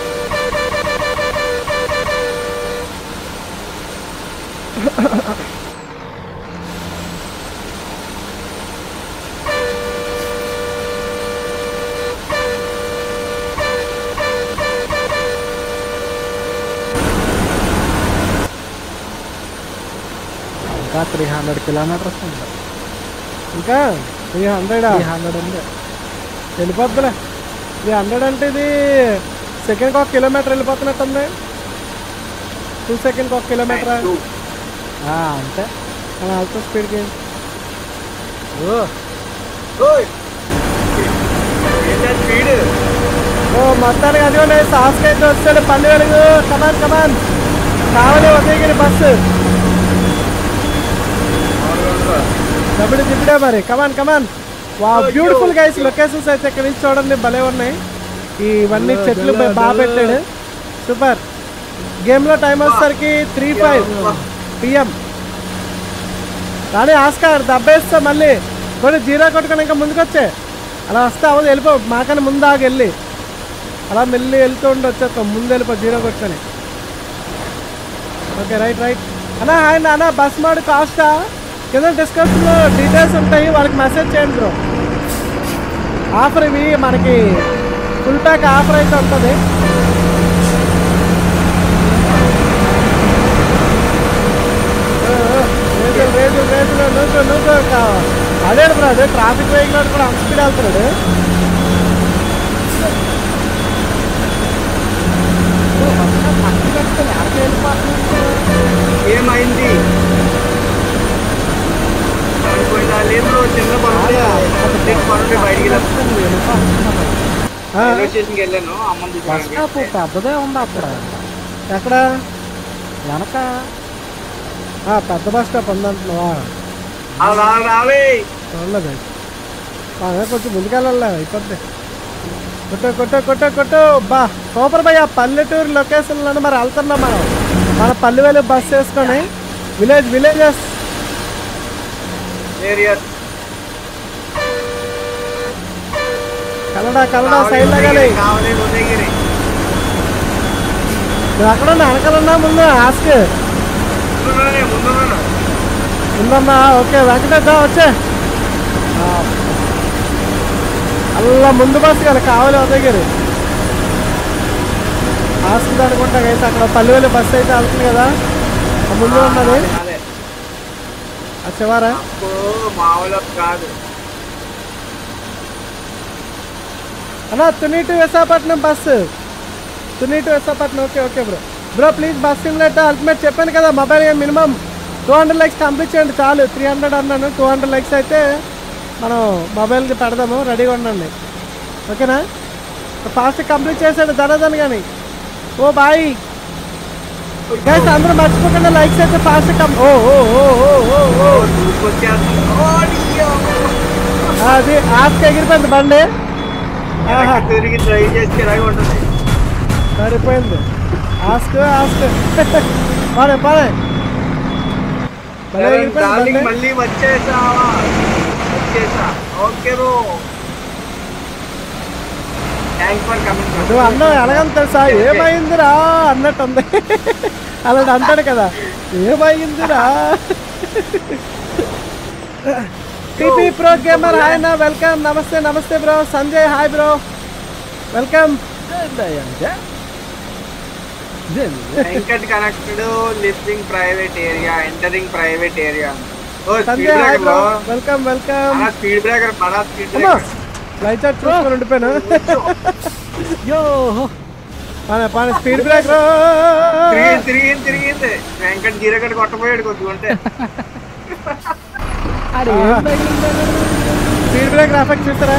ఇంకా త్రీ హండ్రెడ్ కిలోమీటర్స్ ఉంది ఇంకా త్రీ హండ్రెడ్ త్రీ హండ్రెడ్ ఉంది వెళ్ళిపోద్దులే త్రీ హండ్రెడ్ అంటే ఇది సెకండ్కి ఒక కిలోమీటర్ వెళ్ళిపోతున్నట్టుంది టూ సెకండ్కి ఒక కిలోమీటర్ ఆ, అంతే అల్ట్రా స్పీడ్కి ఓ స్పీడ్ ఓ మొత్తానికి అదిగోండి సాస్కి అయితే వస్తాడు పల్లె వెలుగు కమాన్ కమాన్ కావాలి ఉదయగిరి బస్సు డబ్బులు దిప్పుడే మరి కమాన్ కమాన్ వా బ్యూటిఫుల్ గైస్ లొకేషన్స్ అయితే ఇక్కడ నుంచి చూడండి భలే ఉన్నాయి ఈ ఇవన్నీ చెట్లు బా- బాగా పెట్టాడు సూపర్ గేమ్ లో టైం వచ్చేసరికి త్రీ ఫైవ్ పిఎం కానీ ఆస్కార్ దబ్బేస్తా మళ్ళీ కొన్ని జీరో కొట్టుకొని ఇంకా ముందుకు వచ్చే అలా వస్తే అవ్వదు వెళ్ళిపో మాకన్నా ముందు ఆగి వెళ్ళి అలా మెల్లి వెళ్తూ ఉండి వచ్చేస్తాం ముందు వెళ్ళిపో జీరో కొట్టుకొని ఓకే రైట్ రైట్ అన్నా ఆయన అన్న బస్ మాడు కాస్టా కింద డిస్కషన్లో డీటెయిల్స్ ఉంటాయి వాళ్ళకి మెసేజ్ చేయండి బ్రో ఆఫర్ ఇవి మనకి ఫుల్ ప్యాక్ ఆఫర్ అయితే ఉంటుంది రేజులు రేజులు రేజులు నూకు నూకు అదే బ్రో అదే ట్రాఫిక్ వెహికల్ కూడా అంత స్పీడ్ వెళ్తున్నాడు ఏమైంది పోయినా లేదు చిన్న పనుంటే అర్జెంట్ పనుంటే బయటికి వెళ్ళాను ఆ, రైల్వే స్టేషన్కి వెళ్ళాను అమ్మని బస్ స్టాప్ తీసుకురావడానికి. పెద్దదే ఉంది అక్కడ ఎక్కడ వెనక ఆ, పెద్ద బస్ స్టాప్ ఉందంటున్నావా ఆ, రా రావే చూడలేదు అదే కొంచెం ముందుకెళ్ళాలి అయిపోద్ది కొట్టు కొట్టు కొట్టు కొట్టు బా సూపర్ భయ్య పల్లెటూరు లొకేషన్లను మరి వెళ్తున్నాం మనం మన పల్లె వెళ్ళి బస్ వేసుకొని village villages areas Kannada Kannada side లాగాలి కావాలి ఉదయగిరి నువ్వు అక్కడ ఉన్నా వెనకాలన్నా ముందు ఆస్క్ ముందున్నానే ముందున్నాను ఉందమ్మా ఓకే వెంకటేద్దా వచ్చే అలా ముందు బస్సు కదా కావాలి ఉదయగిరి ఆస్క్ అనుకుంటా అయితే అక్కడ పల్లె బస్సు అయితే వెళ్తుంది కదా ఆ ముందు ఉన్నది అదే ఆ చివరా ఓ మామూలు కాదు అన్నా Tuni to Visakhapatnam bus Tuni to Visakhapatnam okay okay bro bro please bus simulator ultimate చెప్పాను కదా mobile game minimum two hundred likes complete చేయండి చాలు త్రీ హండ్రెడ్ అన్నాను టూ హండ్రెడ్ లైక్స్ అయితే మనం మొబైల్కి పెడదాము రెడీగా ఉండండి ఓకేనా ఫాస్ట్ కంప్లీట్ చేసాడు ధనధన్ కానీ ఓ బాయ్ గైస్ అందరూ మర్చిపోకుండా లైక్స్ అయితే ఫాస్ట్ కం ఓ ఓ ఓ ఓ ఓ ఓ దూసుకొచ్చేస్తుంది ఓ, డియో. అది ఆస్క్ ఎగిరిపోయింది బండి ఆహా వెనక్కి తిరిగి డ్రైవ్ చేస్తే ఇలాగే ఉంటుంది సరిపోయింది ఆస్క్ ఆస్క్ పడే పడే భలే ఎగిరిపోయింది డార్లింగ్ బండి. మళ్ళీ వచ్చేసావా వచ్చేసా okay bro thanks for coming నువ్వు అన్నావు ఎలాగని తెలుసా ఏమైందిరా అన్నట్టు ఉంది అలాంటి అంటాడు కదా ఏమైందిరా టీపీ ప్రో గేమర్ హాయ్ నా వెల్కమ్ నమస్తే నమస్తే bro Sanjay hi bro welcome Venkat connected lifting private area entering private area ఓ speed Sanjay hi breaker bro welcome welcome మన స్పీడ్ బ్రేకర్ మన స్పీడ్ అమ్మా బ్రేకర్ లైట్ చాట్ చూసుకొని ఉండిపోయాను యో పని పని స్పీడ్ బ్రేక్ తిరిగింది తిరిగింది తిరిగింది వెంకట్ జీరగడ్డ కొట్టపోయాడు కొద్దిగా ఉంటే అది ఏం తగిలిందని స్పీడ్ బ్రేక్ ఎఫెక్ట్ చూస్తారా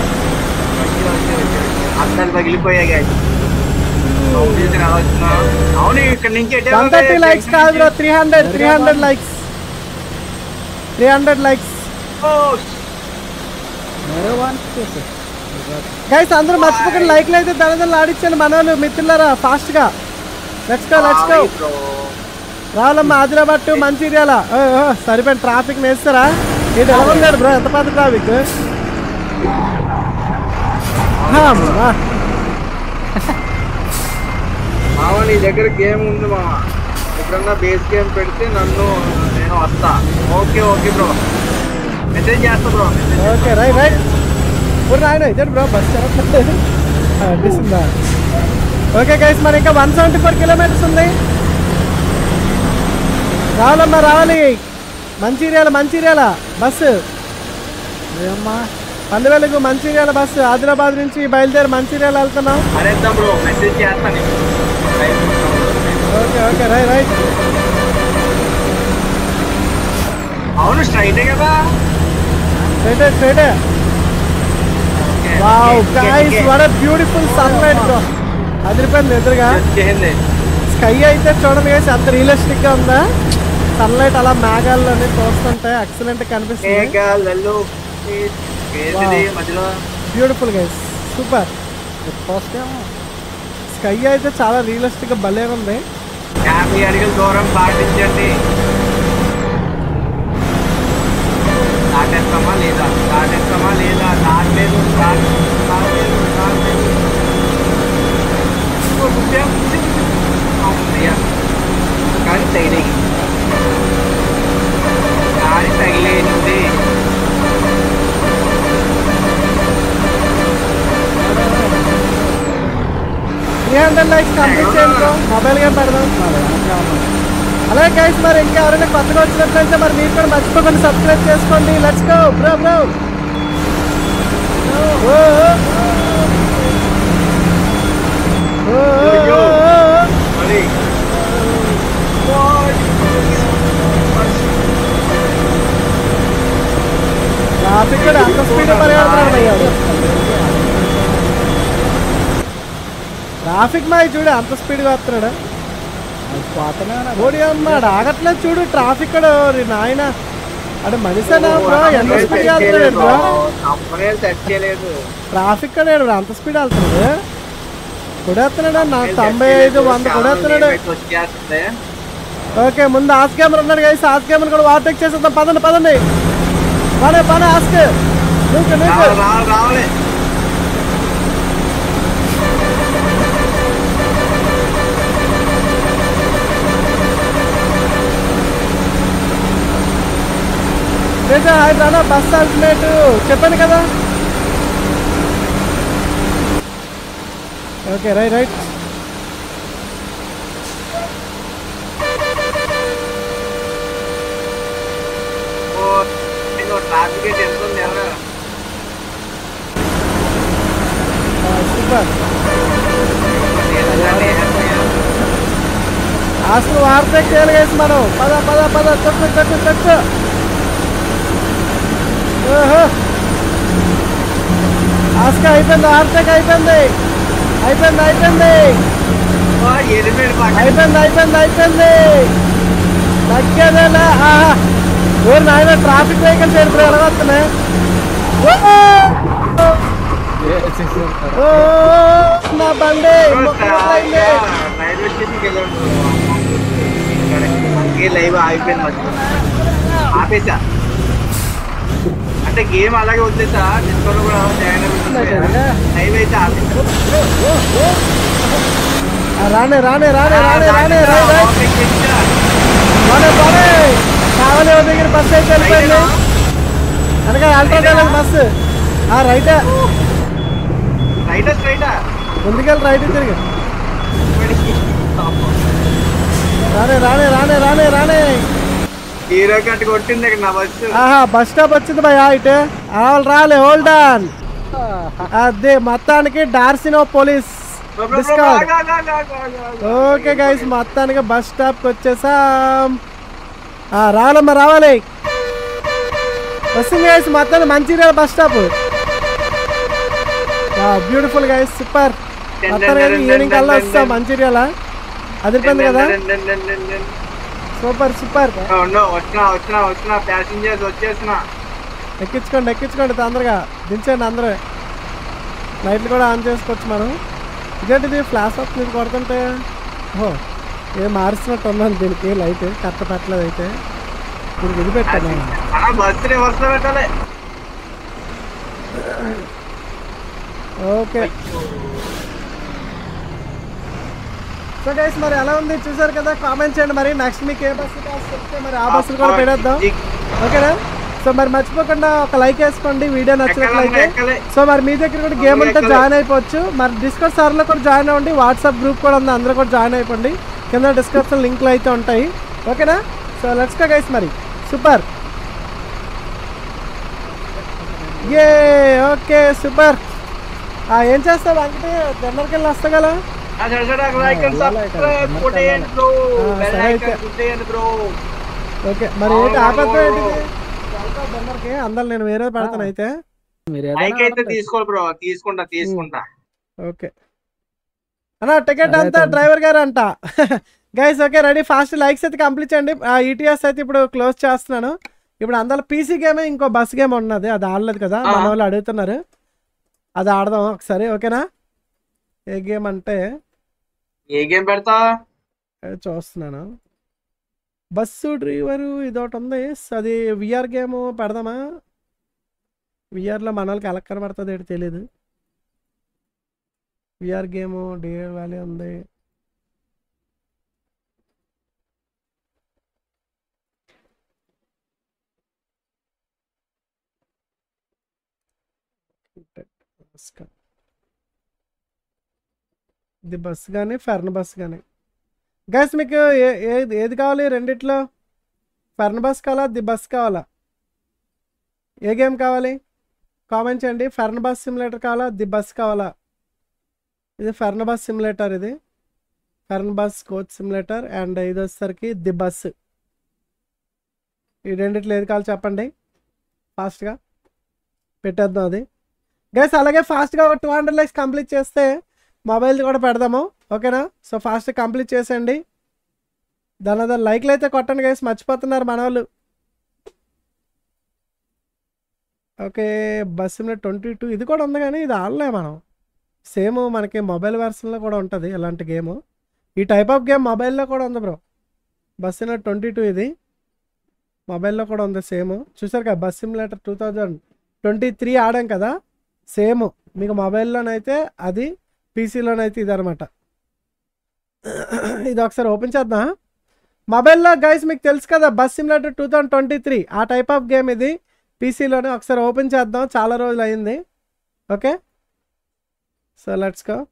అద్దలు పగిలిపోయాయి guys. సౌండ్ చేసి రావచ్చునా? అవును ఇక్కడ నుంచి ఎటే వన్ థర్టీ పోతే లైక్స్ కాదు bro three hundred three hundred likes three hundred likes ఓ, వేరే వానికి చేసే గైస్ అందరూ మర్చిపోకుండా లైక్లు అయితే దళదలు ఆడించండి మన వాళ్ళు మిత్రులారా ఫాస్ట్ గా let's go let's go hi bro. రావాలమ్మా ఆదిలాబాద్ టు మంచిర్యాల ఓ, ఓ, సరిపోయిన ట్రాఫిక్ నేస్తారా ఇది ఎలా ఉన్నాడు బ్రో ఎంత పెద్ద ట్రాఫిక్ మామ నీ దగ్గర గేమ్ ఉంది మామ ఎప్పుడన్నా బేస్ గేమ్ పెడితే నన్ను నేను వస్తా ఓకే ఓకే బ్రో మెసేజ్ చేస్తా బ్రో ఓకే రైట్ రైట్ ఇప్పుడు రాయన ఇదే బ్రో బస్ అనిపిస్తుందా ఓకే గైస్ మరి ఇంకా వన్ సెవెంటీ ఫోర్ కిలోమీటర్స్ ఉంది రావాలమ్మా రావాలి మంచిర్యాల మంచిర్యాల బస్సు ఏమ్మా పల్లెవెలుగు మంచిర్యాల బస్సు ఆదిలాబాద్ నుంచి బయలుదేరి మంచిర్యాల వెళ్తున్నాం అరేద్దాం బ్రో మెసేజ్ చేస్తా నీకు ఓకే ఓకే రైట్ రైట్ అవును స్ట్రైటే కదా స్ట్రైటే స్ట్రైటే okay, wow okay, guys okay. What beautiful sunlight bro అదిరిపోయింది ఎదురుగా చేయండి స్కై అయితే చూడండి guys, అంత రియలిస్టిక్ గా ఉందా సన్లైట్ అలా మేఘాల్లోనే తోస్తుంటే ఎక్సలెంట్ కనిపిస్తుంది మేఘాలలో ఏంటిది మధ్యలో బ్యూటిఫుల్ గైస్ సూపర్ ఫస్ట్ ఏమో స్కై అయితే చాలా రియలిస్టిక్ గా భలే ఉంది యాభై అడుగుల దూరం పాటించండి దాటేస్తామా లేదా దాటేస్తామా లేదా దాటలేదు దాటలేదు దాటలేదు దాటలేదు ఓ, బుద్ధే, బుద్ధే, బుద్ధే. అమ్మయ్య. కానీ తగిలేది కానీ తగిలేనింది త్రీ హండ్రెడ్ లైక్స్ కంప్లీట్ చేయండి మొబైల్ గేమ్ పెడదాం అలాగే గైస్ మరి ఇంకా ఎవరైనా కొత్తగా వచ్చినట్లయితే మరి మీరు కూడా మర్చిపోకుండా సబ్స్క్రైబ్ చేసుకోండి లెట్స్ గో బ్రో బ్రో మరి ట్రాఫిక్ కూడా అంత స్పీడ్ పరిగెడుతున్నాడు భయ్యా ట్రాఫిక్ మాయ చూడు అంత స్పీడ్గా వస్తున్నాడు పోతనే ఓడి అమ్మాడు ఆగట్లేదు చూడు ట్రాఫిక్ కూడా ఓరి నాయన అంటే మనిషేనా బ్రో ఎంత స్పీడ్ వెళ్తున్నాడు బ్రో కంపెనీ సెట్ చేయలేదు ట్రాఫిక్ కూడా ఏడు అంత స్పీడ్ వెళ్తున్నాడు కొడేస్తున్నాడు నా తొంభై ఐదు వంద కొడేస్తున్నాడు వచ్చేస్తుంది ఓకే ముందు ఆస్ కెమెరా ఉన్నాడు కదా ఆస్ కెమెరా కూడా ఓవర్టేక్ చేసేద్దాం పదండి పదండి పడే పడే ఆస్క్ నీకు నీకు రావాలి రావాలి రావాలి నిజం ఆయన బస్ అల్టిమేట్ చెప్పాను కదా ఓకే రైట్ రైట్ ఓ ఇదిగో ట్రాఫిక్ అయితే ఎంత ఉంది ఎవరు సూపర్ లేదండి, అసలు వార్తకి చేయాలి వేసి మనం పద పద పద తొక్కు తొక్కు తొక్కు ఓహో ఆస్క అయిపోయింది వార్తకి అయిపోయింది అయిపోయింది అయిపోయింది ఓ, ఎనిమిది పక్కన అయిపోయింది అయిపోయింది అయిపోయింది తగ్గేదేలే ఆహా ఊరు నాయన ట్రాఫిక్ వెహికల్స్ ఎప్పుడు ఎలా వస్తున్నాయి ఓ! ఓ! నా బండి మొక్కలైంది. రైల్వే స్టేషన్కి వెళ్ళాడు మనకి లైవ్ ఆగిపోయింది మధ్యలో ఆపేసా అంటే గేమ్ అలాగే వదిలేసా డిస్కౌంట్ కూడా జాయిన్ అవుతుంది లైవ్ అయితే ఆపేసా ఆ, రానే రానే రానే రానే రానే రై రై రానే రానే కావాలి ఓ దగ్గర బస్సు అయితే వెళ్ళిపోయింది అనగా అల్ట్రా బస్సు ఆ రైటే రైటా స్ట్రైటా ముందుకెళ్ళి రైట్ తిరిగి రానే రానే రానే రానే రానే హీరో కట్ కొట్టింది ఇక్కడ నా బస్సు ఆహా బస్ స్టాప్ వచ్చింది భయ ఇటు రావాలి రాలే హోల్డ్ ఆన్ అదే మొత్తానికి డార్సినో పోలీస్ డిస్కౌంట్ ఓకే గైస్ మొత్తానికి బస్ స్టాప్కి వచ్చేసాం ఆ, రావాలమ్మా రావాలి వస్తుంది గైస్ మొత్తానికి Mancherial bus stop beautiful guys super మొత్తానికి ఈవినింగ్ కల్లా వస్తాం మంచిర్యాల అదిరిపోయింది కదా సూపర్ సూపర్ ఉండు, వచ్చినా వచ్చినా వచ్చినా ప్యాసింజర్స్ వచ్చేస్తున్నా ఎక్కించుకోండి ఎక్కించుకోండి తొందరగా దించండి అందరూ లైట్లు కూడా ఆన్ చేసుకోవచ్చు మనం ఇదేంటిది ఫ్లాష్ ఆఫ్ మీరు కొడుతుంటే ఓహో ఏం మారుస్తున్నట్టు ఉన్నాను దీనికి లైట్ కరెక్ట్ పెట్టలేదు అయితే దీనికి ఇది పెట్టాను మన బస్సు రివర్స్ లో పెట్టాలి ఓకే సో గైస్ మరి ఎలా ఉంది చూసారు కదా కామెంట్ చేయండి మరి నెక్స్ట్ మీకు ఏ బస్సు కాస్ట్ చెప్తే మరి ఆ బస్సులు కూడా పెడేద్దాం ఓకేనా సో మరి మర్చిపోకుండా ఒక లైక్ వేసుకోండి వీడియో నచ్చినట్లయితే ఎక్కలే సో మరి మీ దగ్గర కూడా గేమ్ ఉంటే జాయిన్ అయిపోవచ్చు మరి డిస్కస్ సర్లో కూడా జాయిన్ అవ్వండి వాట్సాప్ గ్రూప్ కూడా ఉంది అందరూ కూడా జాయిన్ అయిపోండి కింద డిస్క్రిప్షన్ లింక్లు అయితే ఉంటాయి ఓకేనా సో లెట్స్ గో గైస్ మరి సూపర్ ఏ ఓకే సూపర్ ఏం చేస్తావు వెంకటే డిన్నర్కి వెళ్ళి వస్తా కదా లైక్ అండ్ సబ్స్క్రైబ్ కొట్టేయండి బ్రో ఆ, బెల్ సరే అయితే. ఐకాన్ కొట్టేయండి బ్రో ఓకే మరి ఏంటి ఆపేద్దాం ఏంటిది వెళ్తావా డిన్నర్కి అందరు నేను వేరే పెడతాను అయితే మీరు లైక్ అయితే ఏదైనా తీసుకోవాలి బ్రో తీసుకుంటా తీసుకుంటా ఓకే అన్న టికెట్ సరే అంతా తమ్ముడు. డ్రైవర్ గారు అంట guys okay ready fast likes అయితే కంప్లీట్ చేయండి ఆ ఈటీఎస్ అయితే ఇప్పుడు క్లోజ్ చేస్తున్నాను ఇప్పుడు అందులో పీసీ గేమే ఇంకో బస్ గేమ్ ఉన్నది అది ఆడలేదు కదా ఆ. మన వాళ్ళు అడుగుతున్నారు అది ఆడదాం ఒకసారి ఓకేనా ఏ గేమ్ అంటే ఏ గేమ్ పెడతా ఏ చూస్తున్నాను బస్సు డ్రైవరు ఇదొకటి ఉంది అది విఆర్ గేమ్ పెడదామా విఆర్లో మన వాళ్ళకి ఎలా కనబడుతుంది ఏంటి తెలియదు విఆర్ గేమ్ డియర్ వ్యాలీ ఉంది ఇది బస్ కానీ ఫెర్న్ బస్ కానీ గైస్ మీకు ఏ ఏది ఏది కావాలి రెండిట్లో ఫెర్న్ బస్ కావాలా ది బస్ కావాలా ఏ గేమ్ కావాలి కామెంట్ చేయండి ఫెర్న్ బస్ సిమ్యులేటర్ కావాలా ది బస్ కావాలా ఇది ఫెర్న్ బస్ సిమ్యులేటర్ ఇది Fern bus coach simulator and ఇది వచ్చేసరికి ది బస్ ఈ రెండిట్లో ఏది కావాలి చెప్పండి ఫాస్ట్గా పెట్టేద్దాం అది గైస్ అలాగే ఫాస్ట్గా ఒక టూ హండ్రెడ్ లైక్స్ కంప్లీట్ చేస్తే మొబైల్ కూడా పెడదాము ఓకేనా సో ఫాస్ట్ కంప్లీట్ చేసేయండి దాని దాని లైక్లు అయితే కొట్టండి గైస్ మర్చిపోతున్నారు మన వాళ్ళు ఓకే బస్ ట్వంటీ టూ ఇది కూడా ఉంది కానీ ఇది ఆడలే మనం సేమ్ మనకి మొబైల్ వెర్షన్లో కూడా ఉంటుంది ఇలాంటి గేమ్ ఈ టైప్ ఆఫ్ గేమ్ మొబైల్లో కూడా ఉంది బ్రో బస్ ట్వంటీ టూ ఇది మొబైల్లో కూడా ఉంది సేమ్ చూసారు కదా bus simulator two thousand twenty three ఆడాం కదా సేమ్ మీకు మొబైల్లోనైతే అది పీసీలోనైతే ఇది అనమాట ఇది ఒకసారి ఓపెన్ చేద్దాం మొబైల్లో గైస్ మీకు తెలుసు కదా bus simulator two thousand twenty three ఆ టైప్ ఆఫ్ గేమ్ ఇది పీసీలోనే ఒకసారి ఓపెన్ చేద్దాం చాలా రోజులు అయింది okay so let's go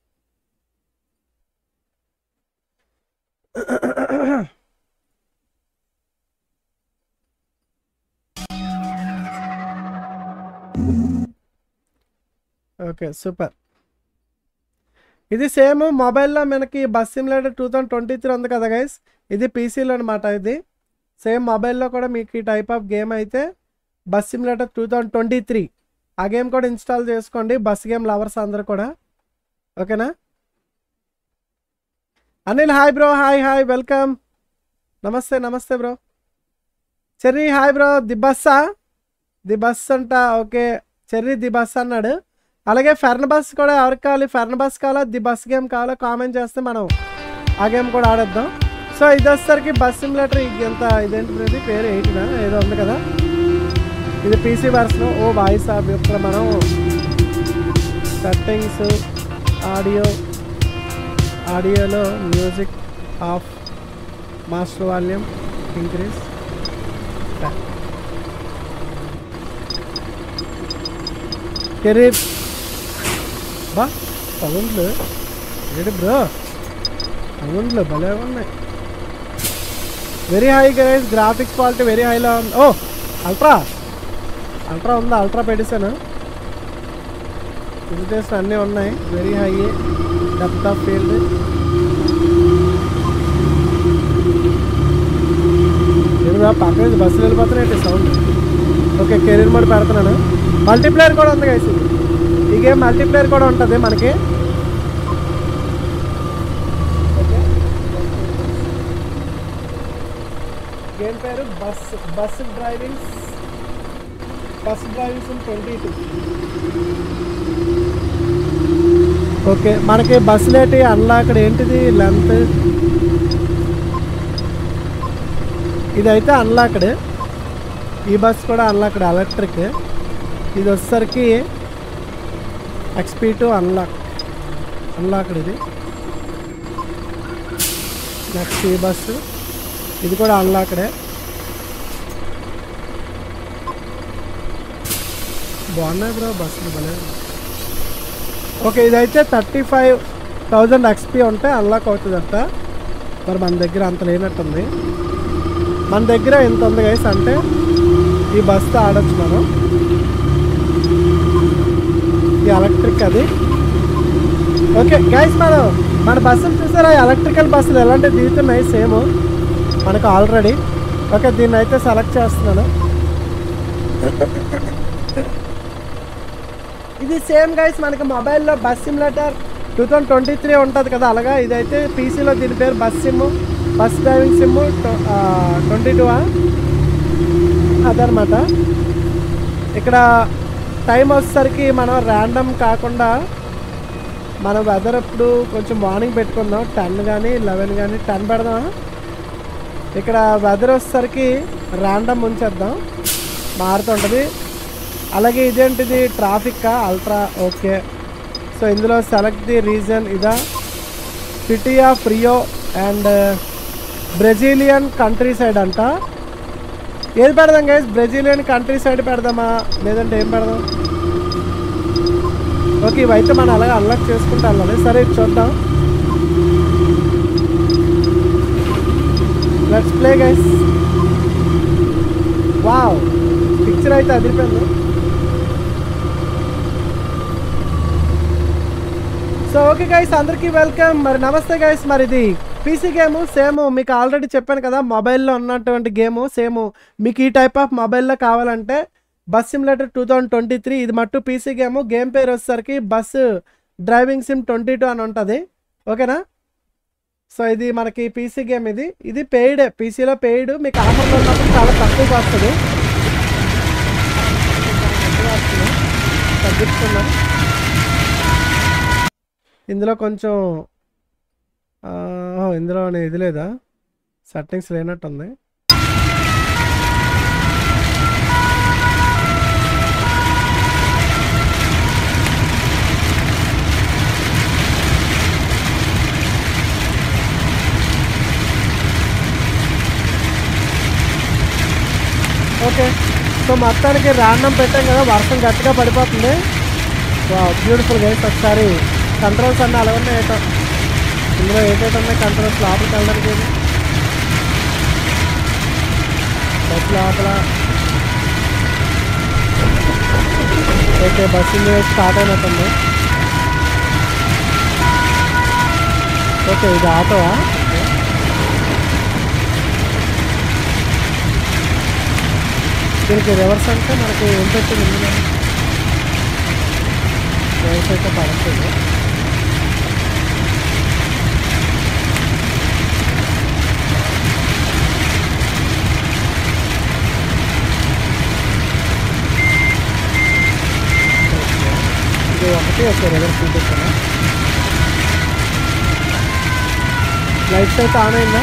okay super ఇది సేమ్ మొబైల్లో మనకి bus simulator two thousand twenty three ఉంది కదా గైస్ ఇది పీసీలో అనమాట ఇది సేమ్ మొబైల్లో కూడా మీకు ఈ టైప్ ఆఫ్ గేమ్ అయితే bus simulator two thousand twenty three ఆ గేమ్ కూడా ఇన్స్టాల్ చేసుకోండి బస్ గేమ్ లవర్స్ అందరు కూడా ఓకేనా Anil hi bro hi hi welcome నమస్తే నమస్తే bro Cherry hi bro the బస్సా ది బస్ అంట ఓకే చెర్రీ ది బస్ అన్నాడు అలాగే ఫెర్న్ బస్ కూడా ఎవరికి కావాలి ఫెర్న్ బస్ కావాలా ది బస్ గేమ్ కావాలా కామెంట్ చేస్తే మనం ఆ గేమ్ కూడా ఆడేద్దాం సో ఇది వచ్చేసరికి బస్ సిమ్యులేటర్ ఎంత ఇదేంటి ఇది పేరు ఎయిటీనా ఏదో ఉంది కదా ఇది పీసీ వర్షన్ ఓ వాయిస్ ఆఫ్ ఇప్పుడు మనం సెట్టింగ్స్ ఆడియో ఆడియోలో music off master volume increase career బా సౌండ్లు ఏంటి బ్రో సౌండ్లు భలే ఉన్నాయి very high guys graphics quality very హైలో ఉంది ఓ అల్ట్రా అల్ట్రా ఉందా అల్ట్రా పెట్టేశాను ఫిజిటేషన్ అన్నీ ఉన్నాయి very high depth of field నేను పక్కన నుంచి బస్సులు వెళ్ళిపోతున్నాయి సౌండ్ ఓకే కెరీర్ మోడ్ పెడుతున్నాను మల్టీప్లేయర్ కూడా ఉంది గైస్ ఇది ఈ గేమ్ మల్టీప్లేయర్ కూడా ఉంటుంది మనకి గేమ్ పేరు bus bus driving bus drivings twenty two okay మనకి బస్సులు ఏంటి అన్లాక్డ్ ఏంటిది లెంత్ ఇదైతే అన్లాక్డ్ ఈ బస్ కూడా అన్లాక్డ్ ఎలక్ట్రిక్ ఇది వచ్చేసరికి ఎక్స్పీ టు అన్లాక్ అన్లాక్డ్ ఇది నెక్స్ట్ ఈ బస్సు ఇది కూడా అన్లాక్డే బాగున్నాయి బ్రో బస్సులు భలే ఓకే ఇదైతే థర్టీ ఫైవ్ థౌజండ్ ఎక్స్పీ ఉంటే అన్లాక్ అవుతుందంట మరి మన దగ్గర అంత లేనట్టుంది మన దగ్గర ఎంత ఉంది గైస్ అంటే ఈ బస్తో ఆడొచ్చు మనం ఇది ఎలక్ట్రిక్ అది ఓకే గైస్ మనం మన బస్సులు చూసారా ఎలక్ట్రికల్ బస్సులు ఎలాంటి దిగుతున్నాయి సేమ్ మనకు ఆల్రెడీ ఓకే దీన్ని అయితే సెలెక్ట్ చేస్తున్నాను ఇది సేమ్ గైస్ మనకి మొబైల్లో bus simulator two thousand twenty three ఉంటుంది కదా అలాగా ఇదైతే పీసీలో దీని పేరు bus sim bus driving sim twenty two అదనమాట ఇక్కడ టైం వచ్చేసరికి మనం ర్యాండమ్ కాకుండా మన వెదర్ ఇప్పుడు కొంచెం మార్నింగ్ పెట్టుకుందాం టెన్ కానీ లెవెన్ కానీ టెన్ పెడదాం ఇక్కడ వెదర్ వచ్చేసరికి ర్యాండమ్ ఉంచేద్దాం మారుతుంటుంది అలాగే ఇదేంటిది ట్రాఫిక్ అల్ట్రా ఓకే సో ఇందులో సెలెక్ట్ ది రీజన్ ఇదా city of Rio and Brazilian country side అంట ఏది పెడదాం గైస్ బ్రెజిలియన్ కంట్రీ సైడ్ పెడదామా లేదంటే ఏం పెడదాం ఓకే ఇవైతే మనం అలాగే అన్లాక్ చేసుకుంటూ వెళ్ళాలి సరే ఇది చూద్దాం let's play guys wow picture అయితే అదిరిపోయింది సో ఓకే గైస్ అందరికీ వెల్కమ్ మరి నమస్తే గైస్ మరి ఇది పీసీ గేమ్ సేమ్ మీకు ఆల్రెడీ చెప్పాను కదా మొబైల్లో ఉన్నటువంటి గేమ్ సేమ్ మీకు ఈ టైప్ ఆఫ్ మొబైల్లో కావాలంటే bus simulator two thousand twenty three ఇది మట్టు పీసీ గేమ్ గేమ్ పేరు వచ్చేసరికి bus driving sim twenty two అని ఉంటుంది ఓకేనా సో ఇది మనకి పీసీ గేమ్ ఇది ఇది పెయిడ్ పీసీలో పెయిడ్ మీకు ఆఫర్లో ఉన్నప్పుడు చాలా తక్కువగా వస్తుంది తగ్గిస్తున్నాం ఇందులో కొంచెం ఆ, ఓ, ఇందులో ఇది లేదా సెట్టింగ్స్ లేనట్టుంది ఓకే సో మొత్తానికి ర్యాండమ్ పెట్టాం కదా వర్షం గట్టిగా పడిపోతుంది బ్యూటిఫుల్ గైస్ ఒకసారి కంట్రోల్స్ అన్నీ అలా ఉన్నాయి ఏటో ఇందులో ఏటేటి ఉన్నాయి కంట్రోల్స్ లోపలికి వెళ్ళడానికి ఏమి? బస్ లోపల ఓకే బస్ ఇంజిన్ స్టార్ట్ అయినట్టుంది ఓకే ఇది ఆటోవా ఓకే దీనికి రివర్స్ అంటే మనకి ఏం పెట్టింది ఇందులో రివర్స్ అయితే పడుతుంది ఇది ఒకటి ఓకే రివర్స్ చూపిస్తాను లైట్స్ అయితే ఆన్ అయిందా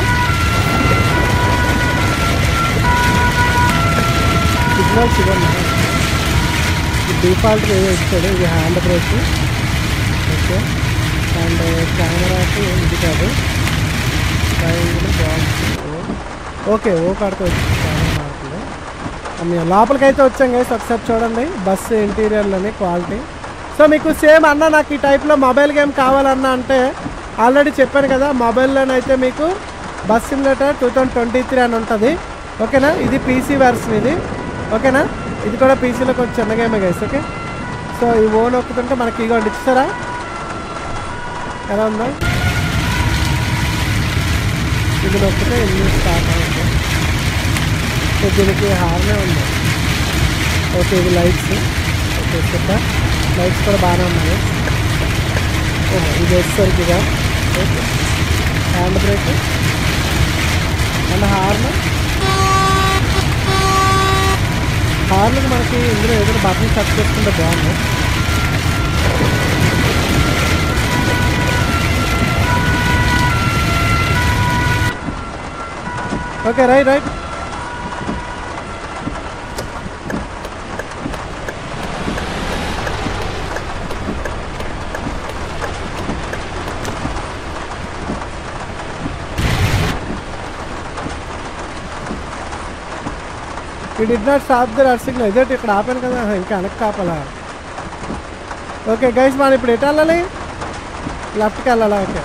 సిగ్నల్స్ ఇవ్వండి డిఫాల్ట్గా ఏదో ఇచ్చాడు ఇది హ్యాండ్ బ్రేక్ ఓకే అండ్ కెమెరాకి ఇది కాదు డ్రైవింగ్ బాక్స్ ఓకే ఓ కాడికి వచ్చి కెమెరా మారుతుంది అన్నీ లోపలికి అయితే వచ్చాం గైస్ ఒకసారి చూడండి బస్సు ఇంటీరియర్లోని క్వాలిటీ సో మీకు సేమ్ అన్న నాకు ఈ టైప్లో మొబైల్ గేమ్ కావాలన్నా అంటే ఆల్రెడీ చెప్పాను కదా మొబైల్లోనైతే మీకు bus simulator two thousand twenty three అని ఉంటుంది ఓకేనా ఇది పీసీ వెర్షన్ ఇది ఓకేనా ఇది కూడా పీసీలో కొంచెం చిన్న గేమే గైస్ ఓకే సో ఈ ఓన్ ఒప్పుకుంటే మనకి ఇగోండి ఇస్తారా ఎలా ఉందా ఇది నొక్కితే ఎన్ని స్టార్ట్ అవుతుంది సో దీనికి హార్నే ఉంది ఓకే ఇది లైట్స్ ఓకే చెప్పా లైట్స్ కూడా బాగానే ఉన్నాయి ఓహో ఇది వచ్చేసరికి ఇదా okay hand brake and horn హార్న్కి మనకి ఇందులో ఏదైనా బటన్ టచ్ చేసుకుంటే బాగుంది ఓకే రైట్ రైట్ ఈ did not stop the red signal ఇదేంటి ఇక్కడ ఆపాను కదా ఇంకా వెనక్కి ఆపాలా ఓకే గైస్ మనం ఇప్పుడు ఎటు వెళ్ళాలి లెఫ్ట్కి వెళ్ళాలా ఓకే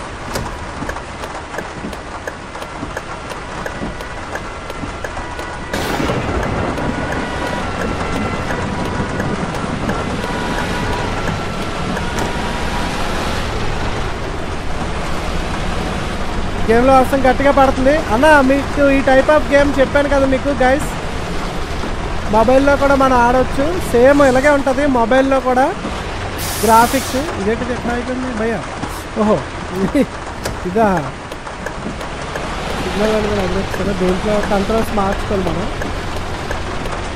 గేమ్లో వర్షం గట్టిగా పడుతుంది అన్న మీకు ఈ టైప్ ఆఫ్ గేమ్ చెప్పాను కదా మీకు గైస్ మొబైల్లో కూడా మనం ఆడవచ్చు సేమ్ ఇలాగే ఉంటుంది మొబైల్లో కూడా గ్రాఫిక్స్ ఇదేంటి ఎట్లా అయిపోయింది భయ్య ఓహో ఇదా సిగ్నల్ అని కూడా అవ్వచ్చు కదా దీంట్లో కంట్రోల్స్ మార్చుకోవాలి మనం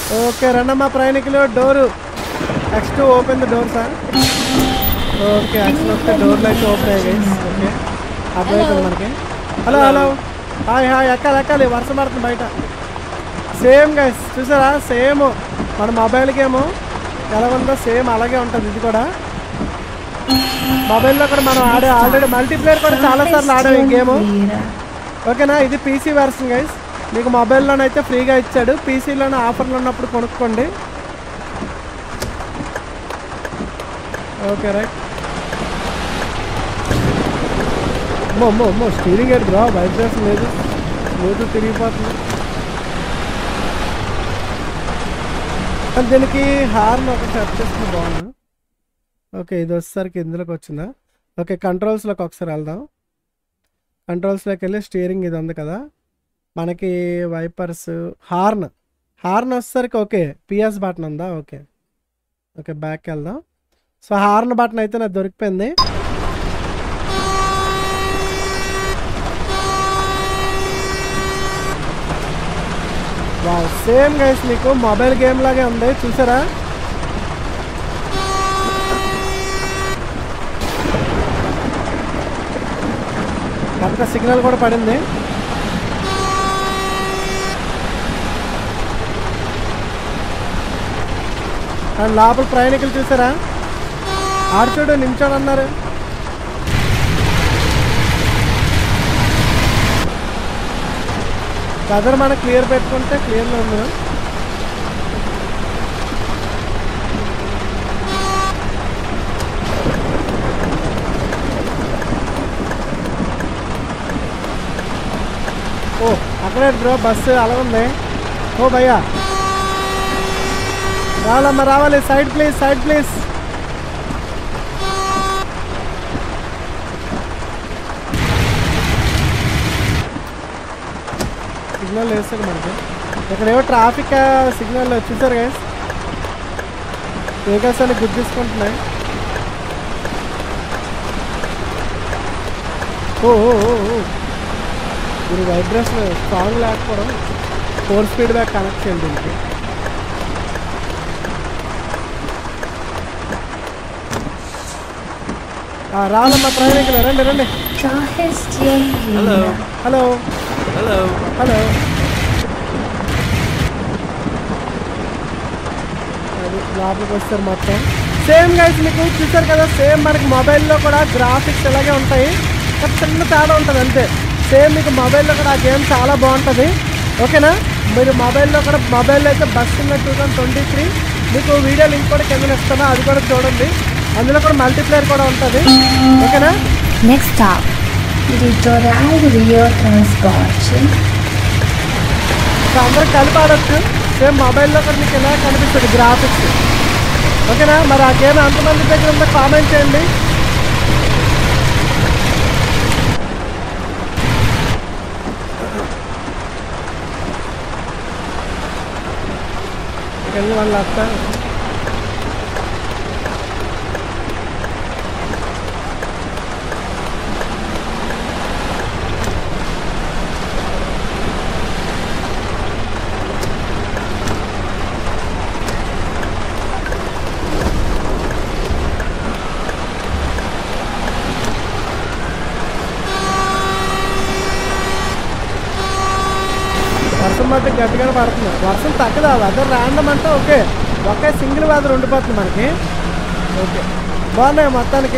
ఓకే రండమ్మా ప్రయాణికులు door next open the door sir okay actual వస్తే డోర్లు అయితే ఓపెన్ అయ్యాయి ఓకే అర్థమవుతుంది మనకి హలో హలో హాయ్ హాయ్ ఎక్కాలి ఎక్కాలి వర్షం పడుతుంది బయట సేమ్ గైస్ చూసారా సేమ్ మన మొబైల్ గేమ్ ఎలా ఉందో సేమ్ అలాగే ఉంటుంది ఇది కూడా మొబైల్లో కూడా మనం ఆడే ఆల్రెడీ మల్టీప్లేయర్ కూడా చాలా సార్లు ఆడాం ఈ గేమ్ ఓకేనా ఇది పీసీ వెర్షన్ గైస్ మీకు మొబైల్లోనైతే ఫ్రీగా ఇచ్చాడు పీసీలోనే ఆఫర్లు ఉన్నప్పుడు కొనుక్కోండి ఓకే రైట్ అమ్మో అమ్మో అమ్మో స్టీరింగ్ ఏంటి బ్రో వైబ్రేషన్ లేదు స్మూత్ తిరిగిపోతుంది కానీ దీనికి హార్న్ ఒకటి సెట్ చేసుకుని బాగుంది ఓకే ఇది వచ్చేసరికి ఇందులోకి వచ్చిందా ఓకే కంట్రోల్స్లోకి ఒకసారి వెళ్దాం కంట్రోల్స్లోకి వెళ్ళి స్టీరింగ్ ఇది ఉంది కదా మనకి వైపర్స్ హార్న్ హార్న్ వచ్చేసరికి ఓకే పిఎస్ బటన్ ఉందా ఓకే ఓకే బ్యాక్ వెళ్దాం సో హార్న్ బటన్ అయితే నాకు దొరికిపోయింది వావ్ సేమ్ గైస్ మీకు మొబైల్ గేమ్ లాగే ఉంది చూసారా పక్క సిగ్నల్ కూడా పడింది అండ్ లోపల ప్రయాణికులు చూసారా ఆడు చూడు నించోడు అన్నారు కదర్ మనం క్లియర్ పెట్టుకుంటే క్లియర్లో ఉంది ఓ అక్కడే బ్రో బస్సు అలా ఉంది ఓ భయ్యా రావాలమ్మా రావాలి side please side please signal వేస్తాడు మనకి ఇక్కడ ఏవో ట్రాఫిక్ సిగ్నల్ చూసారు గైస్ వెహికల్స్ అన్ని గుర్తిస్తుంటున్నాయి ఓ ఓ ఓ ఓ. మీరు వైబ్రేషన్ స్ట్రాంగ్ లేకపోవడం ఫోర్ స్పీడ్ బ్యాక్ కనెక్ట్ చేయండి దీనికి ఆ, రావాలమ్మా ప్రయాణికులు రండి రండి హలో హలో హలో హలో అది లోపలికి వస్తారు మొత్తం సేమ్ గైస్ మీకు చూసారు కదా సేమ్ మనకి మొబైల్లో కూడా గ్రాఫిక్స్ ఇలాగే ఉంటాయి కానీ చిన్న తేడా ఉంటుంది అంతే సేమ్ మీకు మొబైల్లో కూడా ఆ గేమ్ చాలా బాగుంటుంది ఓకేనా మీరు మొబైల్లో కూడా మొబైల్లో అయితే బస్ ఉన్న టూ థౌసండ్ ట్వంటీ త్రీ మీకు వీడియో లింక్ కూడా కింద ఇస్తాను అది కూడా చూడండి అందులో కూడా మల్టీప్లేయర్ కూడా ఉంటుంది ఓకేనా Next stop, Litoral Rio Transport. So అందరూ కలిపి ఆడొచ్చు సేమ్ మొబైల్లో కూడా మీకు ఇలా కనిపిస్తుంది గ్రాఫిక్స్ ఓకేనా మరి ఆ గేమ్ ఎంతమంది దగ్గర ఉందో కామెంట్ చేయండి వెళ్ళి వాళ్ళు అత్త వర్షం మాత్రం గట్టిగానే పడుతుంది వర్షం తగ్గదు వెదర్ ర్యాండమ్ అంటే ఓకే ఒకే సింగిల్ వెదర్ ఉండిపోతుంది మనకి ఓకే బాగున్నాయి మొత్తానికి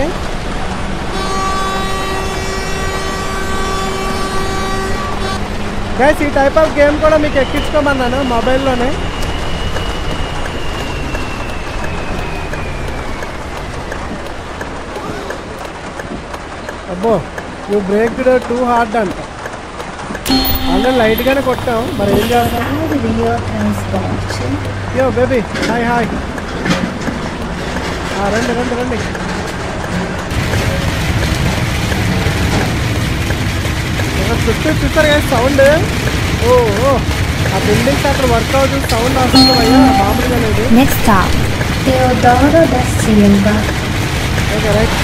గైస్ ఈ టైప్ ఆఫ్ గేమ్ కూడా మీకు ఎక్కించుకోమన్నాను మొబైల్లోనే అబ్బో నువ్వు బ్రేక్ టూ హార్డ్ అంట ఆల్రెడీ లైట్గానే కొట్టాం మరి ఏం చేస్తాం Litoral Rio Transport. Yo baby hi hi ఆ, రండి రండి రండి ఇక్కడ చుట్టూ చూస్తారు కదా సౌండ్ ఓ ఓ ఆ బిల్డింగ్స్ అక్కడ వర్క్ అవుతుంది సౌండ్ వస్తుంది అయ్యా మామూలుగా లేదు Next stop, Teodoro da Silva. Okay right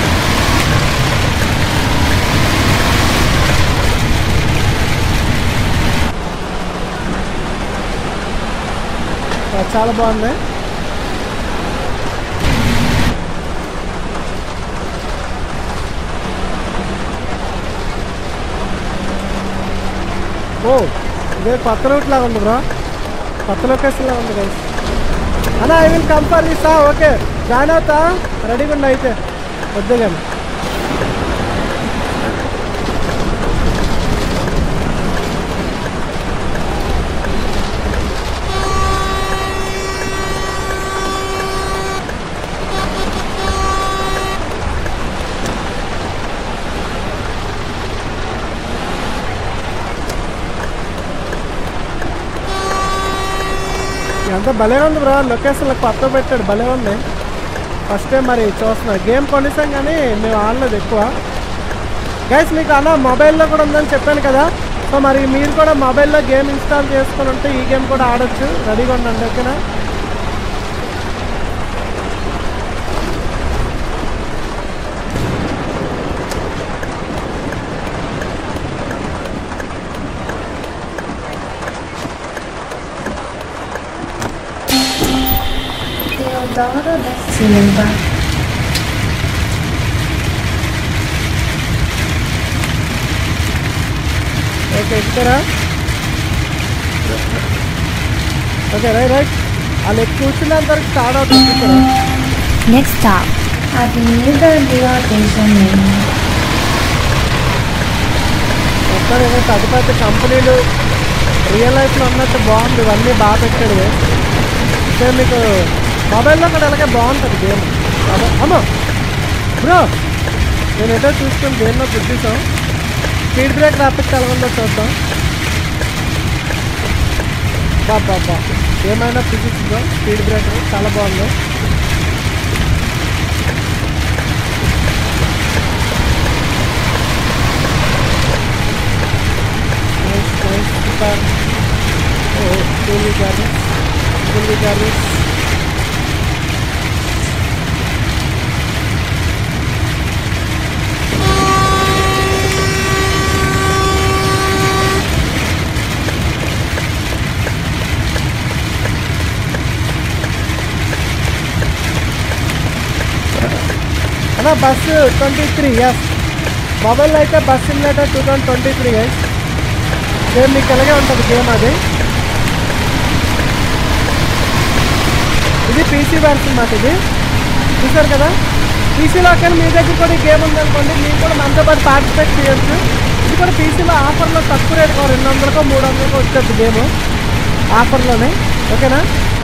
ఆ, చాలా బాగుంది ఓ ఇదే కొత్త రూట్ లాగా ఉంది బ్రో కొత్త లొకేషన్ లాగా ఉంది గైస్ అన్నా I will come for this okay join అవుతా రెడీగా ఉండి అయితే వద్దు కానీ ఎంత భలే ఉంది బ్రో లొకేషన్లో కొత్త పెట్టాడు భలే ఉంది ఫస్ట్ టైం మరి చూస్తున్నా గేమ్ కొనిసాం కానీ మేము ఆడలేదు ఎక్కువ గైస్ మీకు అన్న మొబైల్లో కూడా ఉందని చెప్పాను కదా సో మరి మీరు కూడా మొబైల్లో గేమ్ ఇన్స్టాల్ చేసుకొని ఉంటే ఈ గేమ్ కూడా ఆడొచ్చు రెడీగా ఉండండి ఓకేనా Teodoro da Silva. ఓకే ఎక్కుతారా ఓకే రైట్ రైట్ వాళ్ళు ఎక్కువ కూర్చున్నంత వరకు స్టార్ట్ అవుతుంది ఇక్కడ Next stop. Avenida Rio de Janeiro. మొత్తం ఏదో పెద్ద పెద్ద కంపెనీలు రియల్ లైఫ్లో ఉన్నట్టు బాగుంది ఇవన్నీ బాగా పెట్టాడు సో మీకు మొబైల్లో కూడా అలాగే బాగుంటుంది గేమ్ అదే అమ్మో బ్రో నేను ఏదో చూసుకుని దేన్నో గుర్తిస్తాం స్పీడ్ బ్రేక్ రాపిస్తే ఎలా ఉందో చూద్దాం బాబా బా ఏమైనా ఫిజిక్స్ బ్రో స్పీడ్ బ్రేక్ చాలా బాగుంది Nice, nice, super. Oh, fully garnished. Fully garnished. అన్న bus twenty three S mobile అయితే bus simulator two thousand twenty three S same మీకు ఇలాగే ఉంటుంది గేమ్ అది ఇది పీసీ వెర్షన్ మాట ఇది చూసారు కదా పీసీలో కానీ మీ దగ్గర కూడా ఈ గేమ్ ఉందనుకోండి మీరు కూడా మనతో పాటు పార్టిసిపేట్ చేయొచ్చు ఇది కూడా పీసీలో ఆఫర్లో తక్కువ రేటుకో రెండు వందలకో మూడు వందలకో వచ్చేది గేమ్ ఆఫర్లోనే ఓకేనా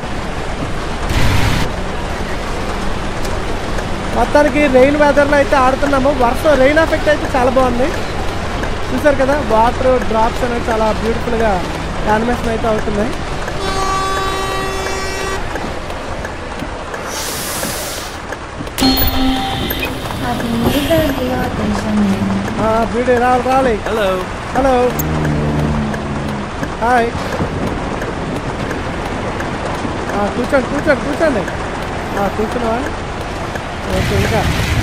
మొత్తానికి రెయిన్ వెదర్లో అయితే ఆడుతున్నాము వర్షం రెయిన్ ఎఫెక్ట్ అయితే చాలా బాగుంది చూసారు కదా వాటర్ డ్రాప్స్ అనేవి చాలా బ్యూటిఫుల్గా యానిమేషన్ అయితే అవుతున్నాయి Avenida Rio de Janeiro. Beauty రావాలి రావాలి హలో హలో హాయ్ కూర్చోండి కూర్చోండి కూర్చోండి ఆ, కూర్చున్నావా ఓకే ఇంకా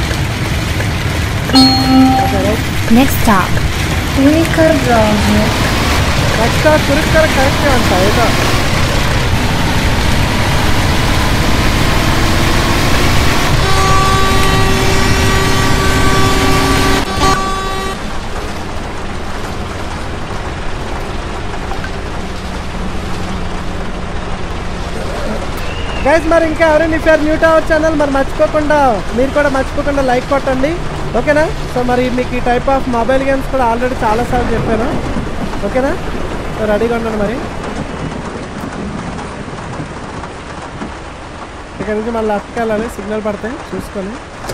okay right Next stop. Unicar Browser. Next కురిక్కర కరెక్ట్ అంట ఏదో గైస్ మరి ఇంకా ఎవరైనా ఇఫ్ న్యూ టవర్ ఛానల్ మరి మర్చిపోకుండా మీరు కూడా మర్చిపోకుండా లైక్ కొట్టండి ఓకేనా సో మరి మీకు ఈ టైప్ ఆఫ్ మొబైల్ గేమ్స్ కూడా ఆల్రెడీ చాలాసార్లు చెప్పాను ఓకేనా సో రెడీగా ఉండండి మరి ఇక్కడ నుంచి మళ్ళీ అట్టుకెళ్ళాలి సిగ్నల్ పడతాయి చూసుకొని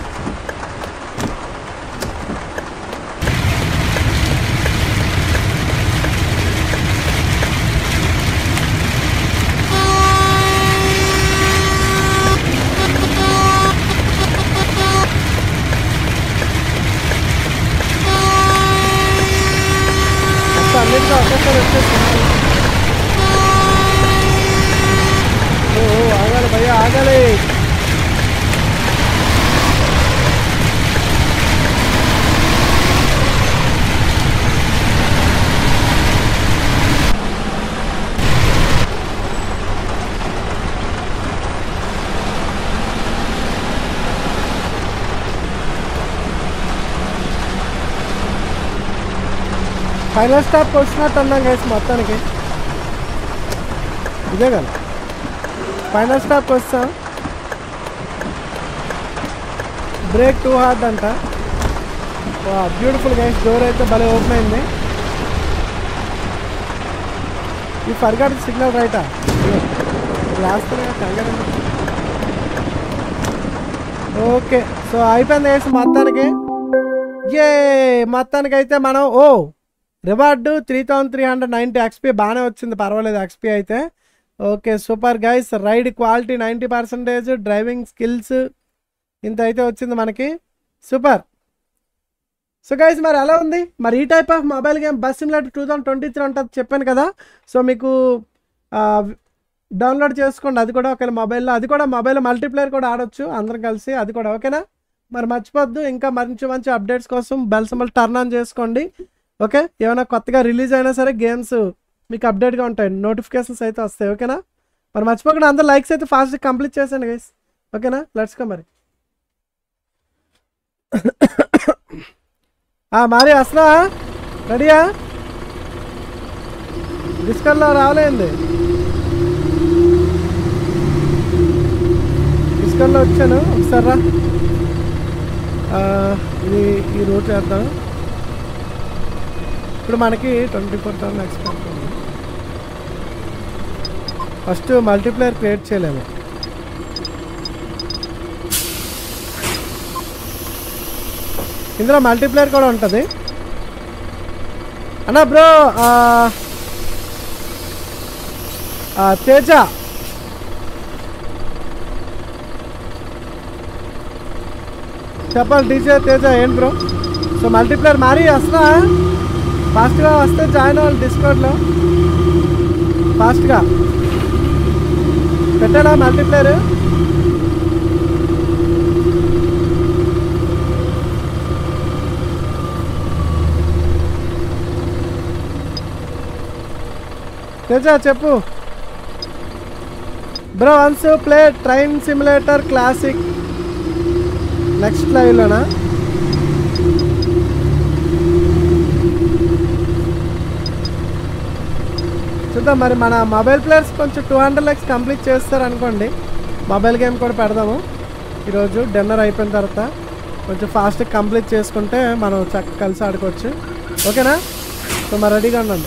మొత్తం అన్నింటిలో ఒకేసారి వచ్చేసింది ఓ ఓ, ఆగాలి భయ్య ఆగాలి ఫైనల్ స్టాప్కి వచ్చినట్టు అన్నాం గైస్ మొత్తానికి ఇదే కదా ఫైనల్ స్టాప్కి వస్తాం బ్రేక్ టూ హార్డ్ అంట బ్యూటిఫుల్ గైస్ డోర్ అయితే భలే ఓపెన్ అయింది ఈ ఫర్గాట్ సిగ్నల్ రైటా లాస్ట్ కంగారు ఓకే సో అయిపోయింది గైస్ మొత్తానికి ఏ మొత్తానికి అయితే మనం ఓ reward three thousand three hundred ninety XP బాగానే వచ్చింది పర్వాలేదు ఎక్స్పీ అయితే okay super guys ride quality ninety percentage driving skills ఇంత అయితే వచ్చింది మనకి సూపర్ సో గైస్ మరి ఎలా ఉంది మరి ఈ type of mobile game bus simulator two thousand twenty three ఉంటుంది చెప్పాను కదా సో మీకు డౌన్లోడ్ చేసుకోండి అది కూడా ఒకవేళ మొబైల్లో అది కూడా మొబైల్ మల్టీప్లేయర్ కూడా ఆడొచ్చు అందరం కలిసి అది కూడా ఓకేనా మరి మర్చిపోద్దు ఇంకా మంచి మంచి అప్డేట్స్ కోసం బెల్ సింబల్ టర్న్ ఆన్ చేసుకోండి ఓకే ఏమైనా కొత్తగా రిలీజ్ అయినా సరే గేమ్స్ మీకు అప్డేట్గా ఉంటాయి నోటిఫికేషన్స్ అయితే వస్తాయి ఓకేనా మరి మర్చిపోకుండా అందరు లైక్స్ అయితే ఫాస్ట్గా కంప్లీట్ చేశాను గైస్ ఓకేనా లెట్స్ కో మరి మారి వస్తున్నా రెడీయా డిస్కల్లో రావలేంది డిస్కల్లో వచ్చాను ఒకసారి రా ఆ, ఇది ఈ రూట్ చేద్దాం ఇప్పుడు మనకి ట్వంటీ ఫోర్ థౌసండ్ ఎక్స్పెక్ట్ ఉంది ఫస్ట్ మల్టీప్లేయర్ క్రియేట్ చేయలేము ఇందులో మల్టీప్లేయర్ కూడా ఉంటుంది అన్నా బ్రో ఆ, ఆ, తేజ చెప్పాలి డీజే తేజ ఏంటి బ్రో సో మల్టీప్లేయర్ మారి వస్తున్నా ఫాస్ట్గా వస్తే జాయిన్ అవ్వాలి డిస్కౌంట్లో ఫాస్ట్గా పెట్టాలా మల్టీప్లేయర్ తేజ చెప్పు bro once play train simulator classic next లైవ్లోనా చూద్దాం మరి మన మొబైల్ ప్లేయర్స్ కొంచెం టూ హండ్రెడ్ లైక్స్ కంప్లీట్ చేస్తారు అనుకోండి మొబైల్ గేమ్ కూడా పెడదాము ఈరోజు డిన్నర్ అయిపోయిన తర్వాత కొంచెం ఫాస్ట్గా కంప్లీట్ చేసుకుంటే మనం చక్క కలిసి ఆడుకోవచ్చు ఓకేనా సో మరి రెడీగా ఉండండి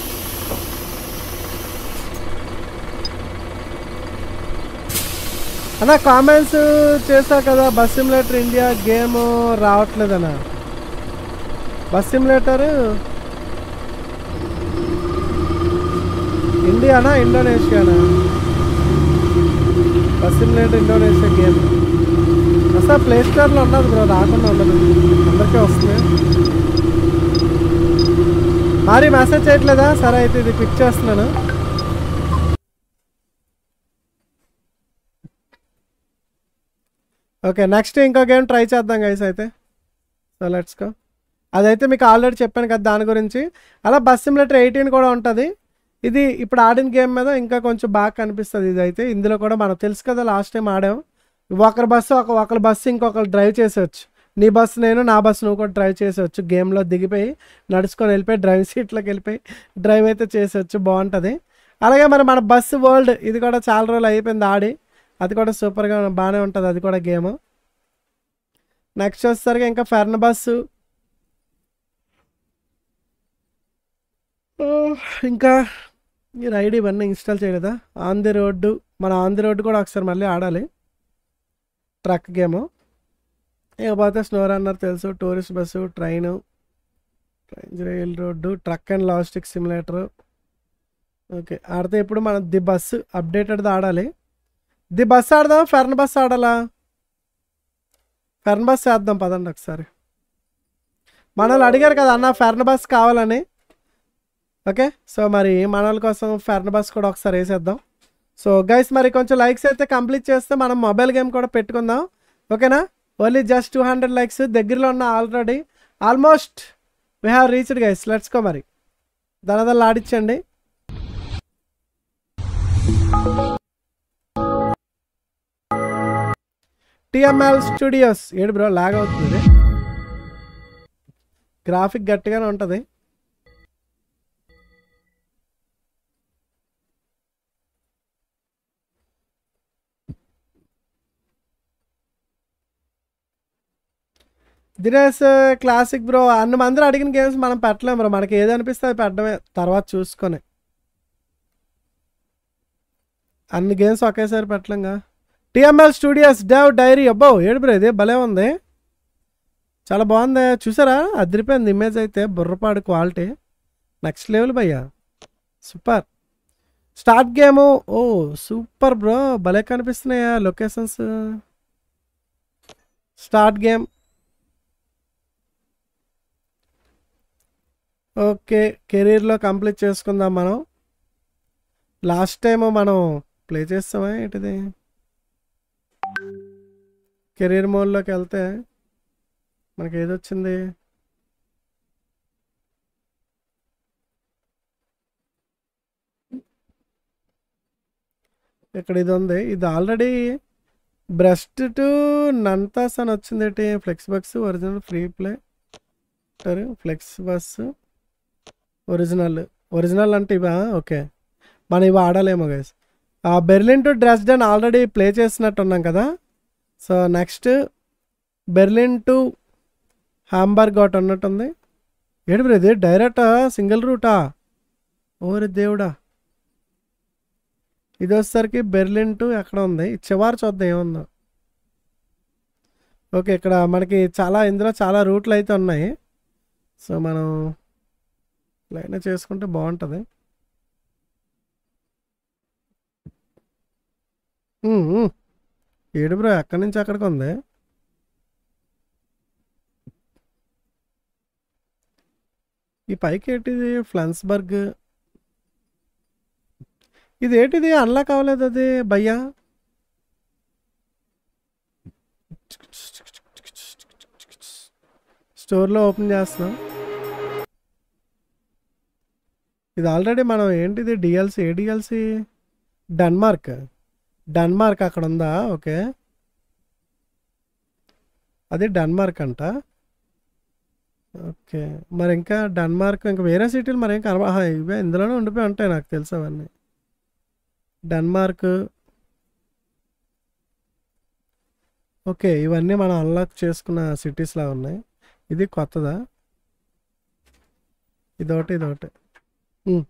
అన్న కామెంట్స్ చేశా కదా బస్ సిమ్యులేటర్ ఇండియా గేమ్ రావట్లేదన్న బస్ సిమ్యులేటర్ ఇండియానా ఇండోనేషియానా బస్ సిమ్యులేటర్ ఇండోనేషియా గేమ్ అసలు ప్లే స్టోర్లో ఉన్నది బ్రో రాకుండా ఉండదు అందరికీ వస్తుంది మరి మెసేజ్ చేయట్లేదా సరే అయితే ఇది క్లిక్ చేస్తున్నాను ఓకే నెక్స్ట్ ఇంకో గేమ్ ట్రై చేద్దాం గైస్ అయితే సో లెట్స్ గో అదైతే మీకు ఆల్రెడీ చెప్పాను కదా దాని గురించి అలా బస్ సిమ్యులేటర్ ఎయిటీన్ కూడా ఉంటుంది ఇది ఇప్పుడు ఆడిన గేమ్ మీద ఇంకా కొంచెం బాగా కనిపిస్తుంది ఇది అయితే ఇందులో కూడా మనకు తెలుసు కదా లాస్ట్ టైం ఆడాం ఒకరి బస్సు ఒక ఒకరి బస్సు ఇంకొకరు డ్రైవ్ చేసేవచ్చు నీ బస్సు నేను నా బస్సు నువ్వు కూడా డ్రైవ్ చేసేవచ్చు గేమ్లో దిగిపోయి నడుచుకొని వెళ్ళిపోయి డ్రైవింగ్ సీట్లోకి వెళ్ళిపోయి డ్రైవ్ అయితే చేసేవచ్చు బాగుంటుంది అలాగే మరి మన బస్సు వరల్డ్ ఇది కూడా చాలా రోజులు అయిపోయింది ఆడి అది కూడా సూపర్గా బాగానే ఉంటుంది అది కూడా గేమ్ నెక్స్ట్ వచ్చేసరికి ఇంకా ఫెర్న్ బస్సు ఆ, ఇంకా ఈ రైడ్ ఇవన్నీ ఇన్స్టాల్ చేయలేదా ఆన్ ది రోడ్డు మన ఆన్ ది రోడ్డు కూడా ఒకసారి మళ్ళీ ఆడాలి ట్రక్ గేమ్ ఇకపోతే స్నో రన్నర్ తెలుసు tourist bus train train rail road truck and logistic simulator okay ఆడితే ఇప్పుడు మనం ది బస్సు అప్డేటెడ్ది ఆడాలి ది బస్ ఆడదాం ఫెర్న్ బస్ ఆడాలా ఫెర్న్ బస్ వేద్దాం పదండి ఒకసారి మన వాళ్ళు అడిగారు కదా అన్న ఫెర్న్ బస్ కావాలని ఓకే సో మరి మన వాళ్ళ కోసం ఫెర్న్ బస్ కూడా ఒకసారి వేసేద్దాం సో గైస్ మరి కొంచెం లైక్స్ అయితే కంప్లీట్ చేస్తే మనం మొబైల్ గేమ్ కూడా పెట్టుకుందాం ఓకేనా only just two hundred likes దగ్గరలో ఉన్న already almost we have reached guys let's go మరి దనదల్లా ఆడిచ్చండి టిఎంఎల్ స్టూడియోస్ ఏడు బ్రో లాగ్ అవుతుంది గ్రాఫిక్ గట్టిగానే ఉంటుంది దినేష్ క్లాసిక్ బ్రో అన్ని మంది అడిగిన గేమ్స్ మనం పెట్టలేం బ్రో మనకి ఏది అనిపిస్తే అది పెట్టడమే తర్వాత చూసుకొని అన్ని గేమ్స్ ఒకేసారి పెట్టలేంగా టిఎంఎల్ స్టూడియోస్ డేవ్ డైరీ అబ్బో ఏడు బ్రో ఇది భలే ఉంది చాలా బాగుంది చూసారా అదిరిపోయింది ఇమేజ్ అయితే బుర్రపాడు క్వాలిటీ నెక్స్ట్ లెవెల్ భయ్యా సూపర్ స్టార్ట్ గేమ్ ఓ సూపర్ బ్రో భలే కనిపిస్తున్నాయా లొకేషన్స్ స్టార్ట్ గేమ్ ఓకే కెరీర్లో కంప్లీట్ చేసుకుందాం మనం లాస్ట్ టైం మనం ప్లే చేస్తామా ఏంటిది కెరీర్ మోడ్లోకి వెళ్తే మనకి ఏది వచ్చింది ఇక్కడ ఇది ఉంది ఇది ఆల్రెడీ బ్రెస్ట్ టు నంతాస్ అని వచ్చింది ఏంటి flex bucks original free play flex bus original original అంటే ఇవా ఓకే మనం ఇవి ఆడలేమో గైస్ ఆ Berlin to Dresden already play చేసినట్టు ఉన్నాం కదా so next Berlin to Hamburg ఒకటి ఉన్నట్టుంది ఏడు బ్రో ఇది డైరెక్ట్ సింగిల్ రూటా ఓరి దేవుడా ఇది వచ్చేసరికి బెర్లిన్ టు ఎక్కడ ఉంది ఈ చివరి చూద్దాం ఏముందో ఓకే ఇక్కడ మనకి చాలా ఇందులో చాలా రూట్లు అయితే ఉన్నాయి సో మనం లైన్ చేసుకుంటే బాగుంటుంది ఉమ్, ఉమ్. ఏడు బ్రో ఎక్కడి నుంచి ఎక్కడికి ఉంది ఈ పైకి ఏంటిది ఫ్లన్స్బర్గ్ ఇది ఏంటిది అన్లాక్ అవ్వలేదు అది భయ్యా స్టోర్లో ఓపెన్ చేస్తున్నాం ఇది ఆల్రెడీ మనం ఏంటిది డిఎల్సి ఏ డిఎల్సి డన్మార్క్ డన్మార్క్ అక్కడ ఉందా ఓకే అది డన్మార్క్ అంట ఓకే మరి ఇంకా డన్మార్క్ ఇంకా వేరే సిటీలు మరి ఏం కనబ ఆహా, ఇవే ఇందులోనే ఉండిపోయి ఉంటాయి నాకు తెలుసు అవన్నీ డన్మార్క్ ఓకే ఇవన్నీ మనం అన్లాక్ చేసుకున్న సిటీస్లా ఉన్నాయి ఇది కొత్తదా ఇదొకటి ఇదొకటి ఉమ్.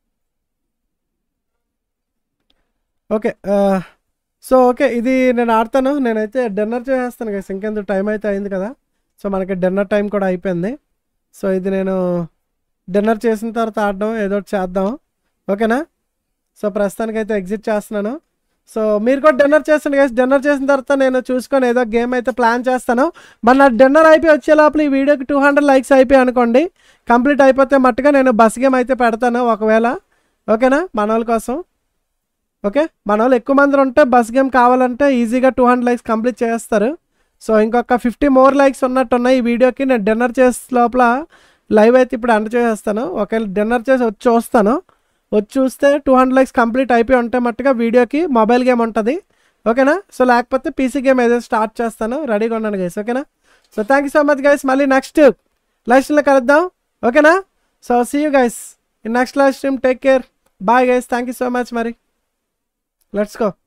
ఓకే ఆ, సో ఓకే ఇది నేను ఆడతాను నేనైతే డిన్నర్ చేసేస్తాను కదా ఇంకెందుకు టైం అయితే అయింది కదా సో మనకి డిన్నర్ టైం కూడా అయిపోయింది సో ఇది నేను డిన్నర్ చేసిన తర్వాత ఆడడం ఏదో ఒకటి చేద్దాం ఓకేనా సో ప్రస్తుతానికి అయితే ఎగ్జిట్ చేస్తున్నాను సో మీరు కూడా డిన్నర్ చేస్తాను గైస్ డిన్నర్ చేసిన తర్వాత నేను చూసుకొని ఏదో గేమ్ అయితే ప్లాన్ చేస్తాను మరి నా డిన్నర్ అయిపోయి వచ్చే లోపల ఈ వీడియోకి టూ హండ్రెడ్ లైక్స్ అయిపోయి అనుకోండి కంప్లీట్ అయిపోతే మట్టుగా నేను బస్ గేమ్ అయితే పెడతాను ఒకవేళ ఓకేనా మన వాళ్ళ కోసం ఓకే మన వాళ్ళు ఎక్కువ మంది ఉంటే బస్ గేమ్ కావాలంటే ఈజీగా టూ హండ్రెడ్ లైక్స్ కంప్లీట్ చేస్తారు సో ఇంకొక ఫిఫ్టీ మోర్ లైక్స్ ఉన్నట్టున్నాయి ఈ వీడియోకి నేను డిన్నర్ చేసే లోపల లైవ్ అయితే ఇప్పుడు అండ చేసేస్తాను ఒకవేళ డిన్నర్ చేసి వచ్చి చూస్తాను వచ్చి చూస్తే టూ హండ్రెడ్ లైక్స్ కంప్లీట్ అయిపోయి ఉంటే మట్టుగా వీడియోకి మొబైల్ గేమ్ ఉంటుంది ఓకేనా సో లేకపోతే పీసీ గేమ్ ఏదైతే స్టార్ట్ చేస్తాను రెడీగా ఉన్నాను గైస్ ఓకేనా so thank you so much guys మళ్ళీ నెక్స్ట్ లైవ్ స్ట్రీమ్లో కలుద్దాం ఓకేనా so see you guys in next live stream take care bye guys thank you so much మరి లెట్స్ గో